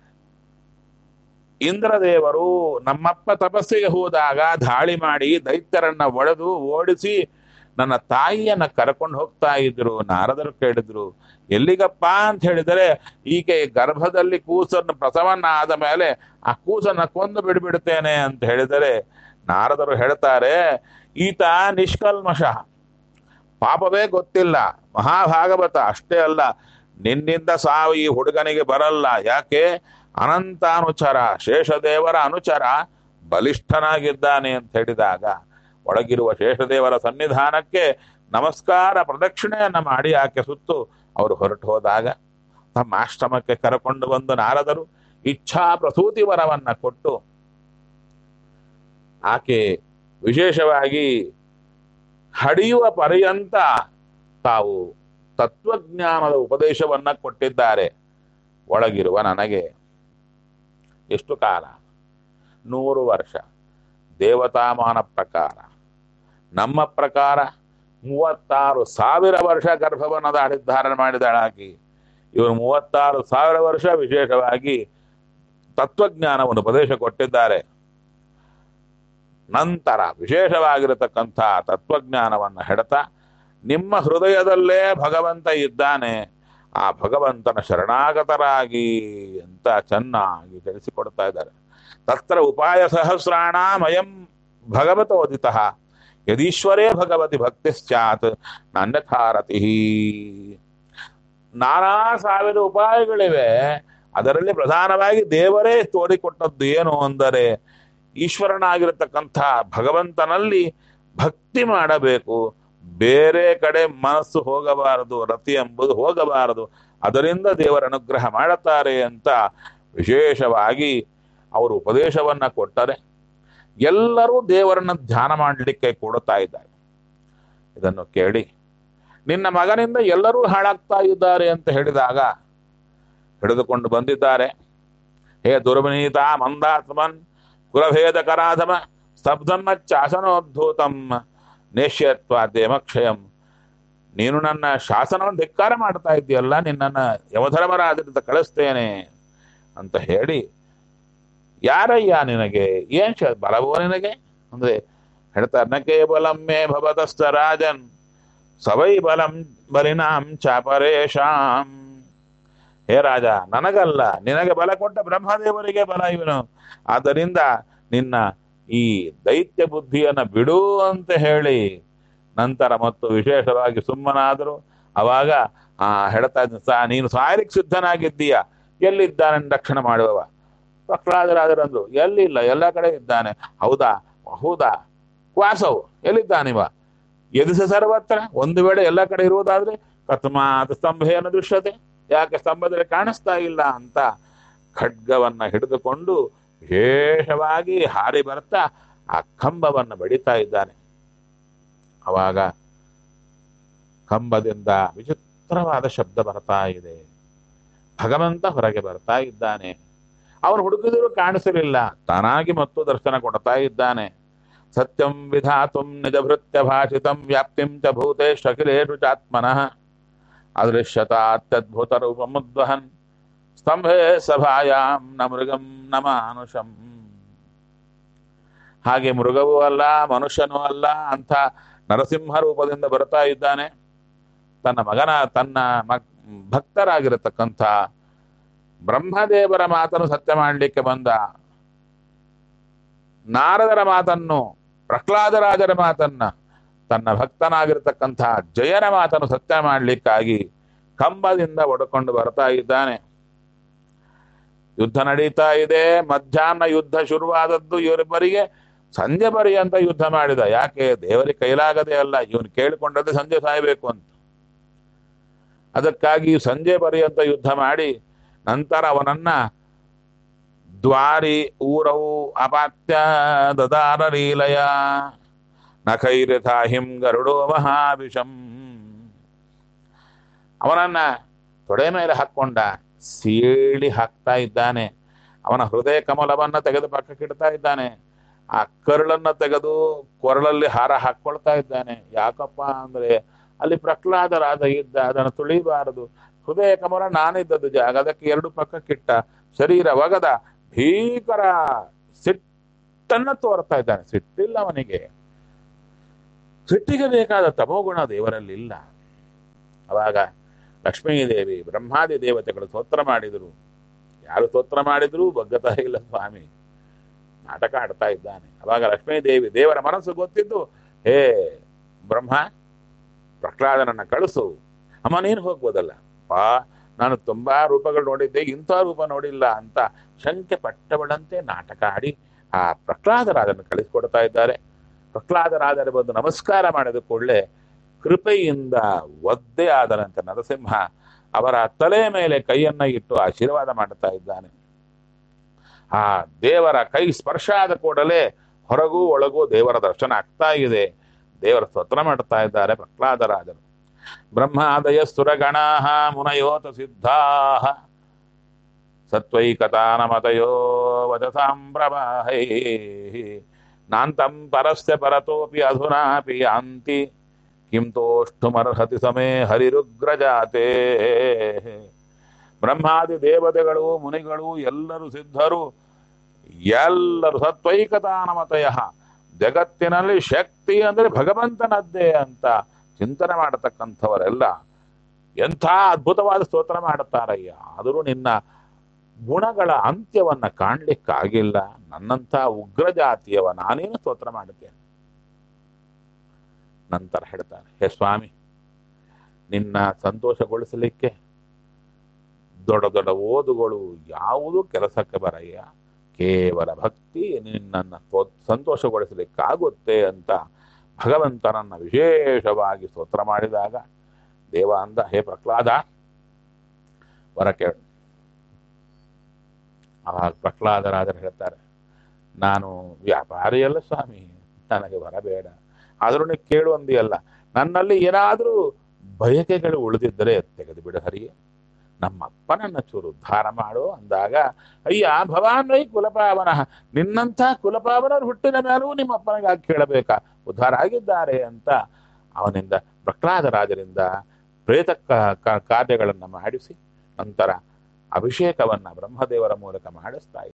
ಇಂದ್ರದೇವರು ನಮ್ಮಪ್ಪ ತಪಸ್ಸಿಗೆ ಹೋದಾಗ ದಾಳಿ ಮಾಡಿ ದೈತ್ಯರನ್ನ ಒಡೆದು ಓಡಿಸಿ ನನ್ನ ತಾಯಿಯನ್ನ ಕರ್ಕೊಂಡು ಹೋಗ್ತಾ ಇದ್ರು ನಾರದರು ಕೇಳಿದ್ರು ಎಲ್ಲಿಗಪ್ಪ ಅಂತ ಹೇಳಿದರೆ ಈಕೆ ಗರ್ಭದಲ್ಲಿ ಕೂಸನ್ನು ಪ್ರಸವನ್ನ ಆದ ಮೇಲೆ ಆ ಕೂಸನ್ನ ಕೊಂದು ಬಿಡ್ಬಿಡ್ತೇನೆ ಅಂತ ಹೇಳಿದರೆ ನಾರದರು ಹೇಳ್ತಾರೆ ಈತ ನಿಷ್ಕಲ್ಮಶ ಪಾಪವೇ ಗೊತ್ತಿಲ್ಲ ಮಹಾಭಾಗವತ ಅಷ್ಟೇ ಅಲ್ಲ ನಿನ್ನಿಂದ ಸಾವು ಈ ಹುಡುಗನಿಗೆ ಬರಲ್ಲ ಯಾಕೆ ಅನಂತ ಅನುಚರ ಶೇಷದೇವರ ಅನುಚರ ಬಲಿಷ್ಠನಾಗಿದ್ದಾನೆ ಅಂತ ಹೇಳಿದಾಗ ಒಳಗಿರುವ ಶೇಷದೇವರ ಸನ್ನಿಧಾನಕ್ಕೆ ನಮಸ್ಕಾರ ಪ್ರದಕ್ಷಿಣೆಯನ್ನ ಮಾಡಿ ಆಕೆ ಸುತ್ತು ಅವರು ಹೊರಟು ಹೋದಾಗ ತಮ್ಮ ಆಶ್ರಮಕ್ಕೆ ಕರಕೊಂಡು ಬಂದು ನಾರದರು ಇಚ್ಛಾ ಪ್ರಸೂತಿ ವರವನ್ನ ಕೊಟ್ಟು ಆಕೆ ವಿಶೇಷವಾಗಿ ಹಡಿಯುವ ಪರ್ಯಂತ ತಾವು ತತ್ವಜ್ಞಾನದ ಉಪದೇಶವನ್ನ ಕೊಟ್ಟಿದ್ದಾರೆ ಒಳಗಿರುವ ನನಗೆ ಎಷ್ಟು ಕಾಲ ನೂರು ವರ್ಷ ದೇವತಾಮಾನ ಪ್ರಕಾರ ನಮ್ಮ ಪ್ರಕಾರ ಮೂವತ್ತಾರು ಸಾವಿರ ವರ್ಷ ಗರ್ಭವನ್ನು ದಾಳಿ ಧಾರಣೆ ಮಾಡಿದಾಳೆ ಆಕಿ ಇವರು ಮೂವತ್ತಾರು ಸಾವಿರ ವರ್ಷ ವಿಶೇಷವಾಗಿ ತತ್ವಜ್ಞಾನವನ್ನು ಉಪದೇಶ ಕೊಟ್ಟಿದ್ದಾರೆ ನಂತರ ವಿಶೇಷವಾಗಿರತಕ್ಕಂಥ ತತ್ವಜ್ಞಾನವನ್ನು ಹೆಡತ ನಿಮ್ಮ ಹೃದಯದಲ್ಲೇ ಭಗವಂತ ಇದ್ದಾನೆ ಆ ಭಗವಂತನ ಶರಣಾಗತರಾಗಿ ಅಂತ ಚೆನ್ನಾಗಿ ತಿಳಿಸಿಕೊಡ್ತಾ ಇದ್ದಾರೆ ತತ್ರ ಉಪಾಯ ಸಹಸ್ರಾಣ ಮಯಂ ಭಗವತೋದಿತ ಯದೀಶ್ವರೇ ಭಗವತಿ ಭಕ್ತಿ ಸ್ಯಾತ್ ನಾನ್ಯಥಾರತಿ ನಾನಾ ಸಾವಿರ ಉಪಾಯಗಳಿವೆ ಅದರಲ್ಲಿ ಪ್ರಧಾನವಾಗಿ ದೇವರೇ ತೋರಿಕೊಟ್ಟದ್ದು ಏನು ಅಂದರೆ ಈಶ್ವರನಾಗಿರತಕ್ಕಂಥ ಭಗವಂತನಲ್ಲಿ ಭಕ್ತಿ ಮಾಡಬೇಕು ಬೇರೆ ಕಡೆ ಮನಸ್ಸು ಹೋಗಬಾರದು ರತಿ ಎಂಬುದು ಹೋಗಬಾರದು ಅದರಿಂದ ದೇವರ ಅನುಗ್ರಹ ಮಾಡುತ್ತಾರೆ ಅಂತ ವಿಶೇಷವಾಗಿ ಅವರು ಉಪದೇಶವನ್ನ ಕೊಟ್ಟರೆ ಎಲ್ಲರೂ ದೇವರನ್ನ ಧ್ಯಾನ ಮಾಡಲಿಕ್ಕೆ ಕೊಡುತ್ತಾ ಇದ್ದಾರೆ ಇದನ್ನು ಕೇಳಿ ನಿನ್ನ ಮಗನಿಂದ ಎಲ್ಲರೂ ಹಾಳಾಗ್ತಾ ಇದ್ದಾರೆ ಅಂತ ಹೇಳಿದಾಗ ಹಿಡಿದುಕೊಂಡು ಬಂದಿದ್ದಾರೆ ಹೇ ದುರ್ವಿನೀತ ಮಂದಾತ್ಮನ್ ಕುಲಭೇದ ಕರಾಧಮ ಸ್ತಬ್ಧಮ್ಮ ಚಾಸನೋದ್ಧೂತಂ ನೇಷ್ಯತ್ವಾದ್ಯಮಕ್ಷಯಂ ನೀನು ನನ್ನ ಶಾಸನವನ್ನು ಧಿಕ್ಕಾರ ಮಾಡ್ತಾ ಇದ್ದೀಯಲ್ಲ ನಿನ್ನನ್ನ ಯಮಧರ್ಮರಾಜರಿಂದ ಕಳಿಸ್ತೇನೆ ಅಂತ ಹೇಳಿ ಯಾರಯ್ಯ ನಿನಗೆ ಏನ್ ಶ- ಬಲವೋ ನಿನಗೆ ಅಂದ್ರೆ ಹೇಳ್ತಾರೆ ನ ಕೇವಲಂ ಮೇ ಭವತಸ್ಥ ರಾಜನ್ ಸವೈ ಬಲಂ ಬಲಿನಾಂ ಚಾಪರೇಶಾಂ ಹೇ ರಾಜ ನನಗಲ್ಲ ನಿನಗೆ ಬಲ ಕೊಟ್ಟ ಬ್ರಹ್ಮದೇವರಿಗೆ ಬಲ ಇವನು ಆದ್ದರಿಂದ ನಿನ್ನ ಈ ದೈತ್ಯ ಬುದ್ಧಿಯನ್ನ ಬಿಡು ಅಂತ ಹೇಳಿ ನಂತರ ಮತ್ತು ವಿಶೇಷವಾಗಿ ಸುಮ್ಮನಾದರು ಅವಾಗ ಆ ಹೇಳ್ತಾ ಇದ್ದ ಸಾ ನೀನು ಸಾಯಲಿಕ್ಕೆ ಸಿದ್ಧನಾಗಿದ್ದೀಯ ಎಲ್ಲಿದ್ದಾನೆ ರಕ್ಷಣೆ ಮಾಡುವವ ಪ್ರಹ್ಲಾದರಾಜರಂದ್ರು ಎಲ್ಲಿಲ್ಲ ಎಲ್ಲ ಕಡೆ ಇದ್ದಾನೆ ಹೌದಾ ಹೌದಾ ವಾಸವು ಎಲ್ಲಿದ್ದಾನಿವ ಎದುಸ ಸರ್ವತ್ರ ಒಂದು ವೇಳೆ ಎಲ್ಲ ಕಡೆ ಇರುವುದಾದ್ರೆ ಕಸ್ಮಾತ್ ಸ್ತಂಭೆಯನ್ನು ದೃಶ್ಯತೆ ಯಾಕೆ ಸ್ತಂಭದಲ್ಲಿ ಕಾಣಿಸ್ತಾ ಇಲ್ಲ ಅಂತ ಖಡ್ಗವನ್ನ ಹಿಡಿದುಕೊಂಡು ವಿಶೇಷವಾಗಿ ಹಾರಿ ಬರ್ತಾ ಆ ಕಂಬವನ್ನು ಬಡಿತಾ ಇದ್ದಾನೆ ಅವಾಗ ಕಂಬದಿಂದ ವಿಚಿತ್ರವಾದ ಶಬ್ದ ಬರ್ತಾ ಇದೆ ಭಗವಂತ ಹೊರಗೆ ಬರ್ತಾ ಇದ್ದಾನೆ ಅವನು ಹುಡುಕಿದರೂ ಕಾಣಿಸಲಿಲ್ಲ ತಾನಾಗಿ ಮತ್ತು ದರ್ಶನ ಕೊಡ್ತಾ ಇದ್ದಾನೆ ಸತ್ಯಂ ವಿಧಾತುಂ ನಿಜ ಭೃತ್ಯ ಭಾಷಿತಂ ವ್ಯಾಪ್ತಿಂ ಚ ಭೂತೇಶ್ ಅಖಿಲೇಶು ಚಾತ್ಮನಃ ಅದೃಶ್ಯತ ಅತ್ಯದ್ಭುತ ರೂಪಮುದ್ವಹನ್ ಸ್ತಂಭೆ ಸಭಾಯಾಂ ನ ಮೃಗಂ ನ ಮಾನುಷಂ ಹಾಗೆ ಮೃಗವೂ ಅಲ್ಲ ಮನುಷ್ಯನೂ ಅಲ್ಲ ಅಂತ ನರಸಿಂಹ ರೂಪದಿಂದ ಬರ್ತಾ ಇದ್ದಾನೆ ತನ್ನ ಮಗನ ತನ್ನ ಮಕ್ ಭಕ್ತರಾಗಿರತಕ್ಕಂಥ ಬ್ರಹ್ಮದೇವರ ಮಾತನ್ನು ಸತ್ಯ ಮಾಡಲಿಕ್ಕೆ ಬಂದ ನಾರದರ ಮಾತನ್ನು ಪ್ರಹ್ಲಾದರಾಜರ ಮಾತನ್ನ ತನ್ನ ಭಕ್ತನಾಗಿರತಕ್ಕಂಥ ಜಯನ ಮಾತನ್ನು ಸತ್ಯ ಮಾಡಲಿಕ್ಕಾಗಿ ಕಂಬದಿಂದ ಒಡ್ಕೊಂಡು ಬರ್ತಾ ಇದ್ದಾನೆ ಯುದ್ಧ ನಡೀತಾ ಇದೆ ಮಧ್ಯಾಹ್ನ ಯುದ್ಧ ಶುರುವಾದದ್ದು ಇವರಿಬ್ಬರಿಗೆ ಸಂಜೆ ಪರ್ಯಂತ ಯುದ್ಧ ಮಾಡಿದ ಯಾಕೆ ದೇವರಿಗೆ ಕೈಲಾಗದೆ ಅಲ್ಲ ಇವನು ಕೇಳಿಕೊಂಡದ್ದು ಸಂಜೆ ಸಾಯಬೇಕು ಅಂತ ಅದಕ್ಕಾಗಿ ಸಂಜೆ ಪರ್ಯಂತ ಯುದ್ಧ ಮಾಡಿ ನಂತರ ಅವನನ್ನ ದ್ವಾರಿ ಊರವು ಅಪಾತ್ಯ ದದಾರ ಲೀಲಯ ನಖೈರ್ಯಥಾ ಹಿಂ ಗರುಡೋ ಮಹಾವಿಷಂ ಅವನನ್ನ ತೊಡೆ ಮೇಲೆ ಹಾಕೊಂಡ ಸೀಳಿ ಹಾಕ್ತಾ ಇದ್ದಾನೆ ಅವನ ಹೃದಯ ಕಮಲವನ್ನ ತೆಗೆದು ಪಕ್ಕಕ್ಕಿಡ್ತಾ ಇದ್ದಾನೆ ಆ ಕರುಳನ್ನ ತೆಗೆದು ಕೊರಳಲ್ಲಿ ಹಾರ ಹಾಕೊಳ್ತಾ ಇದ್ದಾನೆ ಯಾಕಪ್ಪ ಅಂದ್ರೆ ಅಲ್ಲಿ ಪ್ರಹ್ಲಾದರಾದ ಇದ್ದ ಅದನ್ನು ತುಳಿಬಾರದು ಹೃದಯ ಕಮಲ ನಾನಿದ್ದದ್ದು ಜಾಗ ಅದಕ್ಕೆ ಎರಡು ಪಕ್ಕಕ್ಕಿಟ್ಟ ಶರೀರ ಒಗದ ಭೀಕರ ಸಿಟ್ಟನ್ನ ತೋರ್ತಾ ಇದ್ದಾನೆ ಸಿಟ್ಟಿಲ್ಲ ಅವನಿಗೆ ಸಿಟ್ಟಿಗೆ ಬೇಕಾದ ತಮೋಗುಣ ದೇವರಲ್ಲಿ ಇಲ್ಲ ಅವಾಗ ಲಕ್ಷ್ಮೀದೇವಿ ಬ್ರಹ್ಮಾದಿ ದೇವತೆಗಳು ಸ್ತೋತ್ರ ಮಾಡಿದರು ಯಾರು ಸ್ತೋತ್ರ ಮಾಡಿದ್ರು ಬಗ್ಗತಾ ಇಲ್ಲ ಸ್ವಾಮಿ ನಾಟಕ ಆಡ್ತಾ ಇದ್ದಾನೆ ಅವಾಗ ಲಕ್ಷ್ಮೀದೇವಿ ದೇವರ ಮನಸ್ಸು ಗೊತ್ತಿದ್ದು ಹೇ ಬ್ರಹ್ಮ ಪ್ರಹ್ಲಾದನನ್ನ ಕಳಿಸು ಅಮ್ಮ ನೀನು ಹೋಗ್ಬೋದಲ್ಲ ಪಾ ನಾನು ತುಂಬಾ ರೂಪಗಳು ನೋಡಿದ್ದೆ ಇಂಥ ರೂಪ ನೋಡಿಲ್ಲ ಅಂತ ಶಂಕೆ ಪಟ್ಟವಳಂತೆ ನಾಟಕ ಆಡಿ ಆ ಪ್ರಹ್ಲಾದರಾಜನ್ನು ಕಳಿಸ್ಕೊಡ್ತಾ ಇದ್ದಾರೆ ಪ್ರಹ್ಲಾದರಾಜರ ಬಂದು ನಮಸ್ಕಾರ ಮಾಡಿದ ಕೂಡಲೇ ಕೃಪೆಯಿಂದ ಒದ್ದೆ ಆದನಂತೆ ನರಸಿಂಹ ಅವರ ತಲೆ ಮೇಲೆ ಕೈಯನ್ನ ಇಟ್ಟು ಆಶೀರ್ವಾದ ಮಾಡುತ್ತಾ ಇದ್ದಾನೆ ಆ ದೇವರ ಕೈ ಸ್ಪರ್ಶ ಆದ ಕೂಡಲೇ ಹೊರಗೂ ಒಳಗೂ ದೇವರ ದರ್ಶನ ಆಗ್ತಾ ಇದೆ ದೇವರ ಸ್ತೋತ್ರ ಮಾಡ್ತಾ ಇದ್ದಾರೆ ಪ್ರಹ್ಲಾದರಾಜರು ಬ್ರಹ್ಮಾದಯ ಸುರಗಣಾ ಮುನಯೋತ ಸಿದ್ಧಾ ಸತ್ವೈಕತಾನಮತಯೋ ವಚಸಾಂ ಪ್ರವಾಹೈ ನಾಂತಂ ಪರಸ್ಯ ಪರತೋಪಿ ಅಧುನಾಪಿ ಯಾಂತಿ ಕಿಂ ತೋಷ್ಟುಮರ್ಹತಿ ಸಮೇ ಹರಿರುಗ್ರಜಾತೆ ಬ್ರಹ್ಮಾದಿ ದೇವತೆಗಳು ಮುನಿಗಳು ಎಲ್ಲರೂ ಸಿದ್ಧರು ಎಲ್ಲರೂ ಸತ್ವೈಕತಾನಮತಯ ಜಗತ್ತಿನಲ್ಲಿ ಶಕ್ತಿ ಅಂದರೆ ಭಗವಂತನದ್ದೇ ಅಂತ ಚಿಂತನೆ ಮಾಡತಕ್ಕಂಥವರೆಲ್ಲ ಎಂಥ ಅದ್ಭುತವಾದ ಸ್ತೋತ್ರ ಮಾಡುತ್ತಾರಯ್ಯ ಆದರೂ ನಿನ್ನ ಗುಣಗಳ ಅಂತ್ಯವನ್ನ ಕಾಣ್ಲಿಕ್ಕಾಗಿಲ್ಲ ನನ್ನಂಥ ಉಗ್ರ ಜಾತಿಯವ ನಾನೇನು ಸ್ತೋತ್ರ ಮಾಡುತ್ತೇನೆ ನಂತರ ಹೇಳ್ತಾನೆ ಹೇ ಸ್ವಾಮಿ ನಿನ್ನ ಸಂತೋಷಗೊಳಿಸಲಿಕ್ಕೆ ದೊಡ್ಡ ದೊಡ್ಡ ಓದುಗಳು ಯಾವುದೂ ಕೆಲಸಕ್ಕೆ ಬರಯ್ಯ ಕೇವಲ ಭಕ್ತಿ ನಿನ್ನನ್ನು ಸ್ತೋ- ಸಂತೋಷಗೊಳಿಸಲಿಕ್ಕಾಗುತ್ತೆ ಅಂತ ಭಗವಂತನನ್ನ ವಿಶೇಷವಾಗಿ ಸ್ತೋತ್ರ ಮಾಡಿದಾಗ ದೇವ ಅಂದ ಹೇ ಪ್ರಹ್ಲಾದ ವರ ಕೇಳು ಆವಾಗ ಪ್ರಹ್ಲಾದರಾಜರು ಹೇಳ್ತಾರೆ ನಾನು ವ್ಯಾಪಾರಿ ಅಲ್ಲ ಸ್ವಾಮಿ ನನಗೆ ವರ ಬೇಡ ಆದ್ರೂ ನೀ ಕೇಳು ಅಂದಿಯಲ್ಲ ನನ್ನಲ್ಲಿ ಏನಾದರೂ ಬಯಕೆಗಳು ಉಳಿದಿದ್ದರೆ ತೆಗೆದು ಬಿಡು ಹರಿಯೇ ನಮ್ಮಪ್ಪನನ್ನ ಚೂರು ಉದ್ಧಾರ ಮಾಡು ಅಂದಾಗ ಅಯ್ಯ ಭವಾನ್ ವೈ ಕುಲಪಾವನ ನಿನ್ನಂಥ ಕುಲಪಾವನರು ಹುಟ್ಟಿದ ಮೇಲೂ ನಿಮ್ಮ ಅಪ್ಪನಿಗಾಗಿ ಕೇಳಬೇಕಾ ಉದ್ಧಾರ ಆಗಿದ್ದಾರೆ ಅಂತ ಅವನಿಂದ ಪ್ರಹ್ಲಾದರಾಜರಿಂದ ಪ್ರೇತ ಕ- ಕ- ಕಾರ್ಯಗಳನ್ನು ಮಾಡಿಸಿ ನಂತರ ಅಭಿಷೇಕವನ್ನ ಬ್ರಹ್ಮದೇವರ ಮೂಲಕ ಮಾಡಿಸ್ತಾ ಇದ್ದ